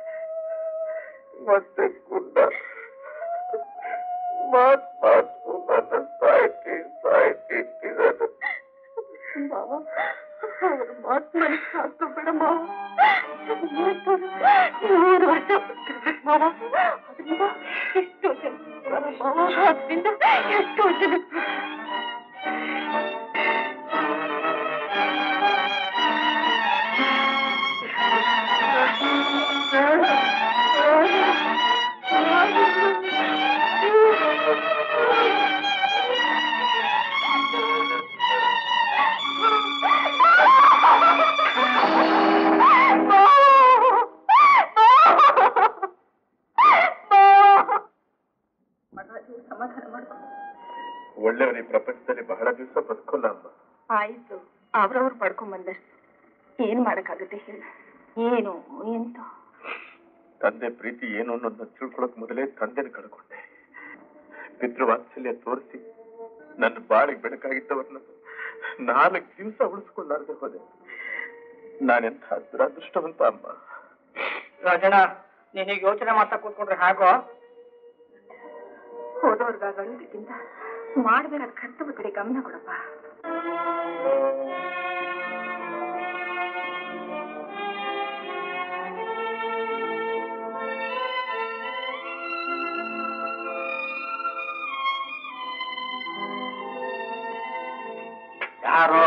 C: ಮತ್ತೆ ಕುಂಡ ಮಾತ್ ಮಾತು ನನ್ನ ಸಾಯ್ತಿ ಸಾಯ್ತಿ ಇಟ್ಟಿದ್ದಾರೆ
H: ಮಾವ ಅವ್ರ ಮಾತು ನನಗೆ ಹಾಕೋಬೇಡ ಮಾವ ನೂರು ವರ್ಷ ಬದುಕಿರ್ಬೇಕು ಮಾವ ಅದರಿಂದ ಎಷ್ಟೋ ಜನ ಮಾವ ಅದರಿಂದ ಎಷ್ಟೋ ಜನ ಸಮಾಧಾನ ಮಾಡ್ಕೊ
C: ಒಳ್ಳೆಯವರು ಈ ಪ್ರಪಂಚದಲ್ಲಿ ಬಹಳ ದಿವಸ ಬದುಕೋಲ್ಲ ಅಮ್ಮ
H: ಆಯ್ತು ಅವ್ರವ್ರು ಪಡ್ಕೊಂಡ್ ಬಂದಷ್ಟು ಏನ್ ಮಾಡಕ್ಕಾಗುತ್ತೆ ಹೇಳ ಏನು ಎಂತ
C: ತಂದೆ ಪ್ರೀತಿ ಏನು ಅನ್ನೋದನ್ನ ತಿಳ್ಕೊಳಕ್ ಮೊದಲೇ ತಂದೆನ ಕಳ್ಕೊಂಡೆ ಪಿತೃವಾತ್ಸಲ್ಯ ತೋರಿಸಿ ನನ್ನ ಬಾಳಿಗೆ ಬೆಳಕಾಗಿದ್ದವರನ್ನ ನಾಲ್ಕು ದಿವಸ ಉಳಿಸ್ಕೊಂಡಾರ್ದೆ ಹೋದೆ ನಾನೆಂಥ ದುರದೃಷ್ಟವಂತ ಅಮ್ಮ
A: ರಾಜಣ್ಣ ನೀನ್ ಹೀಗೆ ಯೋಚನೆ ಮಾಡ್ತಾ ಕೂತ್ಕೊಂಡ್ರೆ ಹಾಗೋ
H: ಹೋದವ್ರಿಗಾಗ ಅಳೋದಕ್ಕಿಂತ ಮಾಡ್ಬೇಕಾದ ಕರ್ತವ್ಯ ಕಡೆ ಗಮನ ಕೊಡಪ್ಪ
A: ಯಾರು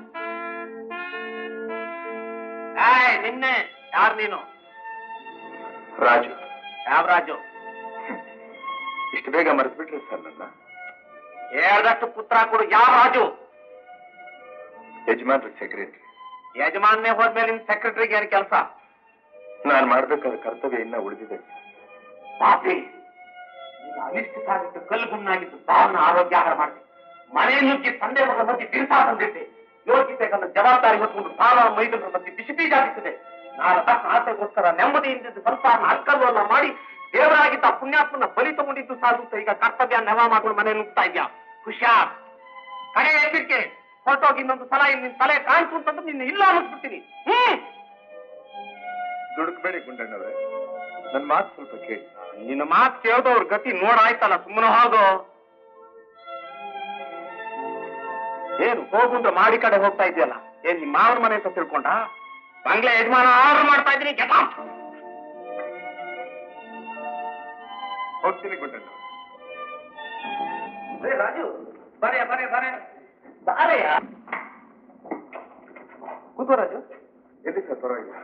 A: ಏಯ್ ನಿನ್ನೆ ಯಾರು ನೀನು
C: ರಾಜು
A: ಯಾವ ರಾಜು
C: ಇಷ್ಟು ಬೇಗ ಮರೆತು ಬಿಟ್ರಿ ಸರ್ ನನ್ನ
A: ಹೇಳ್ದಷ್ಟು ಪುತ್ರ ಕೊಡು ಯಾವ ರಾಜು
C: ಯಜಮಾನ್ರ ಸೆಕ್ರೆಟರಿ
A: ಯಜಮಾನ್ನೇ ಹೋದ್ಮೇಲೆ ನಿಮ್ ಸೆಕ್ರೆಟರಿಗೆ ಏನ್ ಕೆಲಸ
C: ನಾನು ಮಾಡ್ಬೇಕಾದ ಕರ್ತವ್ಯ ಇನ್ನ ಉಳಿದಿದೆ
A: ಪಾಪಿ ಈಗ ಅನಿಷ್ಟಕ್ಕಾಗಿದ್ದು ಕಲ್ಲು ಗುಣ್ಣಾಗಿದ್ದು ತಾವನ್ನ ಆರೋಗ್ಯ ಆಹಾರ ಮಾಡಿ ಮನೆ ನುಗ್ಗಿ ತಂದೆ ಮಗಳ ಮಧ್ಯೆ ಬಿರುಸಾ ತಂದಿದ್ದೆ ಯೋಗ್ಯತೆಗಳ ಜವಾಬ್ದಾರಿ ಹೊತ್ಕೊಂಡು ತಾವ ಮೈದರ ಮಧ್ಯೆ ಬಿಸಿ ಬೀಜಾಗುತ್ತದೆ ನಾಳೆ ತಕ್ಕ ಆಸೆಗೋಸ್ಕರ ನೆಮ್ಮದಿಯಿಂದ ಸಂಸಾರ ಅಲ್ಕಲ್ವಲ್ಲ ಮಾಡಿ ದೇವರಾಗಿದ್ದ ಪುಣ್ಯಾತ್ಮನ ಬಲಿ ತಗೊಂಡಿದ್ದು ಸಾಧುತ್ತ ಈಗ ಕರ್ತವ್ಯ ನೆವ ಮಾಡ್ಕೊಂಡು ಮನೆ ನುಗ್ತಾ ಇದ್ಯಾ ಹುಷಾರ್ ಕಡೆ ಎಚ್ಚರಿಕೆ ಹೊರಟೋಗಿ ಇನ್ನೊಂದು ಸಲ ಇಲ್ಲಿ ನಿನ್ ತಲೆ ಕಾಣ್ತು ಅಂತಂದ್ರೆ ನಿನ್ನ ಇಲ್ಲ ಅನ್ನಿಸ್ಬಿಡ್ತೀನಿ ಹ್ಮ್
C: ದುಡುಕ್ಬೇಡಿ ಗುಂಡಣ್ಣವ್ರೆ ನನ್ನ ಮಾತು ಸ್ವಲ್ಪ ಕೇಳಿ
A: ನಿನ್ನ ಮಾತು ಕೇಳ್ದವ್ರ ಗತಿ ನೋಡಾಯ್ತಲ್ಲ ಸುಮ್ಮನೆ ಹೋಗು ಏನು ಹೋಗು ಅಂದ್ರೆ ಮಾಡಿ ಕಡೆ ಹೋಗ್ತಾ ಇದೆಯಲ್ಲ ಏನ್ ನಿಮ್ಮ ಮಾವನ ಮನೆ ಅಂತ ತಿಳ್ಕೊಂಡ ಬಂಗ್ಲೆ ಯಜಮಾನ ಆರ್ಡರ್ ಮಾಡ್ತಾ ಇದ್ದೀನಿ ಗೆಟ್ ಔಟ್
C: ಹೋಗ್ತೀನಿ ಗುಂಡಣ್ಣ
A: ರಾಜು ಬರೇ ಬರೇ ಬರೇ ಬಾರೆಯ ಕೂತ್ಕೋ ರಾಜು
C: ಎಲ್ಲಿ ಸರ್ ಪರವಾಗಿಲ್ಲ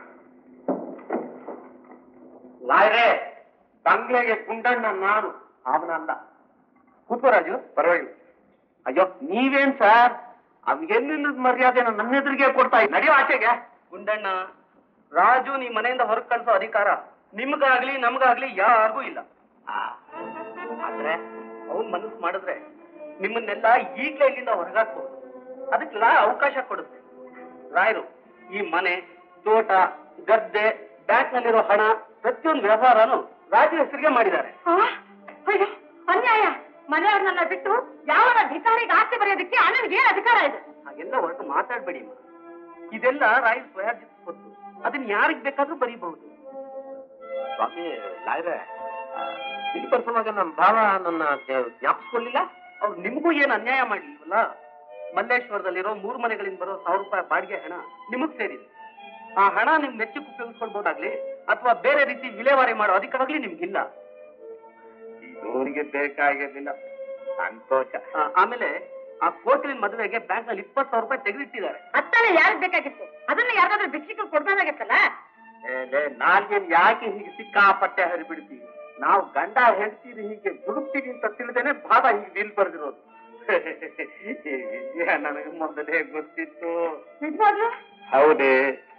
A: ಲಾಯ್ರೆ ಬಂಗ್ಲೆಗೆ ಗುಂಡಣ್ಣ ನಾನು ಅವನಲ್ಲ ಕೂತ್ಕೋ ರಾಜು
C: ಪರವಾಗಿಲ್ಲ
A: ಅಯ್ಯೋ ನೀವೇನ್ ಸರ್ ಅವ್ಗೆಲ್ಲಿಲ್ಲದ ಮರ್ಯಾದೆನ ನನ್ನ ಎದುರಿಗೆ ಕೊಡ್ತಾ ಇದ್ದ ನಡೆಯೋ ಆಚೆಗೆ ಗುಂಡಣ್ಣ ರಾಜು ನಿಮ್ ಮನೆಯಿಂದ ಹೊರಗೆ ಕಳ್ಸೋ ಅಧಿಕಾರ ನಿಮ್ಗಾಗ್ಲಿ ನಮ್ಗಾಗ್ಲಿ ಯಾರಿಗೂ ಇಲ್ಲ ಆದ್ರೆ ಅವನ್ ಮನಸ್ಸು ಮಾಡಿದ್ರೆ ನಿಮ್ಮನ್ನೆಲ್ಲ ಈಗ್ಲೇ ಇಲ್ಲಿಂದ ಹೊರಗಾಕ್ಬಹುದು ಅದಕ್ಕೆಲ್ಲ ಅವಕಾಶ ಕೊಡುತ್ತೆ ರಾಯರು ಈ ಮನೆ ತೋಟ ಗದ್ದೆ ಬ್ಯಾಂಕ್ ನಲ್ಲಿರೋ ಹಣ ಪ್ರತಿಯೊಂದು ವ್ಯವಹಾರನು ರಾಜು ಹೆಸರಿಗೆ ಮಾಡಿದ್ದಾರೆ
H: ಅಯ್ಯೋ ಅನ್ಯಾಯ ಮನೆಯವ್ರನ್ನೆಲ್ಲ ಬಿಟ್ಟು ಯಾವ ಅಧಿಕಾರಿಗೆ ಆಸೆ ಬರೆಯೋದಕ್ಕೆ ಅಣ್ಣನಿಗೆ ಏನ್ ಅಧಿಕಾರ ಇದೆ
A: ಹಾಗೆಲ್ಲ ಹೊರಟು ಮಾತಾಡ್ಬೇಡಿ ಅಮ್ಮ. ಇದೆಲ್ಲ ರಾಯಲ್ ಸ್ವಯಾರ್ಜಿತ ಸ್ವತ್ತು ಅದನ್ನ ಯಾರಿಗ್ ಬೇಕಾದ್ರೂ ಬರೀಬಹುದು ಸ್ವಾಮಿ ಲಾಯ್ರೆ ಇಲ್ಲಿ ಬರ್ಸುವಾಗ ನಮ್ಮ ಭಾವ ನನ್ನ ಜ್ಞಾಪಿಸ್ಕೊಳ್ಳಿಲ್ಲ ಅವ್ರು ನಿಮಗೂ ಏನು ಅನ್ಯಾಯ ಮಾಡ್ಲಿಲ್ವಲ್ಲ ಮಲ್ಲೇಶ್ವರದಲ್ಲಿರೋ ಮೂರು ಮನೆಗಳಿಂದ ಬರೋ ಸಾವಿರ ರೂಪಾಯಿ ಬಾಡಿಗೆ ಹಣ ನಿಮಗ್ ಸೇರಿದೆ ಆ ಹಣ ನಿಮ್ ಮೆಚ್ಚಕ್ಕೆ ಉಪಯೋಗಿಸ್ಕೊಳ್ಬೋದಾಗ್ಲಿ ಅಥವಾ ಬೇರೆ ರೀತಿ ವಿಲೇವಾರಿ ಮಾಡೋ ಅಧಿಕಾರಾಗ್ಲಿ ನಿಮ್ಗಿಲ್ಲ
C: ಇವರಿಗೆ ಬೇಕಾಗಿರ್ಲಿಲ್ಲ ಸಂತೋಷ
A: ಆ, ಆಮೇಲೆ ಆ ಕೋಟಿನ ಮದುವೆಗೆ ಬ್ಯಾಂಕ್ ನಲ್ಲಿ ಇಪ್ಪತ್ತು ಸಾವಿರ ರೂಪಾಯಿ ತೆಗೆದಿಟ್ಟಿದ್ದಾರೆ
H: ಅತ್ತಾನೆ ಯಾರಿಗ್ ಬೇಕಾಗಿತ್ತು ಅದನ್ನ ಯಾರಿಗಾದ್ರೂ ಭಿಕ್ಷಿಕರು ಕೊಡ್ಬೋದಾಗತ್ತಲ್ಲ
A: ನಾಲ್ಗೇನ್ ಯಾಕೆ ಹೀಗೆ ಸಿಕ್ಕಾಪಟ್ಟೆ ಹರಿಬಿಡ್ತಿ
B: ನಾವು ಗಂಡ ಹೆಂಡತಿರು ಹೀಗೆ ದುಡುಕ್ತೀವಿ ಅಂತ ತಿಳಿದೇನೆ ಭಾವ ಹೀಗೆ ನಿಲ್ ಬರ್ದಿರೋದು ಈ ವಿಷಯ ನನಗೆ ಮೊದಲೇ ಗೊತ್ತಿತ್ತು
D: ನಿಜವಾಗ್ಲೂ
B: ಹೌದೇ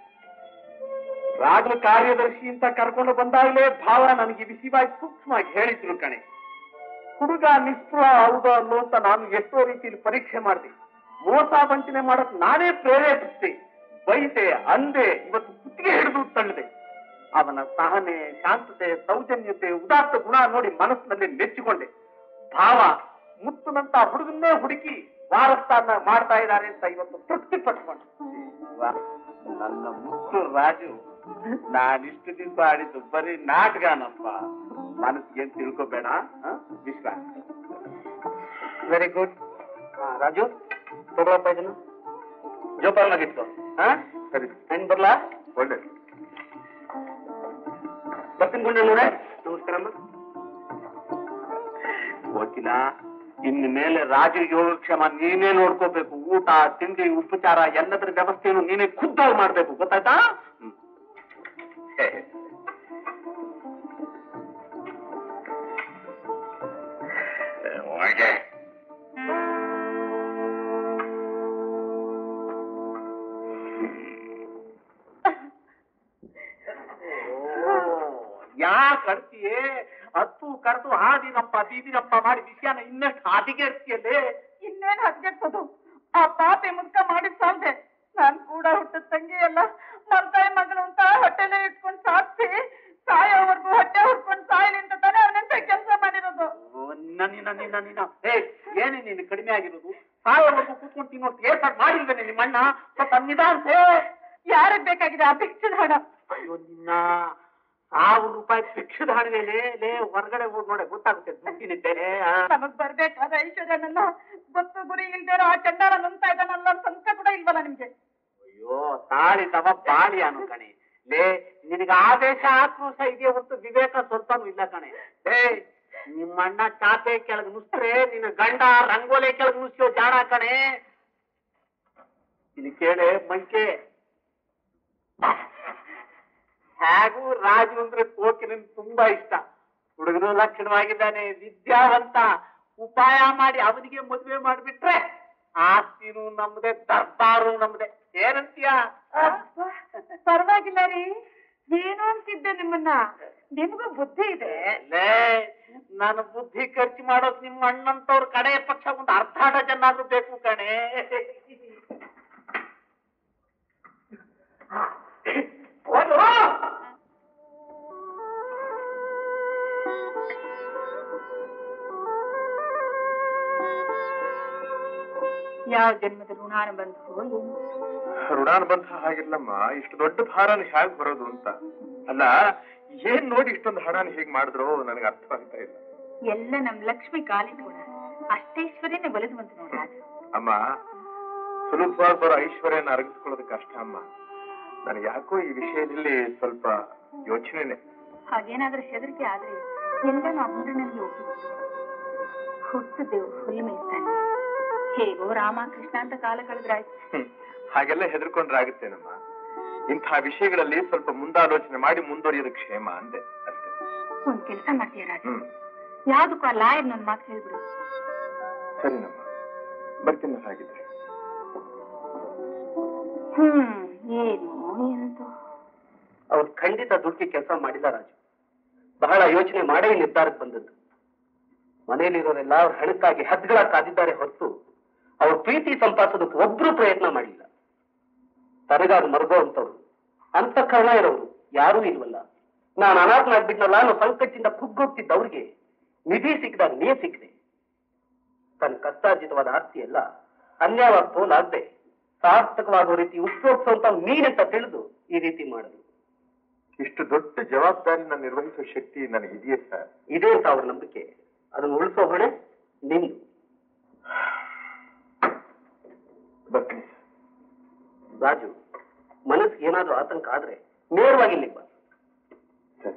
B: ರಾಜ ಕಾರ್ಯದರ್ಶಿ ಅಂತ ಕರ್ಕೊಂಡು ಬಂದಾಗಲೇ ಭಾವ ನನಗೆ ವಿಷಯವಾಗಿ ಸೂಕ್ಷ್ಮವಾಗಿ ಹೇಳಿದ್ರು ಕಣೆ ಹುಡುಗ ನಿಸ್ಪೃಹ ಹೌದೋ ಅಲ್ಲೋ ಅಂತ ನಾನು ಎಷ್ಟೋ ರೀತಿಯಲ್ಲಿ ಪರೀಕ್ಷೆ ಮಾಡಿದೆ ಮೋಸ ವಂಚನೆ ಮಾಡಕ್ ನಾನೇ ಪ್ರೇರೇಪಿಸಿದೆ ಬೈದೆ ಅಂದೆ ಇವತ್ತು ಕುತ್ತಿಗೆ ಹಿಡಿದು ತಳ್ಳಿದೆ ಅವನ ಸಹನೆ ಶಾಂತತೆ ಸೌಜನ್ಯತೆ ಉದಾತ್ತ ಗುಣ ನೋಡಿ ಮನಸ್ಸಿನಲ್ಲಿ ಮೆಚ್ಚಿಕೊಂಡೆ ಭಾವ ಮುತ್ತುನಂತ ಹುಡುಗನ್ನೇ ಹುಡುಕಿ ವಾರಸ್ಥಾನ ಮಾಡ್ತಾ ಇದ್ದಾರೆ ಅಂತ ಇವತ್ತು ತೃಪ್ತಿ ಪಟ್ಕೊಂಡು ವಾ, ನನ್ನ ಮುತ್ತು ರಾಜು ನಾನಿಷ್ಟು ದಿವಸ ಆಡಿದ್ದು ಬರೀ ನಾಟಕನಪ್ಪ ಮನಸ್ಸಿಗೆ ತಿಳ್ಕೊಬೇಡ ಆ? ವಿಶ್ವಾಸ ವೆರಿ ಗುಡ್ ರಾಜು ತಗೊಳಪ್ಪ ಇದನ್ನು ಜೋಪಾನಾಗಿತ್ತು ಹಾ ಸರಿ ಹೆಂಗ್ ಬರ್ಲಾ ಒಳ್ಳೆ ಬರ್ತೀನಿ ಗುಂಡೆ ನೋಡೆ ನಮಸ್ಕಾರಮ್ಮ ವಕೀಲ ಇನ್ನು ಮೇಲೆ ರಾಜರಿಗೆ ಹೋಗೋ ಕ್ಷಮ ನೀನೇ ನೋಡ್ಕೋಬೇಕು ಊಟ ತಿಂಡಿ ಉಪಚಾರ ಎಲ್ಲದರ ವ್ಯವಸ್ಥೆಯನ್ನು ನೀನೇ ಖುದ್ದಾಗಿ ಮಾಡ್ಬೇಕು ಗೊತ್ತಾಯ್ತಾ ಹ್ಮ್. ಹೇ. ಒಳಗೆ ಯಾ ಕಡ್ತೀಯೇ ಹತ್ತು ಕರೆದು ಹಾದಿನಪ್ಪ ಬೀದಿನಪ್ಪ ಮಾಡಿ ವಿಷಯನ ಇನ್ನಷ್ಟು ಹಾದಿಗೆ ಇರ್ತೀಯಲ್ಲೇ
D: ಇನ್ನೇನ್ ಹದ್ಗೆಟ್ಟೋದು ಆ ಪಾಪೆ ಮುದ್ಕ ಮಾಡಿದ್ ಸಾಲ್ದೆ ನಾನ್ ಕೂಡ ಹುಟ್ಟದ ತಂಗಿ ಅಲ್ಲ ಮಂತಾಯ ಮಗಳು ಅಂತ ಹೊಟ್ಟೆಲೆ ಇಟ್ಕೊಂಡ್ ಸಾಕ್ಸಿ ಸಾಯೋವರೆಗೂ ಹೊಟ್ಟೆ ಹುಡ್ಕೊಂಡ್ ಸಾಯಲಿ ಅಂತ ತಾನೇ ಅವನಂತ ಕೆಲಸ ಮಾಡಿರೋದು
B: ಓ, ನಿನ್ನ ನಿನ್ನ ನಿನ್ನ ನಿನ್ನ ಏ ಏನೇ ನೀನು ಕಡಿಮೆ ಆಗಿರೋದು ಸಾಯೋವರೆಗೂ ಕೂತ್ಕೊಂಡು ತಿನ್ನೋಷ್ಟು ಏರ್ಪಾಡು ಮಾಡಿಲ್ವೇನೆ ನಿಮ್ಮ ಅಣ್ಣ ಸ್ವಲ್ಪ ನಿಧಾನ
D: ಯಾರಿಗ್ ಬೇಕಾಗಿದೆ ಆ ಭಿಕ್ಷದ ಹಣ
B: ಅಯ್ಯೋ ನಿನ್ನ ಸಾವಿರ ರೂಪಾಯಿ ಭಿಕ್ಷದ ಹಣವೇನೆ ಲೇ ಹೊರಗಡೆ ಹೋಗಿ ನೋಡೆ ಗೊತ್ತಾಗುತ್ತೆ ದುಡ್ಡಿನಿದ್ದೆ
D: ನಮಗ್ ಬರ್ಬೇಕಾದ ಐಶ್ವರ್ಯನೆಲ್ಲ ಗೊತ್ತು ಗುರಿ ಇಲ್ದಿರೋ ಆ ಚಂಡಾಲ ನುಂಗ್ತಾ ಇದ್ದಾನಲ್ಲ ಅಂತ ಸಂಕ ಕೂಡ ಇಲ್ವಲ್ಲ ನಿಮ್ಗೆ
B: ಅಯ್ಯೋ ತಾಳಿ ತವ ಬಾಳಿ ಅನು ಕಣೆ ಲೇ ನಿನಗೆ ಆದೇಶ ಆಕ್ರೋಶ ಇದೆಯಾ ಹೊರತು ವಿವೇಕ ಸ್ವಲ್ಪನೂ ಇಲ್ಲ ಕಣೆ ಲೇ ನಿಮ್ಮಣ್ಣ ಚಾಪೆ ಕೆಳಗೆ ನುಸ್ತ್ರೆ ನಿನ್ನ ಗಂಡ ರಂಗೋಲೆ ಕೆಳಗೆ ನುಸ್ಯೋ ಜಾಣ ಕಣೆ ಇಲ್ಲಿ ಕೇಳೆ ಮಂಕೆ ಹೇಗೂ ರಾಜು ಅಂದ್ರೆ ಕೋಕಿ ನನ್ಗೆ ತುಂಬಾ ಇಷ್ಟ ಹುಡುಗರು ಲಕ್ಷಣವಾಗಿದ್ದಾನೆ ವಿದ್ಯಾವಂತ ಉಪಾಯ ಮಾಡಿ ಅವನಿಗೆ ಮದುವೆ ಮಾಡಿಬಿಟ್ರೆ ಆಸ್ತಿನೂ ನಮ್ದೆ ದರ್ಬಾರು ನಮ್ದೆ ಏನಂತೀಯ
D: ಪರವಾಗಿಲ್ಲ ರೀ ಏನು ಅಂತಿದ್ದೆ ನಿಮ್ಮನ್ನ ನಿಮ್ಗೂ ಬುದ್ಧಿ ಇದೆ
B: ಲೇ ನಾನು ಬುದ್ಧಿ ಖರ್ಚು ಮಾಡೋಕ್ ನಿಮ್ಮ ಅಣ್ಣಂತವ್ರ ಕಡೆಯ ಪಕ್ಷ ಒಂದು ಅರ್ಧ ಡಜನ್ ಆದ್ರೂ ಬೇಕು ಕಣೆ ಹೋಗು.
D: ಯಾವ ಜನ್ಮದ ಋಣಾನುಬಂಧವೋ ಏನು
C: ಋಣಾನುಬಂಧ ಹಾಗಿಲ್ಲಮ್ಮ ಇಷ್ಟು ದೊಡ್ಡ ಭಾರನ ಹೇಗ್ ಬರೋದು ಅಂತ ಅಲ್ಲ ಏನ್ ನೋಡಿ ಇಷ್ಟೊಂದು ಹಣನ ಹೇಗ್ ಮಾಡಿದ್ರು ನನಗೆ ಅರ್ಥವಾಗ್ತಾ ಇಲ್ಲ
D: ಎಲ್ಲ ನಮ್ ಲಕ್ಷ್ಮಿ ಕಾಲಿನ ಗುಣ ಅಷ್ಟೈಶ್ವರ್ಯನೇ ಒಲಿದು ಬಂತು ನೋಡ
C: ಅಮ್ಮ ಸುಲಭವಾಗಿ ಬರೋ ಐಶ್ವರ್ಯನ ಅರಗಿಸ್ಕೊಳ್ಳೋದು ಕಷ್ಟ ಅಮ್ಮ ನನಗೆ ಯಾಕೋ ಈ ವಿಷಯದಲ್ಲಿ ಸ್ವಲ್ಪ ಯೋಚನೆನೆ
D: ಹಾಗೇನಾದ್ರೂ ಹೆದರಿಕೆ ಆದ್ರೆ ಎಲ್ಲ ನಾವು ಹುಡುಗನಲ್ಲಿ ಹೋಗ್ಬೇಕು ಹುಟ್ಟಿದೆವು ಹುಲ್ಲು ಮೇಯ್ತಾನೆ ಹೇಗೋ ರಾಮ ಕೃಷ್ಣ ಅಂತ ಕಾಲ ಕಳೆದ್ರಾಯ್ತು
C: ಹ್ಮ್. ಹಾಗೆಲ್ಲ ಹೆದರ್ಕೊಂಡ್ರೆ ಆಗುತ್ತೇನಮ್ಮ ಇಂಥ ವಿಷಯಗಳಲ್ಲಿ ಸ್ವಲ್ಪ ಮುಂದಾಲೋಚನೆ ಮಾಡಿ ಮುಂದುವರಿಯೋದು ಕ್ಷೇಮ ಅಂದೆ ಅಷ್ಟೇ
D: ಒಂದ್ ಕೆಲಸ ಮಾಡ್ತೀಯ ರಾಜ
C: ಹ್ಮ್
D: ಯಾವ್ದಕ್ಕೂ ಆ ಲಾಯರ್ ನನ್ ಮಾತು ಹೇಳ್ಬಿಡು
C: ಸರಿನಮ್ಮ ಬರ್ತೀನಿ ಹಾಗಿದ್ರೆ
D: ಹ್ಮ್ ಏನು ಎಂತೋ
F: ಅವ್ರು ಖಂಡಿತ ದುಡ್ಡಿಗೆ ಕೆಲಸ ಮಾಡಿಲ್ಲ ರಾಜು ಬಹಳ ಯೋಚನೆ ಮಾಡೇ ಈ ನಿರ್ಧಾರಕ್ಕೆ ಬಂದದ್ದು ಮನೆಯಲ್ಲಿರೋರೆಲ್ಲ ಅವ್ರ ಹಣಕ್ಕಾಗಿ ಹದ್ಗಳ ಕಾದಿದ್ದಾರೆ ಹೊರತು ಅವ್ರ ಪ್ರೀತಿ ಸಂಪಾದಿಸೋದಕ್ಕೆ ಒಬ್ರು ಪ್ರಯತ್ನ ಮಾಡಿಲ್ಲ ತನಗಾದ ಮರ್ಗೋ ಅಂತವ್ರು ಅಂತಃಕರಣ ಇರೋರು ಯಾರೂ ಇಲ್ವಲ್ಲ ನಾನು ಅನಾಥನಾಗ್ಬಿಟ್ನಲ್ಲ ಅನ್ನೋ ಸಂಕಟದಿಂದ ಕುಗ್ಗೋಗ್ತಿದ್ದ ಅವ್ರಿಗೆ ನಿಧಿ ಸಿಕ್ಕಿದಾಗ ನೀ ಸಿಕ್ಕಿದೆ ತನ್ನ ಕಷ್ಟಾರ್ಜಿತವಾದ ಆಸ್ತಿ ಎಲ್ಲ ಅನ್ಯಾಯವಾಗಿ ಪೋಲಾಗದೆ ಸಾರ್ಥಕವಾಗುವ ರೀತಿ ಉಪಯೋಗಿಸುವಂತ ನೀನಂತ ತಿಳಿದು ಈ ರೀತಿ ಮಾಡುದು
C: ಇಷ್ಟು ದೊಡ್ಡ ಜವಾಬ್ದಾರಿನ ನಿರ್ವಹಿಸುವ ಶಕ್ತಿ ನನಗಿದೆಯೇ ಸರ್
F: ಇದೇ ಅಂತ ಅವ್ರ ನಂಬಿಕೆ ಅದನ್ನು ಉಳಿಸೋ ಹೊಣೆ ನಿಂದು
C: ಬರ್ತೀನಿ
F: ರಾಜು ಮನಸ್ಸಿಗೆ ಏನಾದ್ರೂ ಆತಂಕ ಆದ್ರೆ ನೇರವಾಗಿ ಇಲ್ಲಿಗೆ ಬಾ
C: ಸರಿ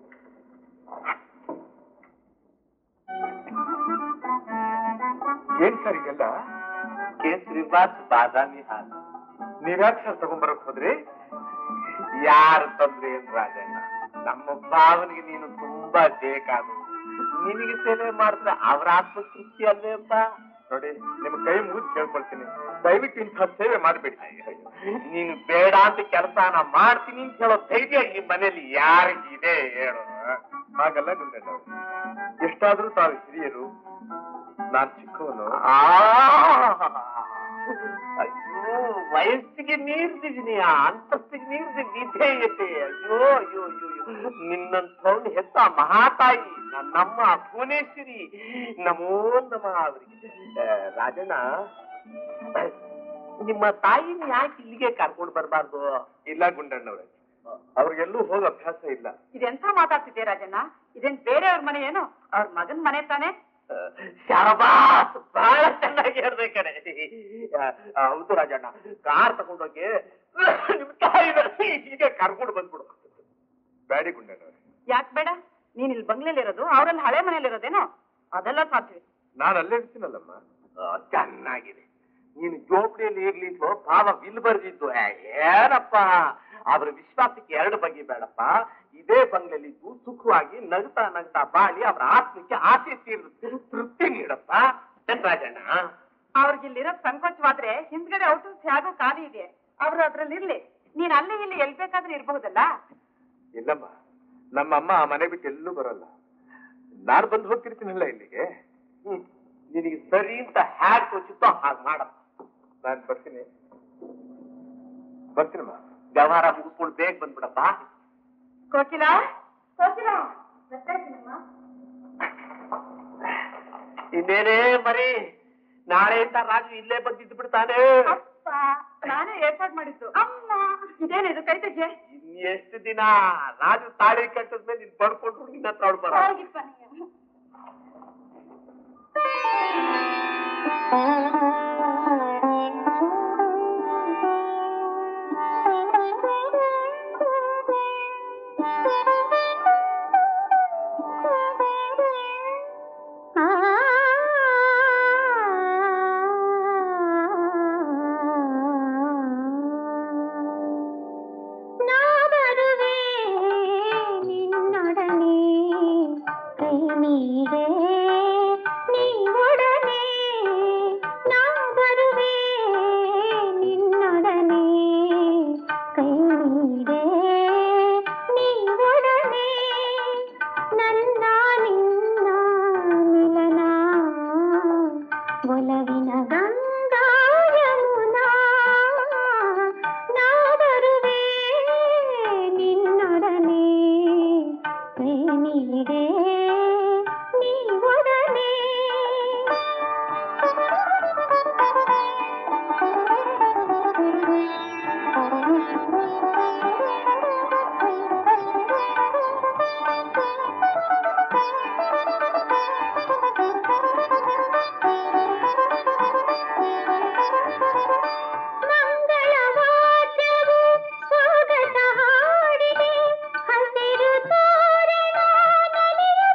C: ಏನ್ ಸರ್ ಇದೆಲ್ಲ
B: ಕೇಸರಿ ಬಾತ್ ಬಾದಾಮಿ ಹಾಲು
C: ನೀವ್ಯಾಕೆ ಸರ್ ತಗೊಂಬರಕ್ ಹೋದ್ರಿ
B: ಯಾರು ತಂದ್ರಿ ಏನ್ ರಾಜಣ್ಣ ನಮ್ಮ ಭಾವನಿಗೆ ನೀನು ತುಂಬಾ
E: ತುಂಬಾ ಬೇಕಾದು ನಿನಗೆ ಸೇವೆ ಮಾಡಿದ್ರೆ ಅವರ ಆತ್ಮತೃಪ್ತಿ ಅಲ್ವೇ ಅಂತ
C: ನೋಡಿ ನಿಮ್ ಕೈ ಮುಗಿದು ಕೇಳ್ಕೊಳ್ತೀನಿ ದಯವಿಟ್ಟು ಇಂಥ ಸೇವೆ ಮಾಡಬೇಡಿ
E: ನೀನು ಬೇಡ ಅಂತ ಕೆಲಸನ ಮಾಡ್ತೀನಿ ಅಂತ ಹೇಳೋ ಧೈರ್ಯ ನಿಮ್ ಮನೇಲಿ ಯಾರಿಗಿದೆ ಹೇಳು
C: ಹಾಗಲ್ಲ ಗುಂಡಣ್ಣ ಎಷ್ಟಾದ್ರೂ ತಾವು ಹಿರಿಯರು ನಾನ್ ಚಿಕ್ಕವನು
E: ಆ, ಅಯ್ಯೋ ವಯಸ್ಸಿಗೆ ಮೀರ್ತಿದೀನಿ ಅಂತಸ್ತಿಗೆ ಮೀರಿದ ವಿಧೇಯತೆ ಅಯ್ಯೋ ಅಯ್ಯೋ ಅಯ್ಯೋ ಅಯ್ಯೋ. ನಿನ್ನಂಥವ್ನು ಹೆತ್ತ ಮಹಾತಾಯಿ ನನ್ನಮ್ಮ ಭುವನೇಶ್ವರಿ ನಮೋ ನಮ ಅವರಿಗೆ ಆ, ರಾಜಣ್ಣ ನಿಮ್ಮ ತಾಯಿನ ಯಾಕೆ ಇಲ್ಲಿಗೆ ಕರ್ಕೊಂಡು ಬರಬಾರ್ದು
C: ಇಲ್ಲ ಗುಂಡಣ್ಣವ್ರೆ ಅವ್ರಿಗೆಲ್ಲೂ ಹೋಗೋ ಅಭ್ಯಾಸ ಇಲ್ಲ
D: ಇದೆಂತ ಮಾತಾಡ್ತಿದ್ದೆ ರಾಜಣ್ಣ ಇದೇನ್ ಬೇರೆಯವ್ರ ಮನೆ ಏನು ಅವ್ರ ಮಗನ್ ಮನೆ ತಾನೆ
E: ಶಾಬಾಸ್ ಬಹಳ ಚೆನ್ನಾಗಿ ಹೇಳ್ದೆ ಕಣೆ ಆ, ಹೌದು ರಾಜಣ್ಣ ಕಾರ್ ತಗೊಂಡೋಗಿ ನಿಮ್ ತಾಯಿನ ಹೀಗೆ ಕರ್ಕೊಂಡು ಬಂದ್ಬಿಡು
C: ಬ್ಯಾಡಿ ಗುಂಡಣ್ಣವ್ರೆ
D: ಯಾಕ್ ಬೇಡ ನೀನ್ ಇಲ್ಲಿ ಬಂಗ್ಲೆಲಿರೋದು ಅವರಲ್ಲಿ ಹಳೆ ಮನೇಲಿರೋದೇನೋ ಅದೆಲ್ಲ ಸಾಧ್ವಿ
C: ನಾನು ಅಲ್ಲೇ ಇರ್ತೀನಲ್ಲಮ್ಮ
E: ಆ, ಚೆನ್ನಾಗಿದೆ ನೀನು ಜೋಪಡಿಯಲ್ಲಿ ಇರ್ಲಿದ್ದು ಭಾವ ವಿಲ್ ಬರ್ದಿದ್ದು ಏ, ಏನಪ್ಪ ಅವರ ವಿಶ್ವಾಸಕ್ಕೆ ಎರಡು ಬಗೆ ಬೇಡಪ್ಪ ಇದೇ ಬಂಗ್ಲೆಲಿದ್ದು ಸುಖವಾಗಿ ನಗ್ತಾ ನಗ್ತಾ ಬಾಳಿ ಅವರ ಆತ್ಮಕ್ಕೆ ಆಸೆ ತೀರ್ ತೃಪ್ತಿ ನೀಡಪ್ಪ ಏನ್ ರಾಜಣ್ಣ
D: ಅವ್ರಿಗೆ ಇಲ್ಲಿರೋ ಸಂಕೋಚವಾದ್ರೆ ಹಿಂದ್ಗಡೆ ಔಟರ್ಸ್ ಹೇಗೋ ಖಾಲಿ ಇದೆ ಅವ್ರು ಅದ್ರಲ್ಲಿ ಇರ್ಲಿ ನೀನ್ ಅಲ್ಲಿ ಇಲ್ಲಿ ಎಲ್ ಬೇಕಾದ್ರೂ ಇರ್ಬಹುದಲ್ಲ
C: ಇಲ್ಲಮ್ಮ ನಮ್ಮಮ್ಮ ಆ ಮನೆ ಬಿಟ್ಟು ಎಲ್ಲೂ ಬರಲ್ಲ ನಾನು ಬಂದು ಹೋಗ್ತಿರ್ತೀನಲ್ಲ ಇಲ್ಲಿಗೆ
E: ಹ್ಮ್. ನಿನಗೆ ಸರಿ ಅಂತ ಹ್ಯಾಕ್ ತೋಚಿತ್ತೋ ಹಾಗೆ ಮಾಡಪ್ಪ
C: ನಾನು ಬರ್ತೀನಿ ಬರ್ತೀನಮ್ಮ
E: ವ್ಯವಹಾರ ಮುಗಿಸ್ಕೊಂಡು ಬೇಗ ಬಂದ್ಬಿಡಪ್ಪ
D: ಕೋಕಿಲ ಕೋಕಿಲ
E: ಇನ್ನೇನೇ ಮರಿ ನಾಳೆಯಿಂದ ರಾಜು ಇಲ್ಲೇ ಬಂದಿದ್ದು ಬಿಡ್ತಾನೆ
D: ಅಪ್ಪ ನಾನೇ ಏರ್ಪಾಡ್ ಮಾಡಿದ್ದು ಅಮ್ಮ ಇದೇನಿದು ಕೈ ತೆಗೆ
E: ಇನ್ ಎಷ್ಟು ದಿನ ರಾಜು ತಾಳಿ ಕಟ್ಟಿದ್ಮೇಲೆ ನೀನ್ ಪಡ್ಕೊಂಡ್ರು ನಿನ್ನ ಹತ್ರ ಅವ್ಳು ಬರೋ
D: ಹೋಗಿಪ್ಪ ನೀವು
H: ನಾ ಬರುವೆ ನಿನ್ನೊಡನೆ ಕೈ ನೀಡೆ ನೀ ಒಡನೆ ನಾ ಬರುವೆ ನಿನ್ನೊಡನೆ ಕೈ ನೀಡೆ ನೀ ಒಡನೆ ನನ್ನ ನಿನ್ನ ಮಿಲನ ಒಲವಿನ ಗಂಗಾ ಯಮುನಾ ನಾ ಬರುವೆ ನಿನ್ನೊಡನೆ ಕೈ ನೀಡೆ ನೀ ಒಡನೆ ಮಂಗಳವಾದ್ಯವು ಸ್ವಾಗತ ಹಾಡಿದೆ ಹಸಿರು ತೋರಣ ನಲಿಯುತ್ತಿದೆ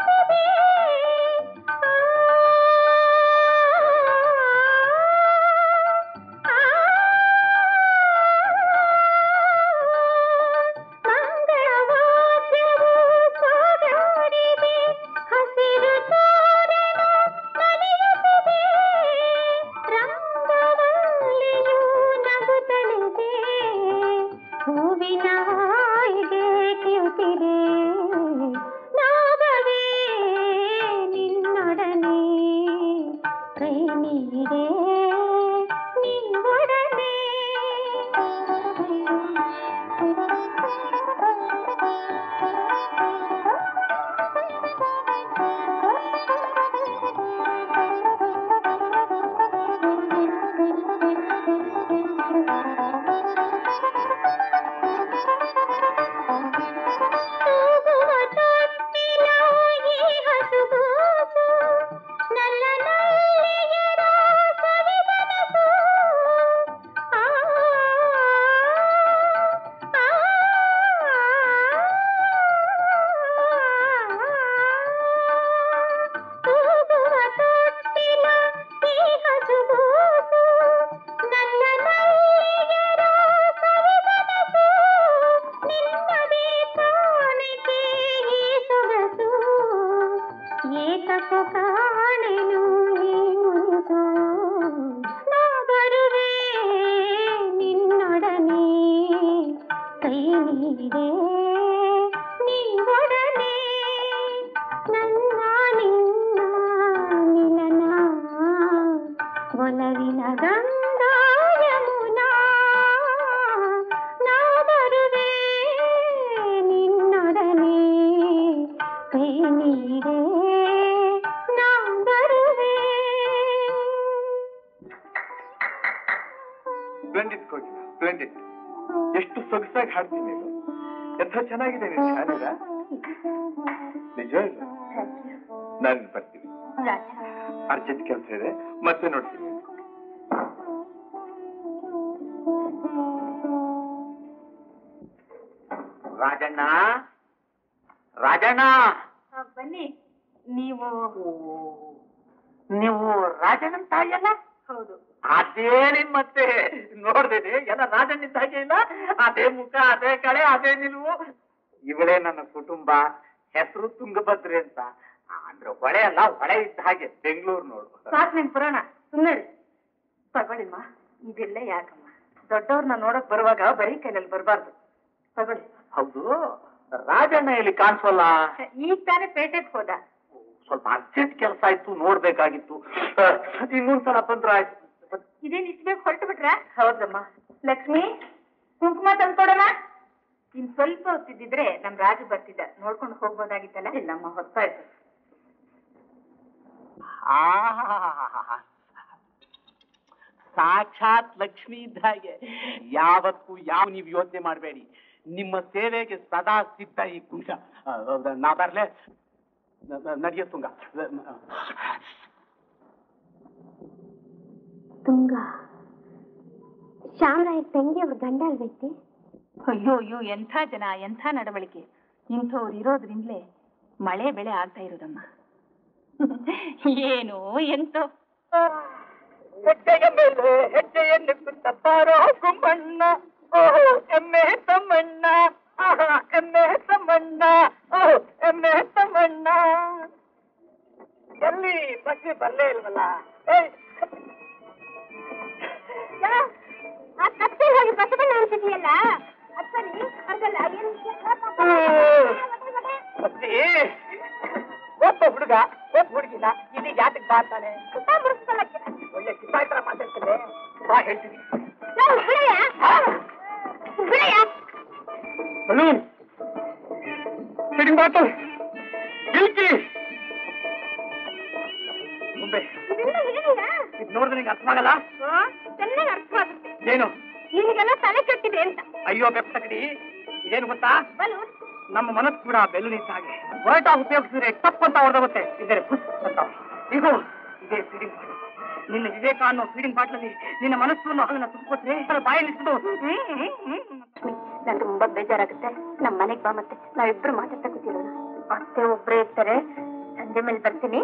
H: ಗಂಗಾ ಯಮುನಾ ನಾ ಬರುವೆ ನಿನ್ನೊಡನೆ ಕೈ ನೀಡೆ ನಾ ಬರುವೆ
C: ಸ್ಪ್ಲೆಂಡಿಡ್ ಕೋಟಿ ಸ್ಪ್ಲೆಂಡಿಡ್ ಎಷ್ಟು ಸೊಗಸಾಗಿ ಹಾಡ್ತೀನಿ ನೀನು ಎಂಥ ಚೆನ್ನಾಗಿದೆ ನಿನ್ನ ಹಾಡಿದ ನಿಜ ಇಲ್ಲ ನಾನು ಬರ್ತೀನಿ ಅರ್ಜೆಂಟ್ ಕೆಲಸ ಇದೆ ಮತ್ತೆ ನೋಡ್ತೀನಿ
A: ರಾಜಣ್ಣ ರಾಜಣ್ಣ
D: ಬನ್ನಿ ನೀವು
A: ನೀವು ರಾಜಣ್ಣನ ತಾಯಿಯಲ್ಲ
D: ಹೌದು
A: ಅದೇನಿನ್ ಮತ್ತೆ ನೋಡ್ದೇನೆ ಎಲ್ಲ ರಾಜಣ್ಣಿದ್ದ ಹಾಗೆ ಇಲ್ಲ ಅದೇ ಮುಖ ಅದೇ ಕಳೆ ಅದೇ ನಿಲುವು ಇವಳೇ ನನ್ನ ಕುಟುಂಬ ಹೆಸರು ತುಂಗಭದ್ರೆ ಅಂತ ಅಂದ್ರೆ ಹೊಳೆ ಅಲ್ಲ ಹೊಳೆ ಇದ್ದ ಹಾಗೆ ಬೆಂಗಳೂರು ನೋಡು
D: ಸಾಕ್ ನಿಮ್ ಪುರಾಣ ಸುಮ್ಮನೆ ತಗೊಳ್ಳಿಮ್ಮ ಇದೆಲ್ಲ ಯಾಕಮ್ಮ ದೊಡ್ಡವ್ರನ್ನ ನೋಡಕ್ ಬರುವಾಗ ಬರೀ ಕೈನಲ್ಲಿ ಬರಬಾರ್ದು ತಗೊಳ್ಳಿ
A: ಹೌದು ರಾಜಣ್ಣ ಇಲ್ಲಿ ಕಾಣಿಸೋಲ್ಲ
D: ಈಗ ತಾನೇ ಪೇಟೆಗೆ ಹೋದ
A: ಸ್ವಲ್ಪ ಅರ್ಜೆಂಟ್ ಕೆಲಸ ಆಯ್ತು ನೋಡ್ಬೇಕಾಗಿತ್ತು ಇನ್ನೊಂದ್ಸಲ ಬಂದ್ರ ಆಯ್ತು
D: ಇದೇನ್ ಇಸ್ಬೇಕು ಹೊರಟು ಬಿಟ್ರ ಹೌದಮ್ಮ ಲಕ್ಷ್ಮಿ ಕುಂಕುಮ ತಂದ್ಕೊಡೋಣ ಇನ್ ಸ್ವಲ್ಪ ಹೊತ್ತಿದ್ರೆ ನಮ್ ರಾಜು ಬರ್ತಿದ್ದ ನೋಡ್ಕೊಂಡು ಹೋಗ್ಬೋದಾಗಿತ್ತಲ್ಲ ಇಲ್ಲಮ್ಮ ಹೊತ್ತಾಯ್ತು
A: ಆಹಾಹಾಹಾಹಾ. ಸಾಕ್ಷಾತ್ ಲಕ್ಷ್ಮಿ ಇದ್ದ ಹಾಗೆ ಯಾವತ್ತೂ ಯಾವ ನೀವು ಯೋಚನೆ ಮಾಡಬೇಡಿ ನಿಮ್ಮ ಸೇವೆಗೆ ಸದಾ ಸಿದ್ಧ ಈ ಕುಂಶ ಆ, ಹೌದಾ? ನಾ ಬರ್ಲೆ ನ- ನ- ನಡಿಯ ತುಂಗ
H: ತುಂಗ ಶ್ಯಾಮರಾಯ ತಂಗಿ ಅವ್ರ ಗಂಡ ಅಲ್ವೈತಿ
D: ಅಯ್ಯೋ ಅಯ್ಯೋ ಎಂಥ ಜನ ಎಂಥ ನಡವಳಿಕೆ ಇಂಥವ್ರು ಇರೋದ್ರಿಂದಲೇ ಮಳೆ ಬೆಳೆ ಆಗ್ತಾ ಇರೋದಮ್ಮ ಏನು ಎಂತೋ
A: ಹೆಜ್ಜೆಯ ಮೇಲೆ ಹೆಜ್ಜೆಯನ್ನಿಕ್ಕುತ್ತ ಬಾರೋ ಕುಮ್ಮಣ್ಣ ಓ ಎಮ್ಮೆ ತಮ್ಮಣ್ಣ ಆಹಾ, ಎಮ್ಮೆ ತಮ್ಮಣ್ಣ ಓ ಎಮ್ಮೆ ತಮ್ಮಣ್ಣ ಎಲ್ಲಿ ಬಸ್ಸಿ ಬರಲೇ ಇಲ್ವಲ್ಲ ಏಯ್,
H: ಆ ಕತ್ತೆ ಹೋಗಿ ಬಸವಣ್ಣ ಅನ್ಸಿದೆಯಲ್ಲ ಅಪ್ಪನಿ ಅವ್ರಿಗೆಲ್ಲ ಏನು
A: ಬಸ್ಸಿ ಒಬ್ಬ ಹುಡುಗ ಒಬ್ಬ ಹುಡುಗಿನ ಇಲ್ಲಿ ಯಾತಕ್ ಬಾರ್ತಾನೆ ಒಳ್ಳೆ ಕಿತ್ತಾಯ್ತರ ಮಾತಾಡ್ತದೆ ಬಾ ಹೇಳ್ತೀನಿ ಬಲೂನ್ ಫಿಟ್ಟಿಂಗ್ ಬಾಟಲ್ ಗಿಲ್ಕಿ ಮುಂಬೆ ಇದು ನೋಡಿದ್ರೆ ನಿಂಗೆ ಅರ್ಥ ಆಗಲ್ಲ
H: ಚೆನ್ನಾಗಿ ಅರ್ಥ ಆಗುತ್ತೆ
A: ಏನು
H: ನಿನಗೆಲ್ಲ ತಲೆ ಕೆಟ್ಟಿದೆ ಅಂತ
A: ಅಯ್ಯೋ ಬೆಪ್ತಕಡಿ ಇದೇನು ಗೊತ್ತಾ
H: ಬಲೂನ್
A: ನಮ್ಮ ಮನಸ್ಸು ಕೂಡ ಬೆಲ್ಲುನ್ ಇದ್ದ ಹಾಗೆ ಹೊರಟಾಗಿ ಉಪಯೋಗಿಸಿದ್ರೆ ತಪ್ಪಂತ ಹೊಡೆದೋಗುತ್ತೆ ಇದರೆ ಪುಸ್ ಅಂತ ಈಗ ಇದೇ ಫೀಡಿಂಗ್ ನಿನ್ನ ವಿವೇಕ ಅನ್ನೋ ಫೀಡಿಂಗ್ ಬಾಟ್ಲಲ್ಲಿ ನಿನ್ನ ಮನಸ್ಸನ್ನು ಅದನ್ನ ತುಂಬಿಕೊಟ್ರೆ ಅದರ ಬಾಯಲ್ಲಿಟ್ಟು
H: ಲಕ್ಷ್ಮಿ ನಂಗೆ ತುಂಬಾ ಬೇಜಾರಾಗುತ್ತೆ ನಮ್ಮ ಮನೆಗ್ ಬಾ ಮತ್ತೆ ನಾವಿಬ್ರು ಮಾತಾಡ್ತಾ ಕೂತಿರೋಣ ಅತ್ತೆ ಒಬ್ರೇ ಇರ್ತಾರೆ ಸಂಜೆ ಮೇಲೆ ಬರ್ತೀನಿ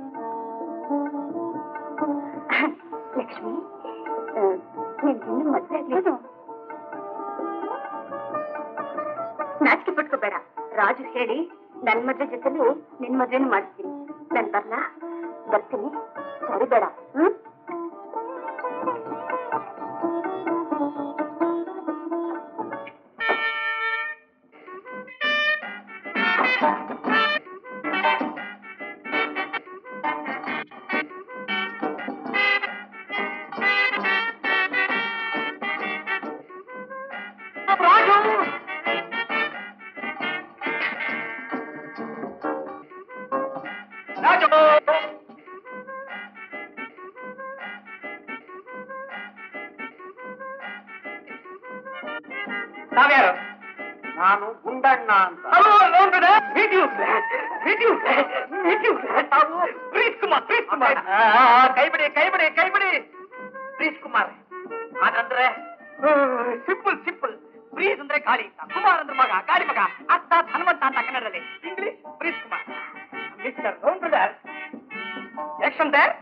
H: ಲಕ್ಷ್ಮಿ ನಿನ್ಗಿನ್ನು ಮದ್ವೆ ಆಗ್ಲಿಲ್ಲ ನಾಚಿಕೆ ಪಟ್ಕೋಬೇಡ ರಾಜು ಹೇಳಿ ನನ್ ಮದ್ವೆ ಜೊತೆಲಿ ನಿನ್ ಮದ್ವೆನೂ ಮಾಡಿಸ್ತೀನಿ ನಾನ್ ಬರ್ಲಾ ಬರ್ತೀನಿ ಸರಿ ಬೇಡ ಹ್ಮ್
A: ನಾವ್ಯಾರು ನಾನು ಗುಂಡಣ್ಣ ಅಂತ meet you meet you meet you ತಾವು ಪ್ರೀತ್ ಕುಮಾರ್ ಪ್ರೀತ್ ಕುಮಾರ್ ಕೈ ಬಿಡಿ ಕೈ ಬಿಡಿ ಕೈ ಬಿಡಿ ಪ್ರೀತ್ ಕುಮಾರ್ ಹಾಗಂದ್ರೆ ಸಿಂಪಲ್ ಸಿಂಪಲ್ ಪ್ರೀತ್ ಅಂದ್ರೆ ಗಾಳಿ ಕುಮಾರ್ ಅಂದ್ರೆ ಮಗ ಗಾಳಿ ಮಗ ಅತ್ತ ಹನುಮಂತ ಅಂತ ಕನ್ನಡದಲ್ಲಿ English Preet Kumar mister known brother action there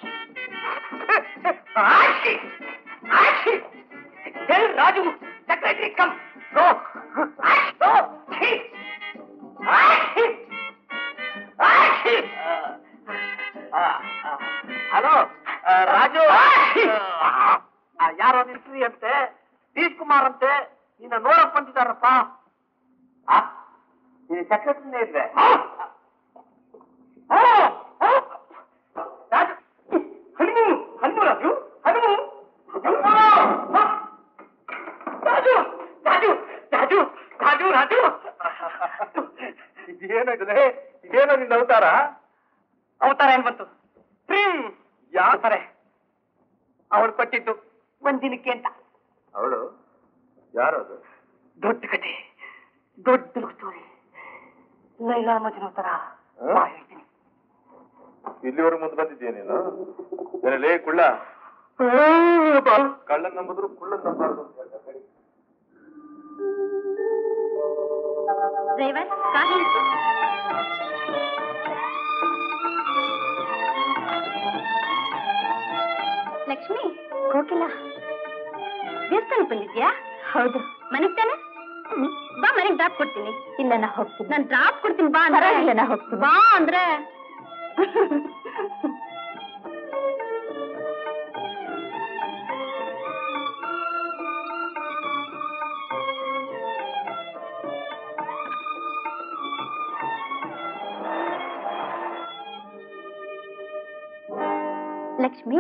A: ಆಕ್ಷಿ ಆಕ್ಷಿ tell Raju secretary come go go hello Raju ಆ, ಯಾರೋ ನಿಂತ್ರಿ ಅಂತೆ ಬೀಸ್ ಕುಮಾರ್ ಅಂತೆ ನಿನ್ನ ನೋಡಕ್ ಬಂದಿದ್ದಾರಪ್ಪ ಆ, ನೀನು ಸೆಕ್ರೆಟರಿನೇ ಇದ್ದೆ ರಾಜು ಹನುಮು ಹನುಮು ರಾಜು ಹನುಮು
C: ಇದೇನಾಗಿದೆ ಇದೇನೋ ನಿನ್ನ ಅವತಾರ
A: ಅವತಾರ ಏನ್ ಬಂತು ಹ್ಮ್ ಯಾತಾರೆ ಅವಳು ಕೊಟ್ಟಿದ್ದು ಒಂದ್ ದಿನಕ್ಕೆ ಅಂತ
C: ಅವಳು ಯಾರದು
A: ದೊಡ್ಡ ಕತೆ ದೊಡ್ಡ ಸ್ಟೋರಿ ಲೈಲಾ ಮಜ್ನು ತರ ಬಾ ಹೇಳ್ತೀನಿ
C: ಇಲ್ಲಿವರೆಗೆ ಮುಂದೆ ಬಂದಿದ್ದೀಯ ನೀನು ಏನಲ್ಲಿ ಕುಳ್ಳ ಕಳ್ಳನ್ ನಂಬಿದ್ರು ಕುಳ್ಳನ್ ನಂಬಾರ್ದು ಅಂತ ಹೇಳ್ತಾರೆ.
H: ಡ್ರೈವರ್ ಕಾರ್ ನಿಲ್ಸು. ಲಕ್ಷ್ಮಿ ಕೋಕಿಲ ದೇವಸ್ಥಾನಕ್ಕೆ ಬಂದಿದ್ಯಾ ಹೌದು ಮನೆಗ್ ತಾನೆ ಹ್ಮ್. ಬಾ ಮನೆಗ್ ಡ್ರಾಪ್ ಕೊಡ್ತೀನಿ ಇಲ್ಲ ನಾ ಹೋಗ್ತೀನಿ ನಾನು ಡ್ರಾಪ್ ಕೊಡ್ತೀನಿ ಬಾ ಅಂದ್ರೆ ನಾ ಹೋಗ್ತೀನಿ ಬಾ ಅಂದ್ರೆ ಲಕ್ಷ್ಮಿ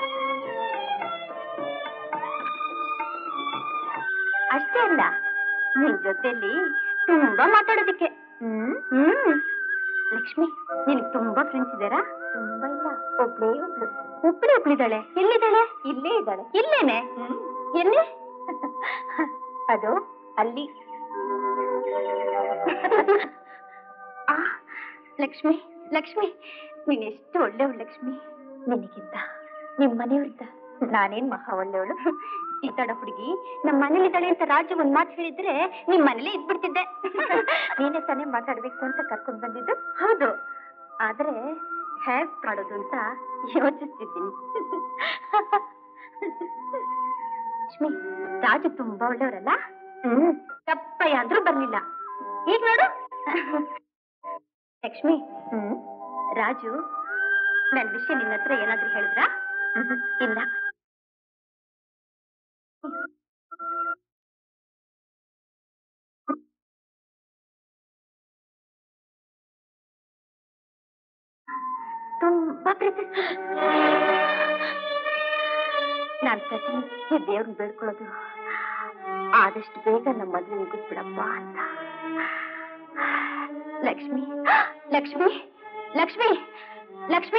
H: ಅಷ್ಟೇ ಅಲ್ಲ ನಿನ್ ಜೊತೆಲಿ ತುಂಬಾ ಮಾತಾಡೋದಿಕ್ಕೆ ಹ್ಮ್ ಲಕ್ಷ್ಮಿ ನಿನಗ್ ತುಂಬಾ ಫ್ರೆಂಡ್ಸ್ ಇದ್ದಾರಾ ತುಂಬಾ ಇಲ್ಲ ಒಬ್ಳೇ ಒಬ್ಳು ಒಬ್ಳೆ ಒಬ್ಳಿದ್ದಾಳೆ ಎಲ್ಲಿದ್ದಾಳೆ ಇಲ್ಲೇ ಇದ್ದಾಳೆ ಇಲ್ಲೇನೆ ಎಲ್ಲಿ ಅದು ಅಲ್ಲಿ ಆ, ಲಕ್ಷ್ಮಿ ಲಕ್ಷ್ಮಿ ನೀನ್ ಎಷ್ಟು ಒಳ್ಳೆಯವಳು ಲಕ್ಷ್ಮಿ ನಿನಗಿಂತ ನಿಮ್ ಮನೆಯವ್ರಿದ್ದ ನಾನೇನ್ ಮಹಾ ಒಳ್ಳೆಯವಳು ಈ ತಡ ಹುಡುಗಿ ನಮ್ಮ ಮನೇಲಿದ್ದಾಳೆ ಅಂತ ರಾಜು ಒಂದ್ ಮಾತು ಹೇಳಿದ್ರೆ ನಿಮ್ ಮನೇಲಿ ಇದ್ಬಿಡ್ತಿದ್ದೆ ನೀನೇ ತಾನೇ ಮಾತಾಡ್ಬೇಕು ಅಂತ ಕರ್ಕೊಂಡ್ ಬಂದಿದ್ದು ಹೌದು ಆದ್ರೆ ಹೇಗ್ ಮಾಡೋದು ಅಂತ ಯೋಚಿಸ್ತಿದ್ದೀನಿ ಲಕ್ಷ್ಮಿ ರಾಜು ತುಂಬಾ ಒಳ್ಳೆಯವರಲ್ಲ ಹ್ಮ್ ತಪ್ಪಯ್ಯ ಅಂದ್ರೂ ಬರ್ಲಿಲ್ಲ ಈಗ ನೋಡು ಲಕ್ಷ್ಮಿ ಹ್ಮ್ ರಾಜು ನನ್ ವಿಷಯ ನಿನ್ನ ಹತ್ರ ಏನಾದ್ರೂ ಹೇಳಿದ್ರಾ ಇಲ್ಲ ತುಂಬಾ ಪ್ರೀತಿಸ್ತೀನಿ ನಾನ್ ಪ್ರತಿನಿತ್ಯ ದೇವ್ರನ್ನ ಬೇಡ್ಕೊಳ್ಳೋದು ಆದಷ್ಟು ಬೇಗ ನಮ್ಮ ಮದುವೆ ಮುಗಿಸ್ಬಿಡಪ್ಪ ಅಂತ ಲಕ್ಷ್ಮಿ ಲಕ್ಷ್ಮಿ ಲಕ್ಷ್ಮಿ ಲಕ್ಷ್ಮಿ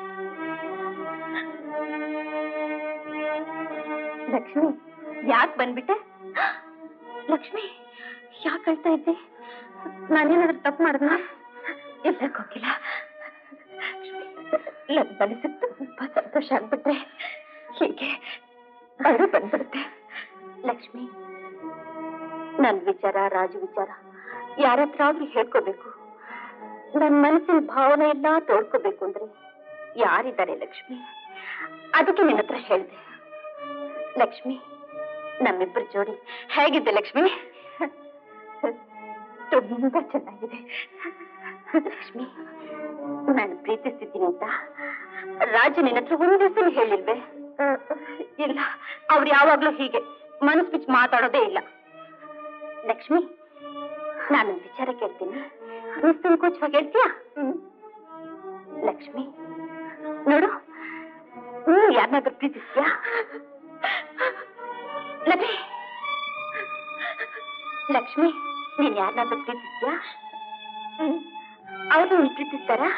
H: ಲಕ್ಷ್ಮಿ ಯಾಕೆ ಬಂದ್ಬಿಟ್ಟೆ ಲಕ್ಷ್ಮಿ ಯಾಕೆ ಅಳ್ತಾ ಇದ್ದೆ ನಾನೇನಾದ್ರೂ ತಪ್ಪು ಮಾಡಿದ್ನ ಇಲ್ಲ ಹೋಗಿಲ್ಲ ನನ್ ಮನಸ್ಸಿಗೆ ತುಂಬಾ ಸಂತೋಷ ಆಗ್ಬಿಟ್ರೆ ಹೀಗೆ ಅಳು ಬಂದ್ಬಿಡುತ್ತೆ ಲಕ್ಷ್ಮಿ ನನ್ ವಿಚಾರ ರಾಜು ವಿಚಾರ ಯಾರ ಹತ್ರ ಆದ್ರೂ ಹೇಳ್ಕೋಬೇಕು ನನ್ ಮನಸ್ಸಿನ ಭಾವನೆ ಎಲ್ಲ ತೋಡ್ಕೋಬೇಕು ಅಂದ್ರೆ ಯಾರಿದ್ದಾರೆ ಲಕ್ಷ್ಮಿ ಅದಕ್ಕೆ ನಿನ್ನ ಹತ್ರ ಹೇಳ್ದೆ ಲಕ್ಷ್ಮಿ ನಮ್ಮಿಬ್ಬರ ಜೋಡಿ ಹೇಗಿದೆ ಲಕ್ಷ್ಮಿ ತುಂಬಾ ಚೆನ್ನಾಗಿದೆ ಲಕ್ಷ್ಮಿ ನಾನು ಪ್ರೀತಿಸ್ತಿದ್ದೀನಿ ಅಂತ ರಾಜು ನಿನ್ನ ಹತ್ರ ಒಂದು ದಿವಸ ಹೇಳಿಲ್ವೇ ಇಲ್ಲ ಅವ್ರು ಯಾವಾಗ್ಲೂ ಹೀಗೆ ಮನಸ್ ಬಿಚ್ಚಿ ಮಾತಾಡೋದೇ ಇಲ್ಲ ಲಕ್ಷ್ಮಿ ನಾನು ವಿಚಾರ ಕೇಳ್ತೀನಿ ನಿಸ್ಸಂಕೋಚವಾಗಿ ಹೇಳ್ತೀಯಾ ಲಕ್ಷ್ಮಿ ನೋಡು ನೀನು ಯಾರನ್ನಾದ್ರೂ ಪ್ರೀತಿಸ್ತೀಯಾ ಲಕ್ಷ್ಮಿ ಲಕ್ಷ್ಮಿ ನೀನ್ ಯಾರನ್ನಾದ್ರೂ ಪ್ರೀತಿಸ್ತೀಯಾ ಅವ್ರು ನೀನ್ ಪ್ರೀತಿಸ್ತಾರಾ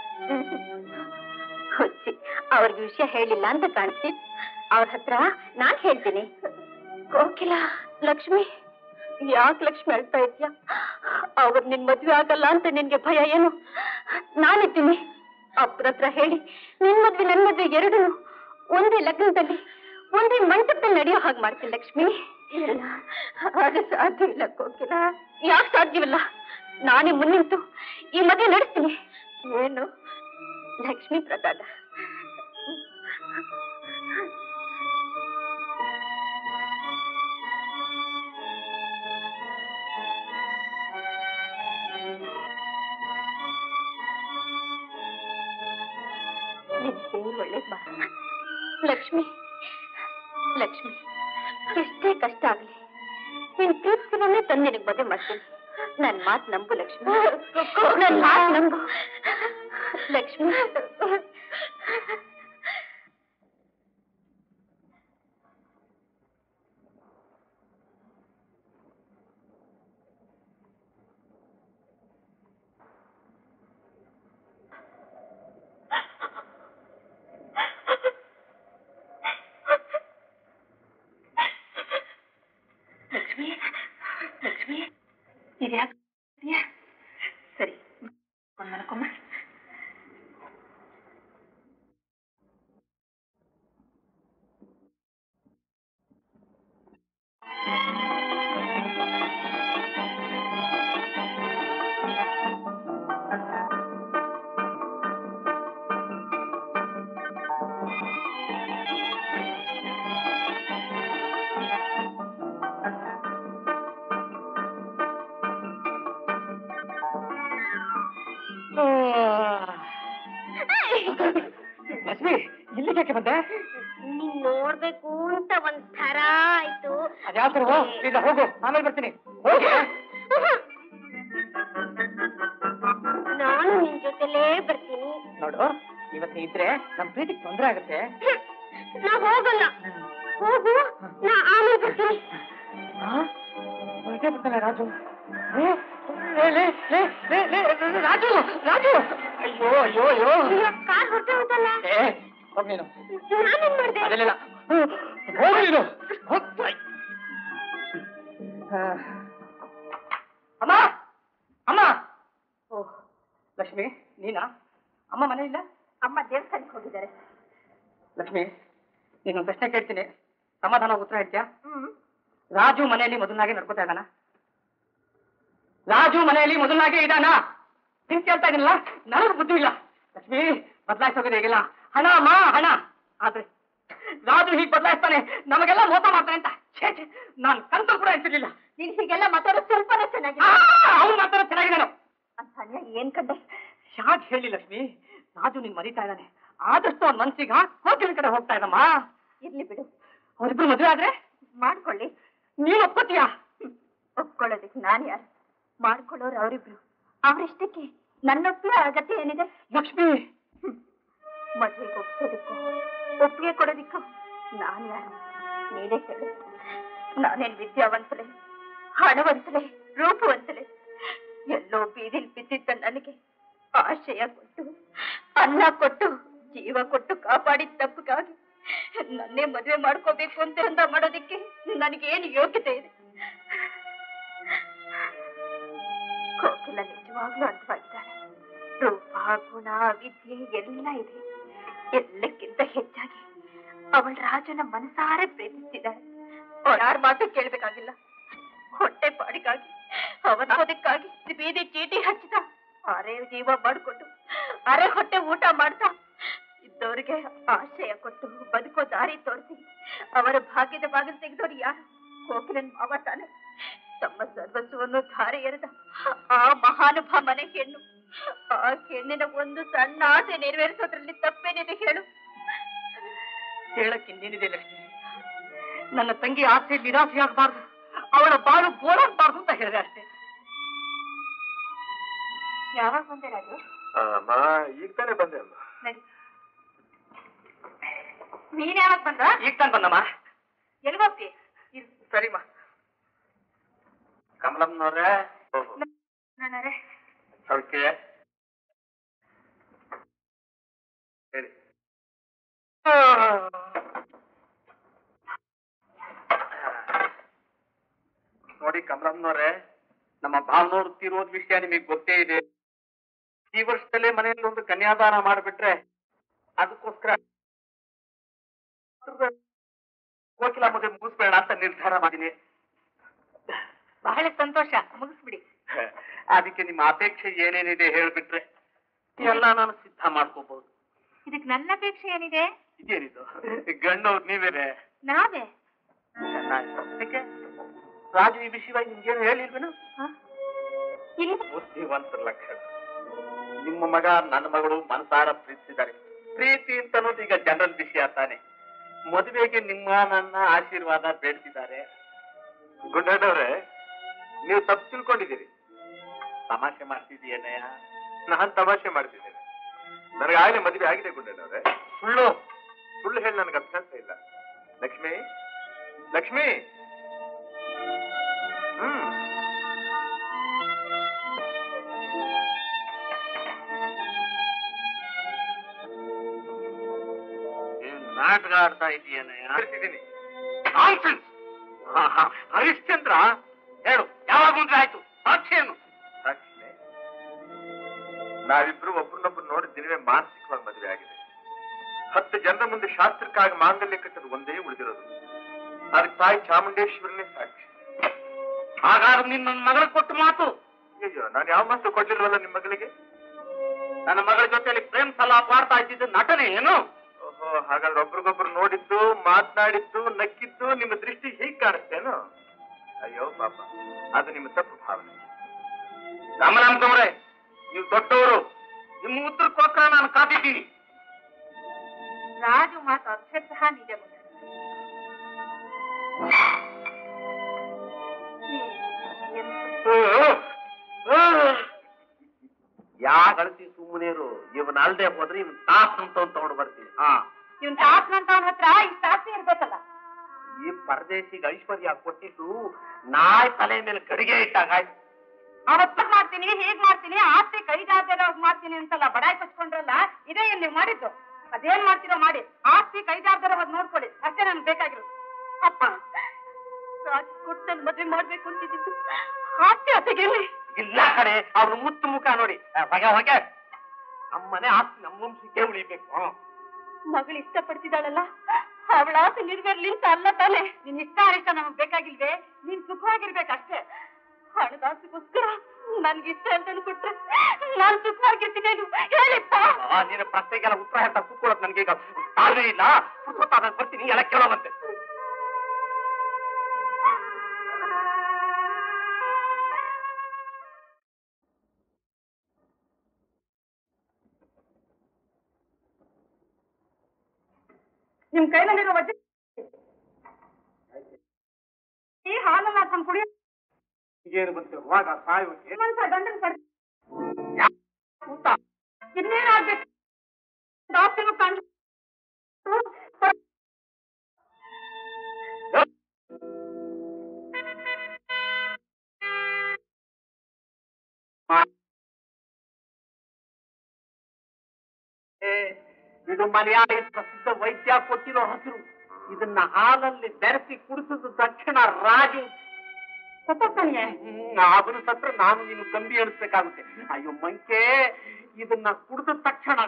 H: ಹುಚ್ಚಿ ಅವ್ರಿಗೆ ವಿಷಯ ಹೇಳಿಲ್ಲ ಅಂತ ಕಾಣಿಸ್ತಿ ಅವ್ರ ಹತ್ರ ನಾನ್ ಹೇಳ್ತೀನಿ ಕೋಕಿಲ ಲಕ್ಷ್ಮಿ ಯಾಕೆ ಲಕ್ಷ್ಮಿ ಅಳ್ತಾ ಇದ್ಯಾ ಅವ್ರು ನಿನ್ ಮದ್ವೆ ಆಗಲ್ಲ ಅಂತ ನಿನ್ಗೆ ಭಯ ಏನು ನಾನಿದ್ದೀನಿ ಅಪ್ಪರ ಹತ್ರ ಹೇಳಿ ನಿನ್ ಮದ್ವೆ ನನ್ ಮದ್ವೆ ಎರಡು ಒಂದೇ ಲಗ್ನದಲ್ಲಿ ಒಂದೇ ಮಂಟಪದಲ್ಲಿ ನಡೆಯೋ ಹಾಗೆ ಮಾಡ್ತೀನಿ ಲಕ್ಷ್ಮಿ ಇಲ್ಲ ಅದು ಸಾಧ್ಯವಿಲ್ಲ ಕೋಕಿಲ ಯಾಕೆ ಸಾಧ್ಯವಿಲ್ಲ ನಾನೇ ಮುನ್ನಿಂತು ಈ ಮದುವೆ ನಡೆಸ್ತೀನಿ ಏನು ಲಕ್ಷ್ಮೀ ಪ್ರಸಾದ ನಿನಗೆ ಒಳ್ಳೇದ್ ಬಾ ಲಕ್ಷ್ಮಿ ಲಕ್ಷ್ಮಿ ಎಷ್ಟೇ ಕಷ್ಟ ಆಗ್ಲಿ ನೀನ್ ಪ್ರೀತಿಸಿನೇ ತಂದು ನಿನಗೆ ಮದುವೆ ಮಾಡ್ತೀನಿ ನನ್ ಮಾತ್ ನಂಬು ಲಕ್ಷ್ಮಿ ನನ್ ಮಾತ್ ನಂಬು ಲಕ್ಷ್ಮಿ
D: ಇದ್ಯಾಕ್ ಇದ್ಯಾ? ಸರಿ ಒಂದ್ ಮಲ್ಕೊಮ್ಮ
A: ಲಕ್ಷ್ಮಿ ಇಲ್ಲಿಗೆ ಯಾಕೆ ಬಂದೆ
H: ನೀನ್ ನೋಡ್ಬೇಕು ಅಂತ ಒಂದ್ ಥರ ಆಯ್ತು
A: ಅದ್ಯಾವ ಥರ ಇಲ್ಲ ಹೋಗು ಆಮೇಲೆ ಬರ್ತೀನಿ ಹೋಗಿ
H: ನಾನು ನಿನ್ ಜೊತೆಲೇ ಬರ್ತೀನಿ
A: ನೋಡು ಇವತ್ತು ಇದ್ರೆ ನಮ್ ಪ್ರೀತಿಗೆ ತೊಂದರೆ ಆಗುತ್ತೆ
H: ನಾ ಹೋಗಲ್ಲ ಹೋಗು ನಾ ಆಮೇಲೆ ಬರ್ತೀನಿ
A: ಆ? ಹೊರಟೇ ಬಿಡ್ತಾನೆ ರಾಜು ಏ, ಲೇ, ಲೇ, ಲೇ, ಲೇ, ಲೇ, ಲೇ, ರಾಜು ರಾಜು ಅಯ್ಯೋ ಅಯ್ಯೋ ಅಯ್ಯೋ
H: ಕಾರ್ ಹೊರಟೆ ಹೋದಲ್ಲ
A: ಏ ಹೋಗ್ ನೀನು
H: ನಾನೇನ್ ಮಾಡ್ದೆ
A: ಅದೆಲ್ಲ ಹೋಗು ನೀನು ಹೋಗ್. ಆ. ಅಮ್ಮ ಅಮ್ಮ ಓ ಲಕ್ಷ್ಮಿ ನೀನಾ ಅಮ್ಮ ಮನೆ ಇಲ್ಲ
D: ಅಮ್ಮ ದೇವಸ್ಥಾನಕ್ಕೆ ಹೋಗಿದ್ದಾರೆ
A: ಲಕ್ಷ್ಮಿ ನೀನು ಪ್ರಶ್ನೆ ಕೇಳ್ತೀನಿ ಸಮಾಧಾನ ಉತ್ತರ ಹೇಳ್ತೀಯಾ
D: ಹ್ಮ್
A: ರಾಜು ಮನೆಯಲ್ಲಿ ಮೊದಲನಾಗೆ ನಡ್ಕೋತಾ ಇದ್ದಾನ ರಾಜು ಮನೆಯಲ್ಲಿ ಮೊದಲನಾಗೆ ಇದ್ದಾನ ನಿನ್ ಕೇಳ್ತಾ ಇದೀನಲ್ಲ ನನಗೆ ಬುದ್ಧಿ ಇಲ್ಲ ಲಕ್ಷ್ಮಿ ಬದಲಾಯಿಸೋಗಿದೆ ಈಗಿಲ್ಲ ಹಣ ಮಾ ಹಣ ಆದ್ರೆ ರಾಜು ಹೀಗೆ ಬದಲಾಯಿಸ್ತಾನೆ ನಮಗೆಲ್ಲ ಮೋಸ ಮಾಡ್ತಾನೆ ಅಂತ ಛೇ ಛೇ ನಾನು ಕನ್ಸು ಕೂಡ ಎನ್ಸಿರ್ಲಿಲ್ಲ
D: ನೀನ್ ಹೀಗೆಲ್ಲ ಮಾತಾಡೋದು ಸ್ವಲ್ಪನೇ ಚೆನ್ನಾಗಿ
A: ಅವ್ನು ಮಾತ್ರ ಚೆನ್ನಾಗಿದೆ
D: ಅಂತ ಅನ್ಯ ಏನ್ ಕಂಡೆ
A: ಯಾಕೆ ಹೇಳಿ ಲಕ್ಷ್ಮಿ ರಾಜು ನಿನ್ ಮರಿತಾ ಇದ್ದಾನೆ ಆದಷ್ಟು ಅವ್ನ ಮನ್ಸಿಗ ಕೋಕಿಲ ಕಡೆ ಹೋಗ್ತಾ ಇದ್ದಮ್ಮ
D: ಇರ್ಲಿ ಬಿಡು
A: ಅವ್ರಿಬ್ರು ಮದುವೆ ಆದ್ರೆ
D: ಮಾಡ್ಕೊಳ್ಳಿ
A: ನೀನ್ ಒಪ್ಕೋತೀಯಾ
D: ಒಪ್ಕೊಳ್ಳೋದಕ್ಕೆ ನಾನ್ ಯಾರು ಮಾಡ್ಕೊಳ್ಳೋರು ಅವರಿಬ್ರು ಅವರಿಷ್ಟಕ್ಕೆ ನನ್ನೊಪ್ಪಿಗೆ ಅಗತ್ಯ ಏನಿದೆ
A: ಲಕ್ಷ್ಮಿ
D: ಮದುವೆಗೆ ಒಪ್ಸೋದಕ್ಕೂ ಒಪ್ಪಿಗೆ ಕೊಡೋದಿಕ್ಕೂ ನಾನ್ ಯಾರು ನೀನೇ ಹೇಳು ನಾನೇನ್ ವಿದ್ಯಾವಂತಲೆ ಹಣವಂತಲೆ ರೂಪವಂತಲೆ ಎಲ್ಲೋ ಬೀದಿಲ್ ಬಿದ್ದಿದ್ದ ನನಗೆ ಆಶಯ ಕೊಟ್ಟು ಅನ್ನ ಕೊಟ್ಟು ಜೀವ ಕೊಟ್ಟು ಕಾಪಾಡಿದ ತಪ್ಪಿಗಾಗಿ ನನ್ನೇ ಮದುವೆ ಮಾಡ್ಕೋಬೇಕು ಅಂತ ಅಂದ ಮಾಡೋದಿಕ್ಕೆ ನನಗೇನು ಯೋಗ್ಯತೆ ಇದೆ ಕೋಕಿಲ ನಿಜವಾಗ್ಲೂ ಅರ್ಥವಾಗಿದ್ದಾಳೆ ರೂಪ ಗುಣ ವಿದ್ಯೆ ಎಲ್ಲ ಇದೆ ಎಲ್ಲಕ್ಕಿಂತ ಹೆಚ್ಚಾಗಿ ಅವಳ ರಾಜನ ಮನಸಾರೆ ಪ್ರೀತಿಸ್ತಿದ್ದಾಳೆ ಅವಳ ಯಾರ ಮಾತು ಕೇಳ್ಬೇಕಾಗಿಲ್ಲ ಹೊಟ್ಟೆ ಪಾಡಿಗಾಗಿ ಅವನೋದಕ್ಕಾಗಿ ಬೀದಿ ಚೀಟಿ ಹಚ್ಚಿದ ಅರೆ ಜೀವ ಮಾಡ್ಕೊಂಡು ಅರೆ ಹೊಟ್ಟೆ ಊಟ ಮಾಡ್ತಾ ಇದ್ದವ್ರಿಗೆ ಆಶಯ ಕೊಟ್ಟು ಬದುಕೋ ದಾರಿ ತೋರಿಸಿ ಅವರ ಭಾಗ್ಯದ ಬಾಗಿಲು ತೆಗೆದವ್ರು ಯಾರು ಕೋಕಿಲನ್ ಮಾವ ತಾನೆ ತಮ್ಮ ಸರ್ವಸ್ವವನ್ನು ಧಾರೆ ಎರೆದ ಆ ಮಹಾನುಭಾವ ಮನೆ ಹೆಣ್ಣು ಆ ಹೆಣ್ಣಿನ ಒಂದು ಸಣ್ಣ ಆಸೆ ನೆರವೇರಿಸೋದ್ರಲ್ಲಿ ತಪ್ಪೇನಿದೆ ಹೇಳು
A: ಹೇಳಕ್ಕೆ ಇನ್ನೇನಿದೆ ಲಕ್ಷ್ಮಿ ನನ್ನ ತಂಗಿ ಆಸೆ ನಿರಾಸೆಯಾಗಬಾರ್ದು ಅವಳ ಬಾಳು ಗೋಳಾಗಬಾರ್ದು ಅಂತ ಹೇಳಿದೆ ಅಷ್ಟೇ
D: ಯಾವಾಗ ಬಂದೆ ರಾಜು
E: ಅಮ್ಮ ಈಗ ತಾನೇ ಬಂದೆ ಅಮ್ಮ
D: ನಡಿ ನೀನ್ ಯಾವಾಗ ಬಂದ
A: ಈಗ ತಾನು ಬಂದಮ್ಮ
D: ಎಲ್ಗೋಗ್ತಿ
A: ಸರಿಮ್ಮ
E: ಕಮಲಮ್ಮನವ್ರೆ
D: ನಾನರೆ
E: ಸೌಖ್ಯ ಹೇಳಿ ನೋಡಿ ಕಮಲಮ್ಮನವ್ರೆ ನಮ್ಮ ಭಾವನವ್ರು ತೀರೋದ್ ವಿಷಯ ನಿಮಗೆ ಗೊತ್ತೇ ಇದೆ ಈ ವರ್ಷದಲ್ಲೇ ಮನೆಯಲ್ಲಿ ಒಂದು ಕನ್ಯಾದಾನ ಮಾಡಿಬಿಟ್ರೆ ಅದಕ್ಕೋಸ್ಕರ ಕೋಕಿಲ ಮದುವೆ ಮುಗಿಸ್ಬೇಡ ಅಂತ ನಿರ್ಧಾರ ಮಾಡಿನಿ
D: ಬಹಳ ಸಂತೋಷ ಮುಗಿಸ್ಬಿಡಿ
E: ಅದಕ್ಕೆ ನಿಮ್ಮ ಅಪೇಕ್ಷೆ ಏನೇನಿದೆ ಹೇಳ್ಬಿಟ್ರೆ ಎಲ್ಲ ನಾನು ಸಿದ್ಧ ಮಾಡ್ಕೋಬಹುದು
D: ಇದಕ್ ನನ್ನ ಅಪೇಕ್ಷೆ ಏನಿದೆ
E: ಇದೇನಿದು ಗಂಡವ್ರು ನೀವೇನೆ
D: ನಾವೇ
E: ಅದಕ್ಕೆ ರಾಜು ಈ ವಿಷಯವಾಗಿ ನಿಮ್ಗೇನು ಹೇಳಿಲ್ವೇನು
D: ಇಲ್ಲ
E: ಬುದ್ಧಿವಂತರ ಲಕ್ಷಣ ನಿಮ್ಮ ಮಗ ನನ್ನ ಮಗಳು ಮನಸಾರ ಪ್ರೀತಿಸಿದ್ದಾರೆ ಪ್ರೀತಿ ಅಂತ ಅನ್ನೋದು ಈಗ ಜನರಲ್ ವಿಷಯ ತಾನೆ ಮದುವೆಗೆ ನಿಮ್ಮ ನನ್ನ ಆಶೀರ್ವಾದ ಬೇಡ್ತಿದ್ದಾರೆ ಗುಂಡಣ್ಣವ್ರೆ ನೀವು ತಪ್ಪು ತಿಳ್ಕೊಂಡಿದ್ದೀರಿ ತಮಾಷೆ ಮಾಡ್ತಿದೀಯನಯ್ಯ ನಾನ್ ತಮಾಷೆ ಮಾಡ್ತಿದ್ದೇನೆ ನನಗೆ ಆಗಲೇ ಮದುವೆ ಆಗಿದೆ ಗುಂಡಣ್ಣವ್ರೆ ಸುಳ್ಳು ಸುಳ್ಳು ಹೇಳಿ ನನಗೆ ಅಭ್ಯಾಸ ಇಲ್ಲ ಲಕ್ಷ್ಮಿ ಲಕ್ಷ್ಮಿ ಹ್ಮ್ ಏನ್ ನಾಟಕ ಆಡ್ತಾ ಇದೀಯನಯ್ಯ ನಾನ್ಸೆನ್ಸ್ ಹರಿಶ್ಚಂದ್ರ ಹೇಳು ಯಾವಾಗ ಮುಂದೆ ಆಯ್ತು
G: ಸಾಕ್ಷಿ ಏನು
E: ಸಾಕ್ಷಿನೇ ನಾವಿಬ್ರು ಒಬ್ರನ್ನೊಬ್ರು ನೋಡಿದ ದಿನವೇ ಮಾನಸಿಕವಾಗಿ ಮದುವೆ ಆಗಿದೆ ಹತ್ತು ಜನರ ಮುಂದೆ ಶಾಸ್ತ್ರಕ್ಕಾಗಿ ಮಾಂಗಲ್ಯ ಕಟ್ಟದು ಒಂದೇ ಉಳಿದಿರೋದು ಅದಕ್ಕೆ ತಾಯಿ ಚಾಮುಂಡೇಶ್ವರನೇ ಸಾಕ್ಷಿ
G: ಹಾಗಾದ್ರೆ ನಿನ್ನ ನನ್ನ ಮಗಳ ಕೊಟ್ಟು ಮಾತು
E: ಅಯ್ಯೋ ನಾನು ಯಾವ ಮಾತು ಕೊಡ್ಲಿಲ್ವಲ್ಲ ನಿಮ್ಮ ಮಗಳಿಗೆ
G: ನನ್ನ ಮಗಳ ಜೊತೆಯಲ್ಲಿ ಪ್ರೇಮ್ ಸಲಾಪ್ ಆಡ್ತಾ ಇದ್ದಿದ್ದು ನಟನೆ ಏನು
E: ಓಹೋ ಹಾಗಾದ್ರೆ ಒಬ್ರಿಗೊಬ್ರು ನೋಡಿದ್ದು ಮಾತನಾಡಿದ್ದು ನಕ್ಕಿದ್ದು ನಿಮ್ಮ ದೃಷ್ಟಿ ಹೀಗ್ ಕಾಣಿಸ್ತೇನು ಅಯ್ಯೋ ಪಾಪ ಅದು ನಿಮ್ಮ ತಪ್ಪು ಭಾವನೆ
G: ರಾಮರಾಮಕವ್ರೆ ನೀವು ದೊಡ್ಡವರು ನಿಮ್ಮ ಉತ್ತರಕ್ಕೋಸ್ಕರ ನಾನು ಕಾದಿದ್ದೀನಿ
D: ರಾಜು ಮಾತು ಅಕ್ಷರಶಃ ನಿಜ ಗುಂಡಣ್ಣ. ಈ ಎಂತ
G: ಯಾ ಗಳತಿ ಸುಮ್ಮನೇರು ಇವನ್ ಅಲ್ದೆ ಹೋದ್ರೆ ಇವನ್ ತಾಸ್ ಅಂತ ಒಂದ್ ತಗೊಂಡು ಬರ್ತೀನಿ ಹಾ
D: ಇವ್ನ್ ತಾಸ್ನಂತವನ ಹತ್ರ ಇಷ್ಟ ಆಸ್ತಿ ಇರ್ಬೇಕಲ್ಲ
G: ಈ ಪರದೇಶಿಗೆ ಐಶ್ವರ್ಯ ಕೊಟ್ಟಿದ್ದು ನಾಯಿ ತಲೆ ಮೇಲೆ ಗಡಿಗೆ ಇಟ್ಟಾಗ ಆಯ್ತು
D: ಅವತ್ತ ಮಾಡ್ತೀನಿ ಹೀಗ್ ಮಾಡ್ತೀನಿ ಆಸ್ತಿ ಕೈ ಜಾರ್ದಲ್ಲ ಮಾಡ್ತೀನಿ ಅಂತಲ್ಲ ಬಡಾಯಿ ಕಚ್ಕೊಂಡ್ರಲ್ಲ ಇದೇ ಏನ್ ನೀವು ಮಾಡಿದ್ದು ಅದೇನ್ ಮಾಡ್ತೀರೋ ಮಾಡಿ ಆಸ್ತಿ ಕೈ ಜಾರ್ದಲ್ಲ ಹೋದ್ ನೋಡ್ಕೊಳ್ಳಿ ಅಷ್ಟೇ ನನ್ಗೆ ಬೇಕಾಗಿರೋದು ಅಪ್ಪ ರಾಜ್ ಕೊಟ್ಟು ನನ್ ಮದ್ವೆ ಮಾಡ್ಬೇಕು ಅಂತಿದ್ದು ಆಸ್ತಿ ಅತೆಗೆಲ್ಲಿ
G: ಇಲ್ಲ ಕಡೆ ಅವ್ರ ಮುತ್ತು ಮುಖ ನೋಡಿ ಆ, ಹೊಗೆ ಹೊಗೆ ನಮ್ಮನೆ ಆಸ್ತಿ ನಮ್ಮ ವಂಶಕ್ಕೆ ಉಳಿಬೇಕು ಹ್ಮ್.
D: ಮಗಳು ಇಷ್ಟಪಡ್ತಿದ್ದಾಳಲ್ಲ ಅವಳ ಆಸೆ ನಿರ್ವೇರ್ಲಿ ಅಂತ ಅಲ್ಲ ತಾನೆ ನಿನ್ ಇಷ್ಟ ಅನಿಷ್ಟ ನಮಗ್ ಬೇಕಾಗಿಲ್ವೇ ನೀನ್ ಸುಖವಾಗಿರ್ಬೇಕಷ್ಟೇ ಹಣದಾಸೆಗೋಸ್ಕರ ನನ್ಗೆ ಇಷ್ಟ ಅಂತ ಅನ್ಕೊಟ್ರೆ ನಾನ್ ಸುಖವಾಗಿರ್ತೀನೇನು ಹೇಳಿಪ್ಪ
G: ಆ, ನಿನ್ನ ಪ್ರಶ್ನೆಗೆಲ್ಲ ಉತ್ತರ ಹೇಳ್ತಾ ಕೂತ್ಕೊಳ್ಳೋದು ನನ್ಗೆ ಈಗ ತಾಳ್ಮೆ ಇಲ್ಲ ಪುಸ್ತಕ ಬರ್ತೀನಿ ಎಲ್ಲ ಕೇಳೋವಂತೆ
D: ನಿಮ್ ಕೈನಲ್ಲಿರೋ ವಜ್ರ ಈ ಹಾಲನ್ನ ಹಾಕೊಂಡ್ ಕುಡಿಯ
G: ಏನು ಬಂತು ರೋಗ ಸಾಯೋಕೆ
D: ಮನ್ಸ ಗಂಡನ್ ಕಡ್
G: ಊಟ
D: ಇನ್ನೇನಾಗ್ಬೇಕು ಡಾಕ್ಟರ್ ಕಂಡು
G: ಏ, ಇದು ಮಲಯಾಳಿ ಪ್ರಸಿದ್ಧ ವೈದ್ಯ ಕೊಟ್ಟಿರೋ ಹಸಿರು ಇದನ್ನ ಹಾಲಲ್ಲಿ ಬೆರೆಸಿ ಕುಡಿಸಿದ ತಕ್ಷಣ ರಾಜು ಸತ್ತೋಗ್ತಾನೆ. ಹ್ಮ್, ಅವನು ಸತ್ರ ನಾನು ನೀನು ಕಂಬಿ ಎಣಿಸ್ಬೇಕಾಗುತ್ತೆ ಅಯ್ಯೋ ಮಂಕೆ ಇದನ್ನ ಕುಡಿದ ತಕ್ಷಣ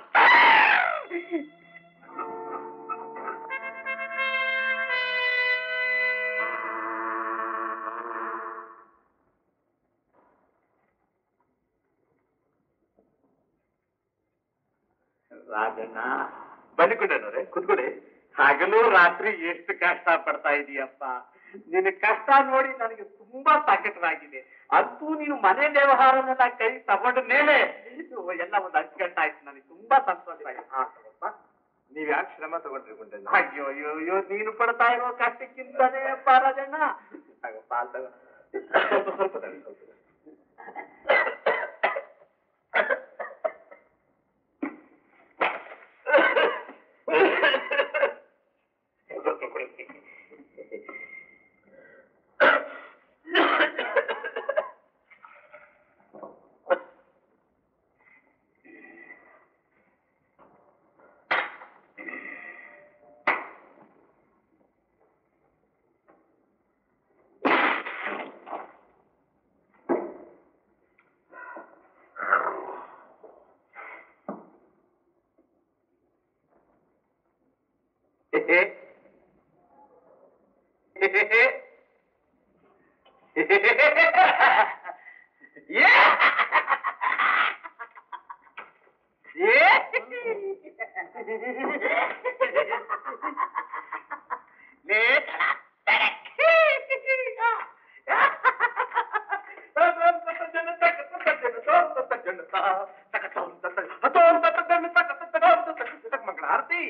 G: ರಾಜಣ್ಣ
E: ಬನ್ನಿಕೊಂಡೇನವ್ರೆ ಕುತ್ಕೊಳ್ಳಿ
G: ಹಗಲು ರಾತ್ರಿ ಎಷ್ಟು ಕಷ್ಟ ಪಡ್ತಾ ಇದೀಯಪ್ಪ ನಿನ್ನ ಕಷ್ಟ ನೋಡಿ ನನಗೆ ತುಂಬಾ ಸಂಕಟವಾಗಿದೆ ಅಂತೂ ನೀನು ಮನೆ ವ್ಯವಹಾರನೆಲ್ಲ ಕೈ ತಗೊಂಡ ಮೇಲೆ ಇದು ಎಲ್ಲ ಒಂದು ಅಚ್ಚುಕಟ್ಟಾಯ್ತು ನನಗೆ ತುಂಬಾ ಸಂತೋಷ ಆಗಿದೆ ಹಾ ತಗೋಪ್ಪ.
E: ನೀವ್ ಯಾಕೆ ಶ್ರಮ ತಗೊಂಡ್ರಿ ಗುಂಡಣ್ಣ
G: ಅಯ್ಯೋ ಅಯ್ಯೋ ಅಯ್ಯೋ ನೀನು ಪಡ್ತಾ ಇರೋ ಕಷ್ಟಕ್ಕಿಂತಾನೇ ಅಪ್ಪ ರಾಜಣ್ಣ ತಗೋಪ್ಪ ಅಲ್ಲಿ ತಗೋ.
E: ಸ್ವಲ್ಪ ಸ್ವಲ್ಪ ತಗೊಳ್ಳಿ, ಸ್ವಲ್ಪ ತಗೊಳ್ಳಿ.
G: ಮಂಗಳಾರತಿ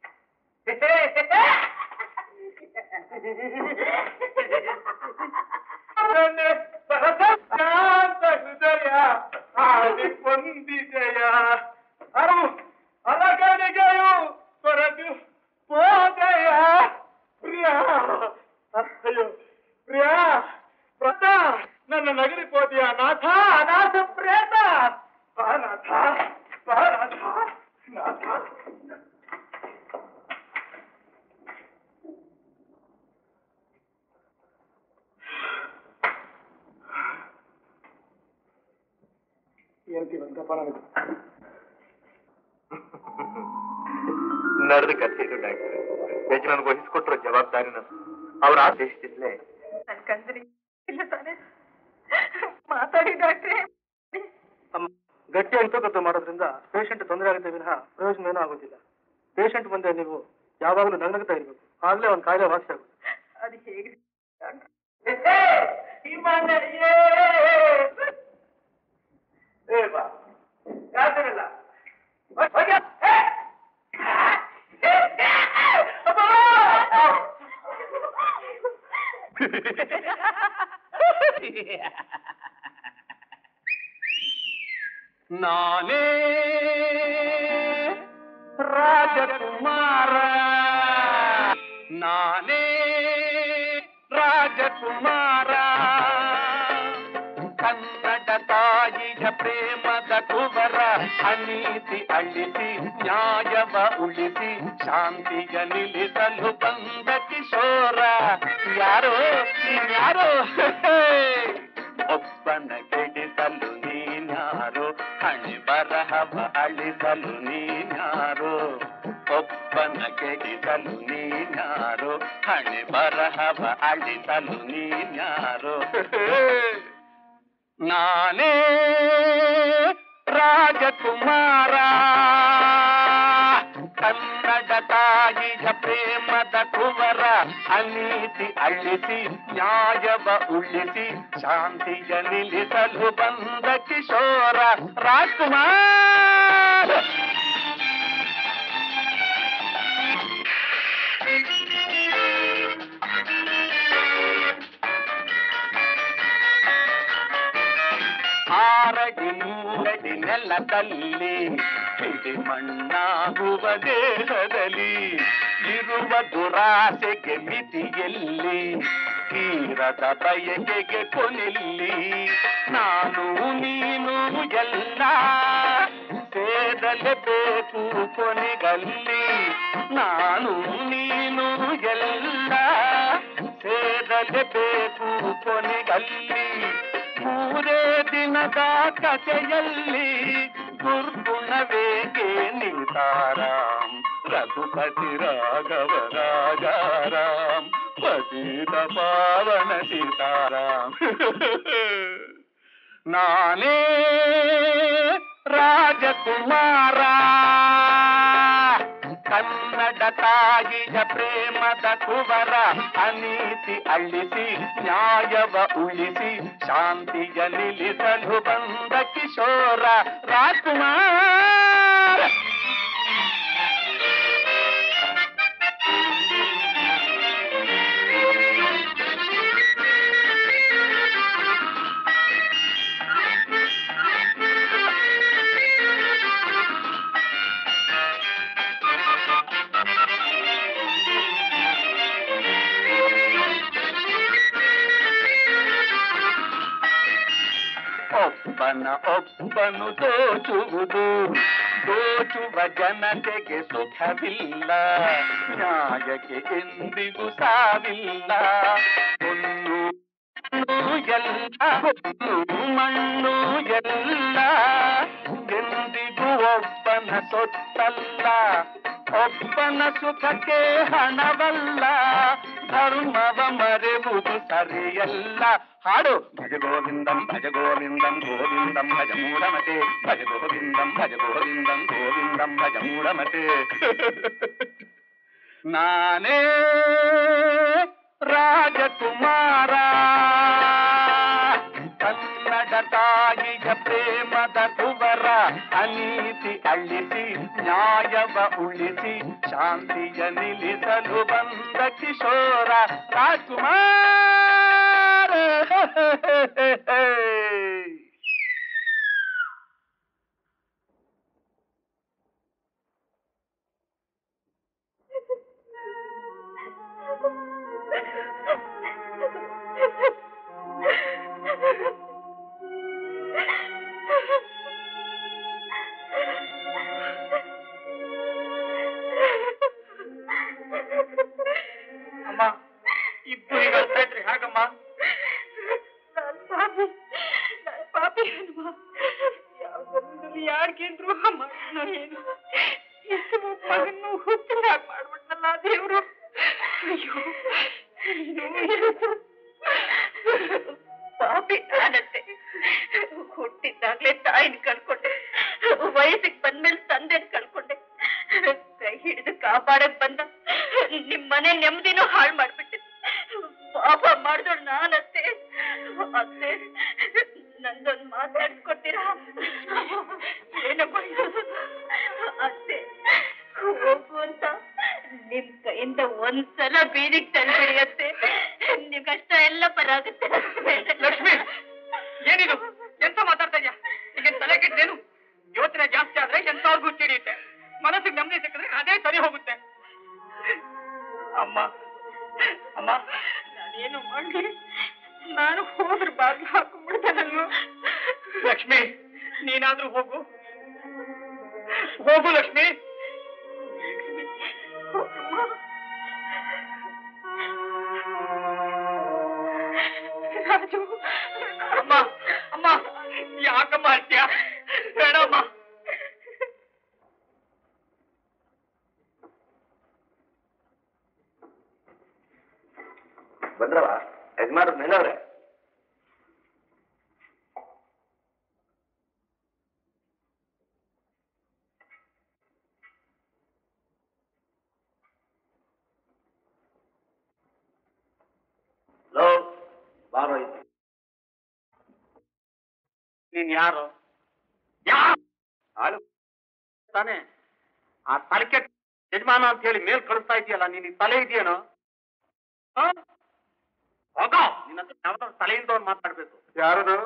G: ಹೃದಯ ಆದಿ ಹೊಂದಿದೆಯ ಅರು ಅಲಗಣಿಗೆಯು ತೊರೆದು ಹೋದೆಯ ಪ್ರಿಯ ಅಯ್ಯೋ ಪ್ರಿಯ ಪ್ರತ ನನ್ನ ನಗರಿ ಪೋದಿಯ ನಾಥ ಅನಾಥ ಪ್ರೇತ ಬಾ ನಾಥ ಬಾ ನಾಥ ನಾಥ
C: ಅಂತೀವಂತಪ್ಪ ನನಗೆ
E: ನಡೆದ ಕಥೆ ಇದು ಡಾಕ್ಟರ್ ಯಜಮಾನ್ಗೆ ವಹಿಸ್ಕೊಟ್ಟಿರೋ ಜವಾಬ್ದಾರಿನ ಅವ್ರ ಆದೇಶದಿಂದಲೇ
D: ನನ್ ಕಂದ್ರಿ ಇಲ್ಲ ತಾನೆ ಮಾತಾಡಿ ಡಾಕ್ಟ್ರೆ
C: ಅಮ್ಮ ಗಟ್ಟಿ ಅಂಟುಕಟ್ಟು ಮಾಡೋದ್ರಿಂದ ಪೇಷಂಟ್ ತೊಂದರೆ ಆಗುತ್ತೆ ವಿನಃ ಪ್ರಯೋಜನ ಏನೂ ಆಗೋದಿಲ್ಲ ಪೇಷಂಟ್ ಮುಂದೆ ನೀವು ಯಾವಾಗಲೂ ನಗನಗ್ತಾ ಇರಬೇಕು ಆಗ್ಲೇ ಒಂದು ಕಾಯಿಲೆ ವಾಸಿ ಆಗುತ್ತೆ
D: ಅದು ಹೇಗೆ
G: ನಾನೇ ರಾಜಕುಮಾರ ನಾನೇ ರಾಜಕುಮಾರ ಕನ್ನಡ ತಾಯಿಯ ಪ್ರೇಮದ ಕುವರ ಅನೀತಿ ಅಳಿಸಿ ನ್ಯಾಯವ ಉಳಿಸಿ ಶಾಂತಿಯ ನಿಲ್ಲಿಸಲು ಬಂದ ಕಿಶೋರ ಯಾರೋ ಯಾರೋ ಒಬ್ಬನ ಕೆಡಿಸಲು ನೀನ್ಯಾರೋ ಹಣೆ ಬರಹವ ಅಳಿಸಲು ನೀನ್ಯಾರೋ ಒಬ್ಬನ ಕೆಡಿಸಲು ನೀನ್ಯಾರೋ ಹಣೆ ಬರಹವ ಅಳಿಸಲು ನೀನ್ಯಾರೋ ನಾನೇ ರಾಜಕುಮಾರ ಕನ್ನಡ ತಾಯಿಯ ಪ್ರೇಮದ ಕುವರ ಅನೀತಿ ಅಳಿಸಿ ನ್ಯಾಯವ ಉಳಿಸಿ ಶಾಂತಿಯ ನಿಲ್ಲಿಸಲು ಬಂದ ಕಿಶೋರ ರಾಜ್ಕುಮಾರ್ ಆರಡಿ ಮೂರಡಿ ನೆಲದಲ್ಲಿ ಹಿಡಿ ಮಣ್ಣಾಗುವ ದೇಹದಲ್ಲಿ ಇರುವ ದುರಾಸೆಗೆ ಮಿತಿಯಲ್ಲಿ ತೀರದ ಬಯಕೆಗೆ ಕೊನೆಯಲ್ಲಿ ನಾನು ನೀನು ಎಲ್ಲ ಸೇದಲೇಬೇಕು ಕೊನೆಗಲ್ಲಿ ನಾನು ನೀನು ಎಲ್ಲ ಸೇದಲೇಬೇಕು ಕೊನೆಗಲ್ಲಿ ಮೂರೇ ದಿನದ ಕಥೆಯಲ್ಲಿ ದುರ್ಗುಣವೇಗೆ ನಿಂತಾರಾಮ್ ರಘುಪತಿ ರಾಘವ ರಾಜಾರಾಮ್ ಪತಿತ ಪಾವನ ಸೀತಾರಾಮ್ ನಾನೇ ರಾಜಕುಮಾರ ಕನ್ನಡ ತಾಯಿಯ ಪ್ರೇಮದ ಕುವರ ಅನೀತಿ ಅಳಿಸಿ ನ್ಯಾಯವ ಉಳಿಸಿ ಶಾಂತಿಯ ನಿಲ್ಲಿಸಲು ಬಂದ ಕಿಶೋರ ರಾಜ್ಕುಮಾರ್ ಒಬ್ಬನ ಒಬ್ಬನು ದೋಚುವುದು ದೋಚುವ ಜನತೆಗೆ ಸುಖವಿಲ್ಲ ನ್ಯಾಯಕ್ಕೆ ಎಂದಿಗೂ ಸಾವಿಲ್ಲ ಹೊನ್ನು ಎಲ್ಲ ಹೊನ್ನು ಮಣ್ಣು ಎಲ್ಲ ಎಂದಿಗೂ ಒಬ್ಬನ ಸೊತ್ತಲ್ಲ ಒಬ್ಬನ ಸುಖಕ್ಕೆ ಹಣವಲ್ಲ ಧರ್ಮವ ಮರೆವುದು ಸರಿಯಲ್ಲ ಹಾಡು ಭಜ ಗೋವಿಂದಂ ಭಜ ಗೋವಿಂದಂ ಗೋವಿಂದಂ ಭಜ ಮೂಢಮತೆ ಭಜ ಗೋವಿಂದಂ ಭಜ ಗೋವಿಂದಂ ಗೋವಿಂದಂ ಭಜ ಮೂಢಮತೆ ನಾನೇ ರಾಜಕುಮಾರ ಕನ್ನಡ ತಾಯಿಯ ಪ್ರೇಮದ ಕುವರ ಅನೀತಿ ಅಳಿಸಿ ನ್ಯಾಯವ ಉಳಿಸಿ ಶಾಂತಿಯ ನಿಲ್ಲಿಸಲು ಬಂದ ಕಿಶೋರ ರಾಜ್ಕುಮಾರ
A: ಅಮ್ಮ ಇಬ್ರು ಈಗ ಅಳ್ತಾ ಇದ್ರಿ ಹೇಗಮ್ಮ
D: ನಾನ್ ಪಾಪಿ ನಾನ್ ಪಾಪಿ ಅಲ್ವಾ ಯಾವ
A: ಜನ್ಮದಲ್ಲಿ ಯಾರಿಗೆ ದ್ರೋಹ ಮಾಡಿದ್ನೋ ಏನು ಎಷ್ಟು ಮಗನ್ನು ಹುಟ್ಟಿಲ್ಲ ಮಾಡ್ಬಿಟ್ನಲ್ಲ ದೇವ್ರು ಅಯ್ಯೋ ಅಯ್ಯೋ,
D: ಪಾಪಿ ನಾನಂತೆ ಹುಟ್ಟಿದ್ದಾಗ್ಲೇ ತಾಯಿನ ಕಳ್ಕೊಂಡೆ ವಯಸ್ಸಿಗೆ ಬಂದ್ಮೇಲೆ ತಂದೆನ ಕಳ್ಕೊಂಡೆ ಕೈ ಹಿಡಿದು ಕಾಪಾಡಕ್ ಬಂದ ನಿಮ್ ಮನೆ ನೆಮ್ಮದಿನೂ ಹಾಳು ಮಾಡ್ಬಿಟ್ಟೆ ಪಾಪ ಮಾಡಿದಳು ನಾನಂತೆ ಅತ್ತೆ ನಂದೊಂದ್ ಮಾತಾಡ್ಸ್ಕೊಡ್ತೀರಾ ಏನಮ್ಮ ಇದು? ಅತ್ತೆ ಹೋಗು ಅಂತ ನಿಮ್ ಕೈಯಿಂದ ಒಂದ್ಸಲ ಬೀದಿಗೆ ತಂದ್ಬಿಡಿ ಅತ್ತೆ ನಿಮ್ ಕಷ್ಟ ಎಲ್ಲ ಪರಾಗುತ್ತೆ
A: ಲಕ್ಷ್ಮಿ ಏನಿದು ಎಂತ ಮಾತಾಡ್ತಾ ಇದ್ಯಾ ಈಗ ತಲೆ ಕೆಟ್ಟೇನು ಯೋಚನೆ ಜಾಸ್ತಿ ಆದ್ರೆ ಎಂತವ್ರಿಗೂ ಸಿಡಿಯುತ್ತೆ ಮನಸ್ಸಿಗೆ ನೆಮ್ಮದಿ ಸಿಕ್ಕಿದ್ರೆ ಅದೇ ಸರಿ ಹೋಗುತ್ತೆ ಅಮ್ಮ ಅಮ್ಮ ನಾನೇನು ಮಾಡ್ಲಿ ನಾನು ಹೋದ್ರೆ ಬಾಗ್ಲು ಹಾಕೊಂಡ್ಬಿಡ್ತೇನಲ್ವ ಲಕ್ಷ್ಮಿ ನೀನಾದ್ರೂ ಹೋಗು ಹೋಗು ಲಕ್ಷ್ಮಿ ರಾಜು ಅಮ್ಮ ಅಮ್ಮ ಯಾಕಮ್ಮ ಅತ್ಯ ಬೇಡಮ್ಮ
B: ಬಂದ್ರವ ಯಜಮಾನ್ರು ನೆನವ್ರೆ ಲೋ ಬಾರೋ ಇಲ್ಲಿ.
G: ನೀನ್ ಯಾರು ಯಾರು ಆಳು ತಾನೆ ಆ ತಲೆಕೆ ಯಜಮಾನ ಅಂತ ಹೇಳಿ ಮೇಲ್ ಕಳಿಸ್ತಾ ಇದೆಯಲ್ಲ ನಿನ್ ತಲೆ ಇದೆಯೇನೋ ಹ? ಹೋಗೋ ನಿನ್ನ ಹತ್ರ ಯಾವ್ದಾದ್ರು ತಲೆಯಿಂದ ಅವ್ನು ಮಾತಾಡ್ಬೇಕು
B: ಯಾರದು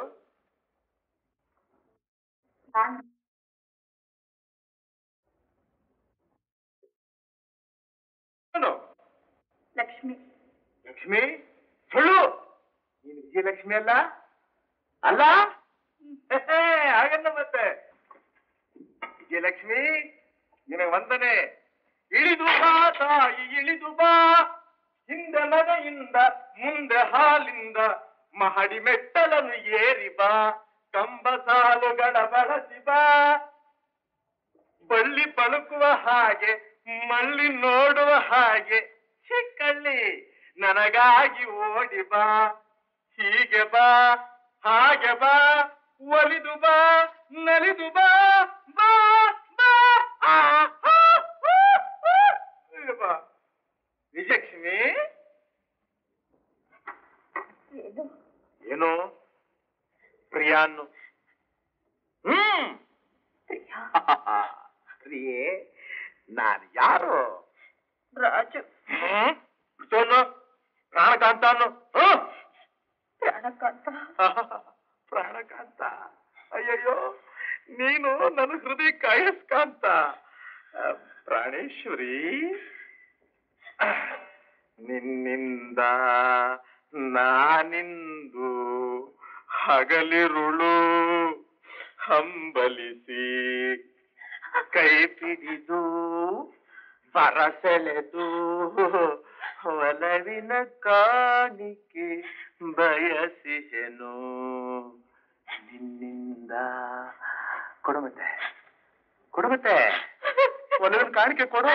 B: ಏನು?
D: ಲಕ್ಷ್ಮಿ
B: ಲಕ್ಷ್ಮಿ ಸುಳ್ಳು ನೀನು ವಿಜಯಲಕ್ಷ್ಮಿ ಅಲ್ಲ ಅಲ್ಲ ಹಾಗಲ್ಲ ಮತ್ತೆ ವಿಜಯಲಕ್ಷ್ಮಿ ನಿನಗೆ ವಂದನೆ ಇಳಿದು ಬಾ ತಾಯಿ ಇಳಿದು ಬಾ ಹಿಂದೆ ನಗೆಯಿಂದ ಮುಂದೆ ಹಾಲಿಂದ ಮಹಡಿ ಮೆಟ್ಟಲನ್ನು ಏರಿ ಬಾ ಕಂಬ ಸಾಲುಗಳ ಬಳಸಿ ಬಾ ಬಳ್ಳಿ ಬಳುಕುವ ಹಾಗೆ ಮಳ್ಳಿ ನೋಡುವ ಹಾಗೆ ಚಿಕ್ಕಳ್ಳಿ ನನಗಾಗಿ ಓಡಿ ಬಾ ಹೀಗೆ ಬಾ ಹಾಗೆ ಬಾ ಒಲಿದು ಬಾ ನಲಿದು ಬಾ ಬಾ ಬಾ ಆ, ಆ, ಆ, ಆ. ಹೀಗೆ ಬಾ ವಿಜಯಲಕ್ಷ್ಮಿ
D: ಏನು
B: ಏನು ಪ್ರಿಯಾನ್ನು ಹ್ಮ್
D: ಪ್ರಿಯಾ
B: ಪ್ರಿಯೇ ನಾನು ಯಾರು
D: ರಾಜು
B: ಹ್ಮ್ ಬಿಡ್ಸೋನು ಪ್ರಾಣಕಾಂತ ಅನ್ನು ಹ್ಮ್
D: ಪ್ರಾಣಕಾಂತ
B: ಪ್ರಾಣಕಾಂತ ಅಯ್ಯಯ್ಯೋ ನೀನು ನನ್ನ ಹೃದಯ ಕಾಯಸ್ಕಾಂತ ಆ, ಪ್ರಾಣೇಶ್ವರಿ ನಿನ್ನಿಂದ ನಾನಿಂದು ಹಗಲಿರುಳು ಹಂಬಲಿಸಿ ಕೈ ಪಿಡಿದು ಬರಸೆಳೆದು ಒಲವಿನ ಕಾಣಿಕೆ ಬಯಸಿಸೆನು ನಿನ್ನಿಂದ ಕೊಡು ಮತ್ತೆ ಕೊಡು ಮತ್ತೆ ಒಲವಿನ ಕಾಣಿಕೆ ಕೊಡು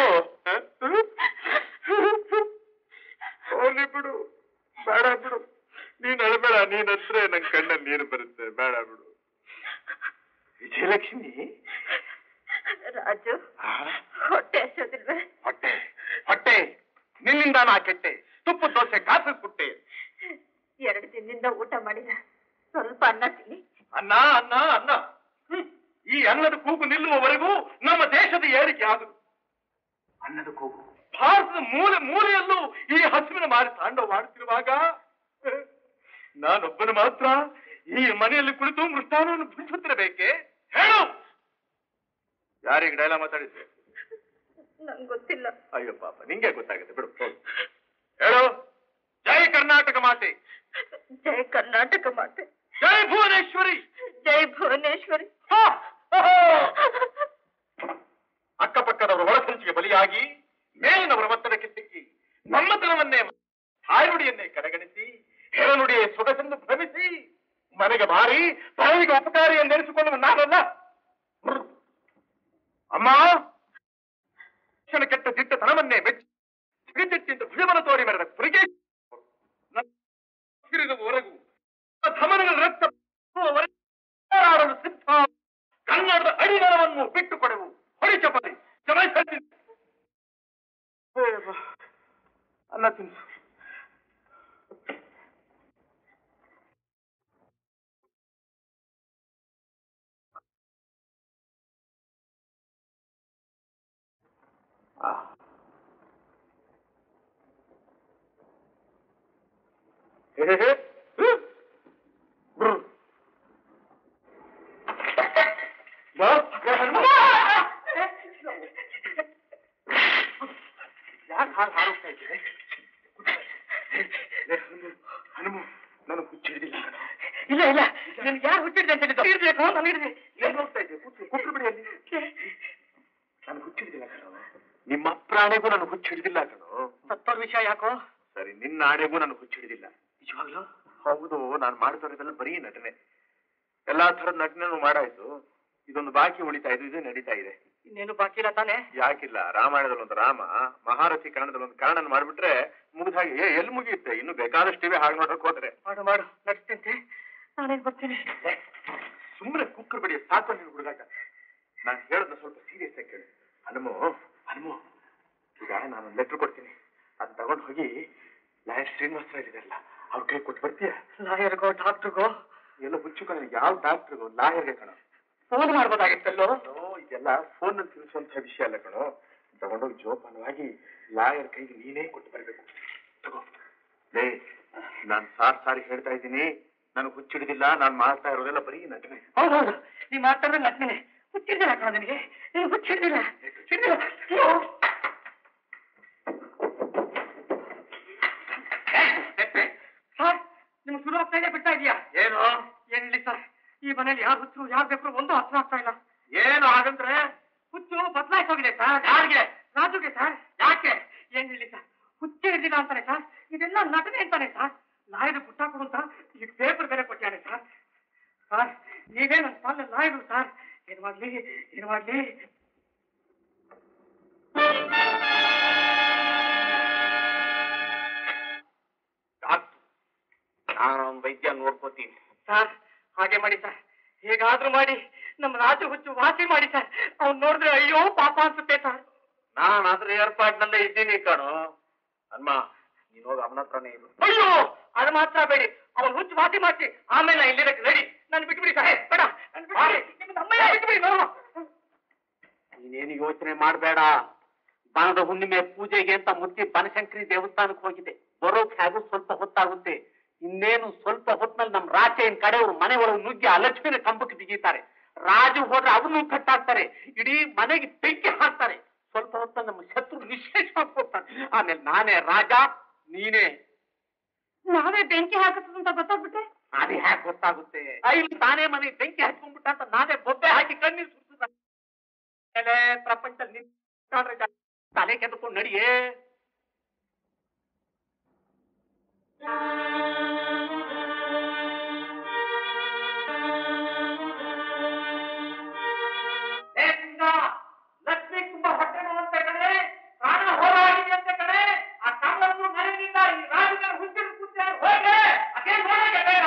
B: ಹೋಗ್ಲಿ ಬಿಡು ಬೇಡ ಬಿಡು ನೀನ್ ಅಳಬೇಡ ನೀನ್ ಹತ್ರ ನನ್ ಕಣ್ಣಲ್ಲಿ ನೀರು ಬರುತ್ತೆ ಬೇಡ ಬಿಡು ವಿಜಯಲಕ್ಷ್ಮಿ
D: ರಾಜು
B: ಆ?
D: ಹೊಟ್ಟೆ ಹಸೋದಿಲ್ವೇ
B: ಹೊಟ್ಟೆ ಹೊಟ್ಟೆ ನಿನ್ನಿಂದ ನಾ ಕೆಟ್ಟೆ ತುಪ್ಪದ ದೋಸೆ ಕಾಸಿಸ್ಬಿಟ್ಟೆ
D: ಎರಡು ದಿನದಿಂದ ಊಟ ಮಾಡಿಲ್ಲ ಸ್ವಲ್ಪ ಅನ್ನ ತಿನ್ನಿ
B: ಅನ್ನ ಅನ್ನ ಅನ್ನ ಹ್ಮ್. ಈ ಅನ್ನದ ಕೂಗು ನಿಲ್ಲುವವರೆಗೂ ನಮ್ಮ ದೇಶದ ಏರಿಕೆ ಆಗದು ಅನ್ನದ ಕೂಗು ಭಾರತದ ಮೂಲೆ ಮೂಲೆಯಲ್ಲೂ ಈ ಹಸುವಿನ ಮಾರಿ ತಾಂಡವಾಡುತ್ತಿರುವಾಗ ನಾನೊಬ್ಬನು ಮಾತ್ರ ಈ ಮನೆಯಲ್ಲಿ ಕುಳಿತು ಮೃಷ್ಟಾನವನ್ನು ಭುಜಿಸುತ್ತಿರಬೇಕೆ ಹೇಳು ಯಾರಿಗೆ ಡೈಲಾಗ್ ಮಾತಾಡಿದ್ದೆ
D: ನಂಗೆ ಗೊತ್ತಿಲ್ಲ
B: ಅಯ್ಯೋ ಪಾಪ ನಿಂಗೆ ಗೊತ್ತಾಗುತ್ತೆ ಬಿಡು ಹೋಗು. ಹೇಳು ಜೈ ಕರ್ನಾಟಕ ಮಾತೆ
D: ಜೈ ಕರ್ನಾಟಕ ಮಾತೆ
B: ಜೈ ಭುವನೇಶ್ವರಿ
D: ಜೈ ಭುವನೇಶ್ವರಿ
B: ಹಾ! ಓಹೋ! ಅಕ್ಕಪಕ್ಕದವರ ಒಳಸಂಚಿಗೆ ಬಲಿಯಾಗಿ ಮೇಲಿನವರ ಒತ್ತಡಕ್ಕೆ ಸಿಕ್ಕಿ ನಮ್ಮತನವನ್ನೇ ತಾಯ್ನುಡಿಯನ್ನೇ ಕಡೆಗಣಿಸಿ ಹೆರನುಡಿಯ ಸೊಗಸೆಂದು ಭ್ರಮಿಸಿ ಮನೆಗೆ ಮಾರಿ ತಾಯಿಗೆ ಉಪಕಾರಿ ಎಂದೆನಿಸಿಕೊಳ್ಳುವ ನಾನಲ್ಲ
E: ಅಮ್ಮ ಕ್ಷಣ ಕೆಟ್ಟ ದಿಟ್ಟತನವನ್ನೇ ಮೆಚ್ಚಿ ಸಿಗಚಿಟ್ಟಿಂದ ಭುಜಬಲ ತೋರಿ ಮೆರೆದ ಪುರಿಗೆ ಹೊರಗು ಧಮನಗಳ ರಕ್ತ ಹೋಗುವವರೆಗೆ ಹೋರಾಡಲು ಸಿದ್ಧ ಕನ್ನಡದ ಅಡಿಗರವನ್ನು ಬಿಟ್ಟು ಕೊಡೆವು ಹೊಡಿ ಚಪಾತಿ ಜಮಾಯಿಸಿ ಅನ್ನ ತಿನ್ಸು ಹೇ ಹೇ ಹೇ. ಬ್ರ್. ಬಾ, ಬಾ, ಹನುಮ. ಯಾಕೆ ಹಾಲು ಹಾರೋಗ್ತಾ ಇದ್ದೀರಿ ಲೇ, ಹನುಮ, ಹನುಮ ನನಗೆ ಹುಚ್ಚು ಹಿಡಿದಿಲ್ಲ ಕಣೋ.
A: ಇಲ್ಲ ಇಲ್ಲ ನನ್ಗೆ ಯಾರು ಹುಟ್ಟಿದೆ ಅಂತ ಹೇಳಿದ್ದು ಇರ್ಬೇಕು ನಾನು ಹಿಡಿದೆ
E: ಎಲ್ಲಿ ಹೋಗ್ತಾ ಇದ್ದೀರಿ ಕೂತ್ರು ಕೂತ್ರು ಬಿಡಿ ಅಲ್ಲಿ ನನಗೆ ಹುಚ್ಚು ಹಿಡಿದಿಲ್ಲ ಕಣೋ ನಿಮ್ಮ ಪ್ರಾಣಿಗೂ ನನಗೆ ಹುಚ್ಚು ಹಿಡಿದಿಲ್ಲ ಕಣೋ
A: ಸತ್ತೋರ್ ವಿಷಯ ಯಾಕೋ
E: ಸರಿ ನಿನ್ನ ಆಣೆಗೂ ನನಗೆ ಹುಚ್ಚು ಹಿಡಿದಿಲ್ಲ ನಿಜವಾಗ್ಲೂ ಹೌದು ನಾನು ಮಾಡ್ತಿರೋದೆಲ್ಲ ಬರೀ ನಟನೆ ಎಲ್ಲಾ ತರದ ನಟನೆನೂ ಮಾಡಾಯ್ತು ಇದೊಂದು ಬಾಕಿ ಉಳಿತಾ ಇದೆ ಇದು ನಡೀತಾ ಇದೆ
A: ಇನ್ನೇನು ಬಾಕಿ ಇಲ್ಲ ತಾನೆ
E: ಯಾಕಿಲ್ಲ ರಾಮಾಯಣದಲ್ಲಿ ಒಂದು ರಾಮ ಮಹಾರಥಿ ಕಾರಣದಲ್ಲಿ ಒಂದು ಕಾರಣನ ಮಾಡ್ಬಿಟ್ರೆ ಮುಗಿದ ಹಾಗೆ ಏ ಎಲ್ಲಿ ಮುಗಿಯುತ್ತೆ ಇನ್ನು ಬೇಕಾದಷ್ಟಿವೆ ಹಾಗೆ ನೋಡಕ್ ಹೋದ್ರೆ
A: ಮಾಡು ಮಾಡು ನಡ್ಸ್ತಂತೆ ನಾನೇನ್ ಬರ್ತೀನಿ
E: ಸುಮ್ಮನೆ ಕುಕ್ಕರ್ ಬಡಿ ಸಾಕು ನಿನ್ ಹುಡುಗಾಟ ನಾನು ಹೇಳೋದನ್ನ ಸ್ವಲ್ಪ ಸೀರಿಯಸ್ ಆಗಿ ಕೇಳಿ ಹನುಮು ಹನುಮು ಈಗ ನಾನು ಲೆಟ್ರ್ ಕೊಡ್ತೀನಿ ಅದ್ ತಗೊಂಡ್ ಹೋಗಿ ಲಾಯರ್ ಶ್ರೀನಿವಾಸ ಇದಾರಲ್ಲ ಅವ್ರ ಕೈ ಕೊಟ್ಟು ಬರ್ತೀಯ
A: ಲಾಯರ್ಗೋ ಡಾಕ್ಟ್ರಿಗೋ
E: ಎಲ್ಲ ಹುಚ್ಚು ಕಣ ಯಾವ ಡಾಕ್ಟರ್ಗು ಲಾಯರ್ಗೆ ಕಣ
A: ಫೋನ್ ಮಾಡ್ಬೋದಾಗಿತ್ತಲ್ಲೋ
E: ಇದೆಲ್ಲ ಫೋನ್ ನಲ್ಲಿ ತಿಳಿಸುವಂತ ವಿಷಯ ಅಲ್ಲ ಕಣೋ ತಗೊಂಡೋಗಿ ಜೋಪಾನವಾಗಿ ಲಾಯರ್ ಕೈಗೆ ನೀನೇ ಕೊಟ್ಟು ಬರ್ಬೇಕು ತಗೋ ಲೇ ನಾನ್ ಸಾರ್ ಸಾರಿ ಹೇಳ್ತಾ ಇದ್ದೀನಿ ನನಗೆ ಹುಚ್ಚಿಡಿದಿಲ್ಲ ನಾನ್ ಮಾಡ್ತಾ ಇರೋದೆಲ್ಲ ಬರೀ ನಟನೆ
A: ಹೌದೌದು ನೀ ಮಾತಾಡೋದು ನಗ್ನೇನೆ ಹುಚ್ಚಿದ್ದಿಲ್ಲ ಕಣ ನಿನಗೆ ನೀನು ಹುಚ್ಚಿದ್ದಿಲ್ಲ ಹುಚ್ಚಿದ್ದಿಲ್ಲ ಅಯ್ಯೋ. ಸರ್ ನಿಮ್ಗೆ ಶುರು ಆಗ್ತಾ ಇದೆ ಬಿಡ್ತಾ ಇದೆಯಾ
E: ಏನು
A: ಏನಿಲ್ಲ ಸರ್ ಈ ಮನೇಲಿ ಯಾರು ಹುಚ್ಚು ಯಾರು ಬೇಕು ಒಂದು ಅರ್ಥ ಆಗ್ತಾ ಇಲ್ಲ
E: ಏನು ಹಾಗಂದ್ರೆ
A: ಹುಚ್ಚು ಬದಲಾಯಿಸಿ ಹೋಗಿದೆ ಸರ್ ಯಾರಿಗೆ ರಾಜುಗೆ ಸರ್ ಯಾಕೆ ಏನ್ ಹೇಳಿ ಸರ್ ಹುಚ್ಚು ಹಿಡಿದಿಲ್ಲ ಅಂತಾನೆ ಸರ್ ಇದೆಲ್ಲ ನಟನೆ ಅಂತಾನೆ ಸರ್ ಲಾಯರ್ ಪುಟ್ಟ ಕೊಡು ಅಂತ ಈ ಪೇಪರ್ ಬೇರೆ ಕೊಟ್ಟಾನೆ ಸರ್ ಸರ್ ನೀವೇ ನನ್ನ ಪಾಲ ಲಾಯರು ಸರ್ ಏನ್ ಮಾಡ್ಲಿ ಏನ್ ಮಾಡ್ಲಿ
G: ನಾನು ವೈದ್ಯ ನೋಡ್ಕೋತೀನಿ
A: ಸರ್ ಹಾಗೆ ಮಾಡಿ ಸರ್ ಹೇಗಾದ್ರೂ ಮಾಡಿ ನಮ್ಮ ರಾಜು ಹುಚ್ಚು ವಾಸಿ ಮಾಡಿ ಸರ್ ಅವ್ನು ನೋಡಿದ್ರೆ ಅಯ್ಯೋ ಪಾಪ ಅನ್ಸುತ್ತೆ ಸರ್
G: ನಾನು ಅದ್ರ ಏರ್ಪಾಡ್ನಲ್ಲೇ ಇದ್ದೀನಿ ಕಣೋ ಅಮ್ಮ ನೀನು ಹೋಗಿ ಅವನ ಹತ್ರನೇ ಇರು
A: ಅಯ್ಯೋ ಅದು ಮಾತ್ರ ಬೇಡಿ ಅವನು ಹುಚ್ಚು ವಾಸಿ ಮಾಡಿಸಿ ಆಮೇಲೆ ನಾ ಇಲ್ಲಿರಕ್ಕೆ ರೆಡಿ ನಾನು ಬಿಟ್ಬಿಡಿ ಸಾಹೇಬ್ ಬೇಡ ನನ್ ಬಿಟ್ಬಿಡಿ ನಿಮ್ಮ ಅಮ್ಮಯ್ಯ ಬಿಟ್ಬಿಡಿ ನಾನು
G: ನೀನೇನು ಯೋಚನೆ ಮಾಡಬೇಡ ಬನದ ಹುಣ್ಣಿಮೆ ಪೂಜೆಗೆ ಅಂತ ಮುತ್ತಿ ಬನಶಂಕರಿ ದೇವಸ್ಥಾನಕ್ಕೆ ಹೋಗಿದೆ ಬರೋಕ್ ಹೇಗೂ ಸ್ವಲ್ಪ ಹೊತ್ತಾಗುತ್ತೆ ಇನ್ನೇನು ಸ್ವಲ್ಪ ಹೊತ್ನಲ್ಲಿ ನಮ್ ರಾಚೆಯನ್ ಕಡೆಯವರು ಮನೆ ಒಳಗೆ ನುಗ್ಗಿ ಅಲಕ್ಷ್ಮಿನ ಕಂಬಕ್ಕೆ ಬಿಗಿತಾರೆ ರಾಜು ಹೋದ್ರೆ ಅವನು ಕಟ್ಟಾಕ್ತಾರೆ ಇಡೀ ಮನೆಗೆ ಬೆಂಕಿ ಹಾಕ್ತಾರೆ ಸ್ವಲ್ಪ ಹೊತ್ತ ನಮ್ಮ ಶತ್ರು ನಿಶೇಷ ಹೋಗ್ತಾನೆ ಆಮೇಲೆ ನಾನೇ ರಾಜ ನೀನೇ
D: ನಾವೇ ಬೆಂಕಿ ಹಾಕುತ್ತದೆ ಅಂತ ಗೊತ್ತಾಗ್ಬಿಟ್ಟೆ
G: ಅದೇ ಹ್ಯಾಕ್ ಗೊತ್ತಾಗುತ್ತೆ ಇಲ್ಲಿ ತಾನೇ ಮನೆ ಬೆಂಕಿ ಹಚ್ಕೊಂಡ್ಬಿಟ್ಟ ಅಂತ ನಾನೇ ಬೊಬ್ಬೆ ಹಾಕಿ ಕಣ್ಣೀರು ಸುರಿಸಿದ ಮೇಲೆ ಪ್ರಪಂಚ ನಿನ್ ಕಾಣ್ರೆ ಜಾ- ತಲೆ ಕೆದ್ದುಕೊಂಡು ನಡಿಯೇ
A: ಏ ಸಿಂಗ, ಲಕ್ಷ್ಮಿ ತುಂಬಾ ಹೊಟ್ಟೆ ನೋವಂತೆ ಕಣೆ ಪ್ರಾಣ ಹೋರಾಡಿದೆ ಅಂತ ಕಣೆ ಆ ಕಳ್ಳನ್ನು ಮನೆಯಿಂದ ಈ ರಾಜನ ಹುಚ್ಚಿನ ಕೂತೆ ಹೋಗೆ ಅದೇ ನೋಡಕ್ಕೆ ಬೇಡ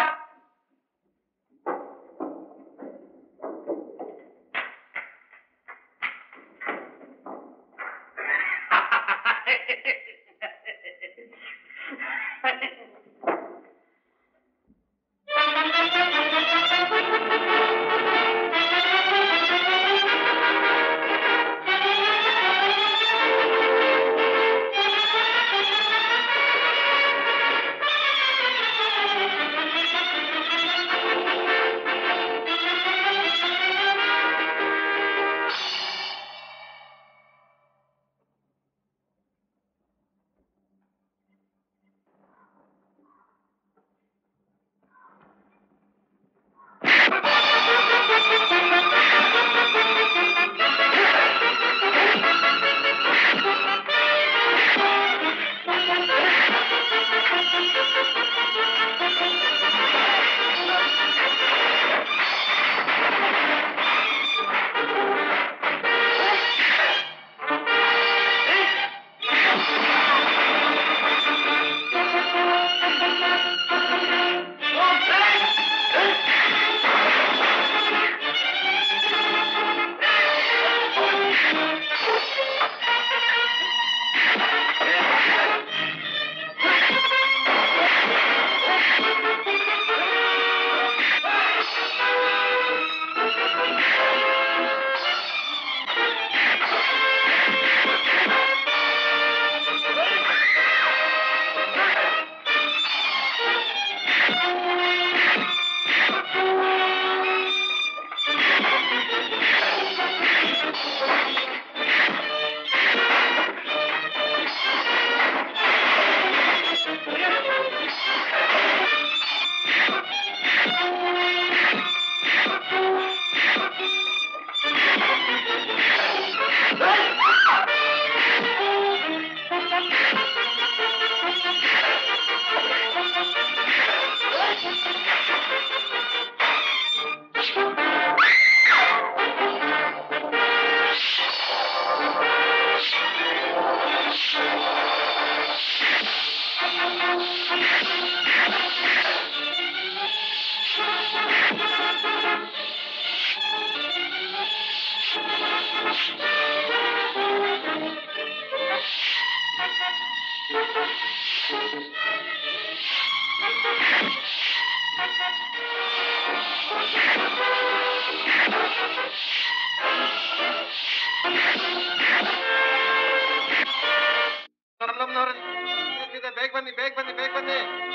E: ಬೇಗ ಬನ್ನಿ ಬೇಗ ಬನ್ನಿ ಬೇಗ ಬನ್ನಿ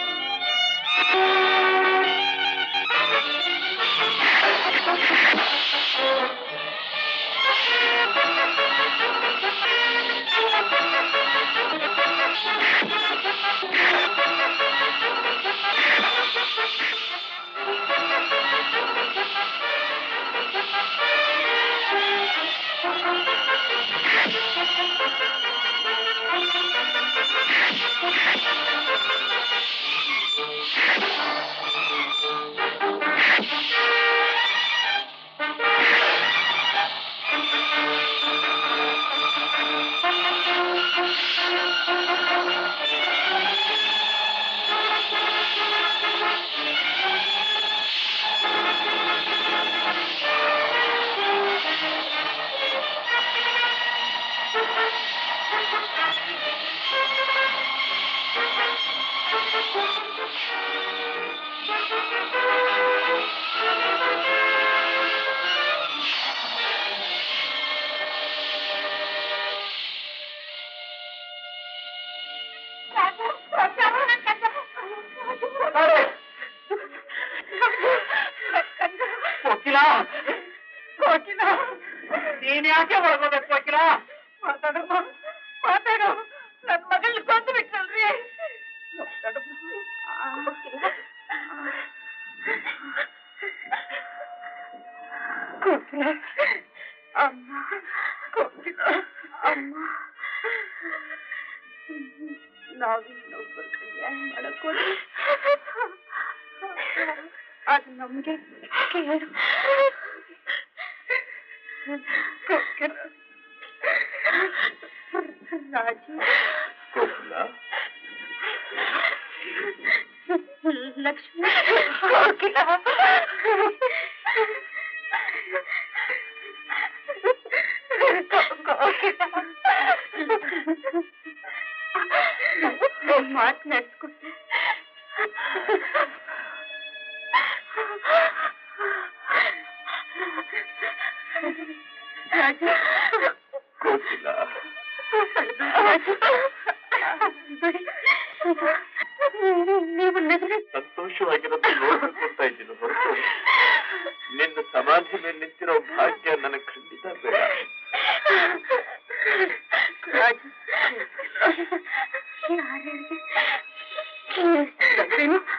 A: ಕೋಕಿಲ ಕೋಕಿಲ ನೀನ್ ಯಾಕೆ ಒಳಗೋಗ್ಬೇಕು ಕೋಕಿಲ ಮಾತಾಡಮ್ಮ ಮಾತಾಡು ನನ್ ಮಗಳ್ ಕೊಂದು ಬಿಟ್ಟಲ್ರಿ ಕೋಕಿಲ ಅಮ್ಮ ಕೋಕಿಲ ಅಮ್ಮ ನಾವಿನ್ನೊಬ್ಬರ ಕಲ್ಯಾಣ ಮಾಡಕ್ಕೋದ್ರೆ ಅದು ನಮ್ಗೆ ಕೇಳು ಕೋಕಿಲ ರಾಜು ಲಕ್ಷ್ಮಿ ಕೋಕಿಲ ಮಾತನಾಡ್ಸ್ಕೊಟ್ಟೆ ರಾಜು
E: ಕೋಕಿಲ
A: ರಾಜು ಬಿಡಿ ನೀವು ನಗರ
E: ಸಂತೋಷವಾಗಿರೋದು ನೋಡ್ಬೇಕು ಅಂತ ಇದ್ದೀನಿ ಹೊರತು ನಿನ್ನ ಸಮಾಧಿ ಮೇಲೆ ನಿಂತಿರೋ ಭಾಗ್ಯ ನನಗೆ ಖಂಡಿತ ಬೇಡ
A: ರಾಜು ಯಾರ್ಯಾರಿಗೆ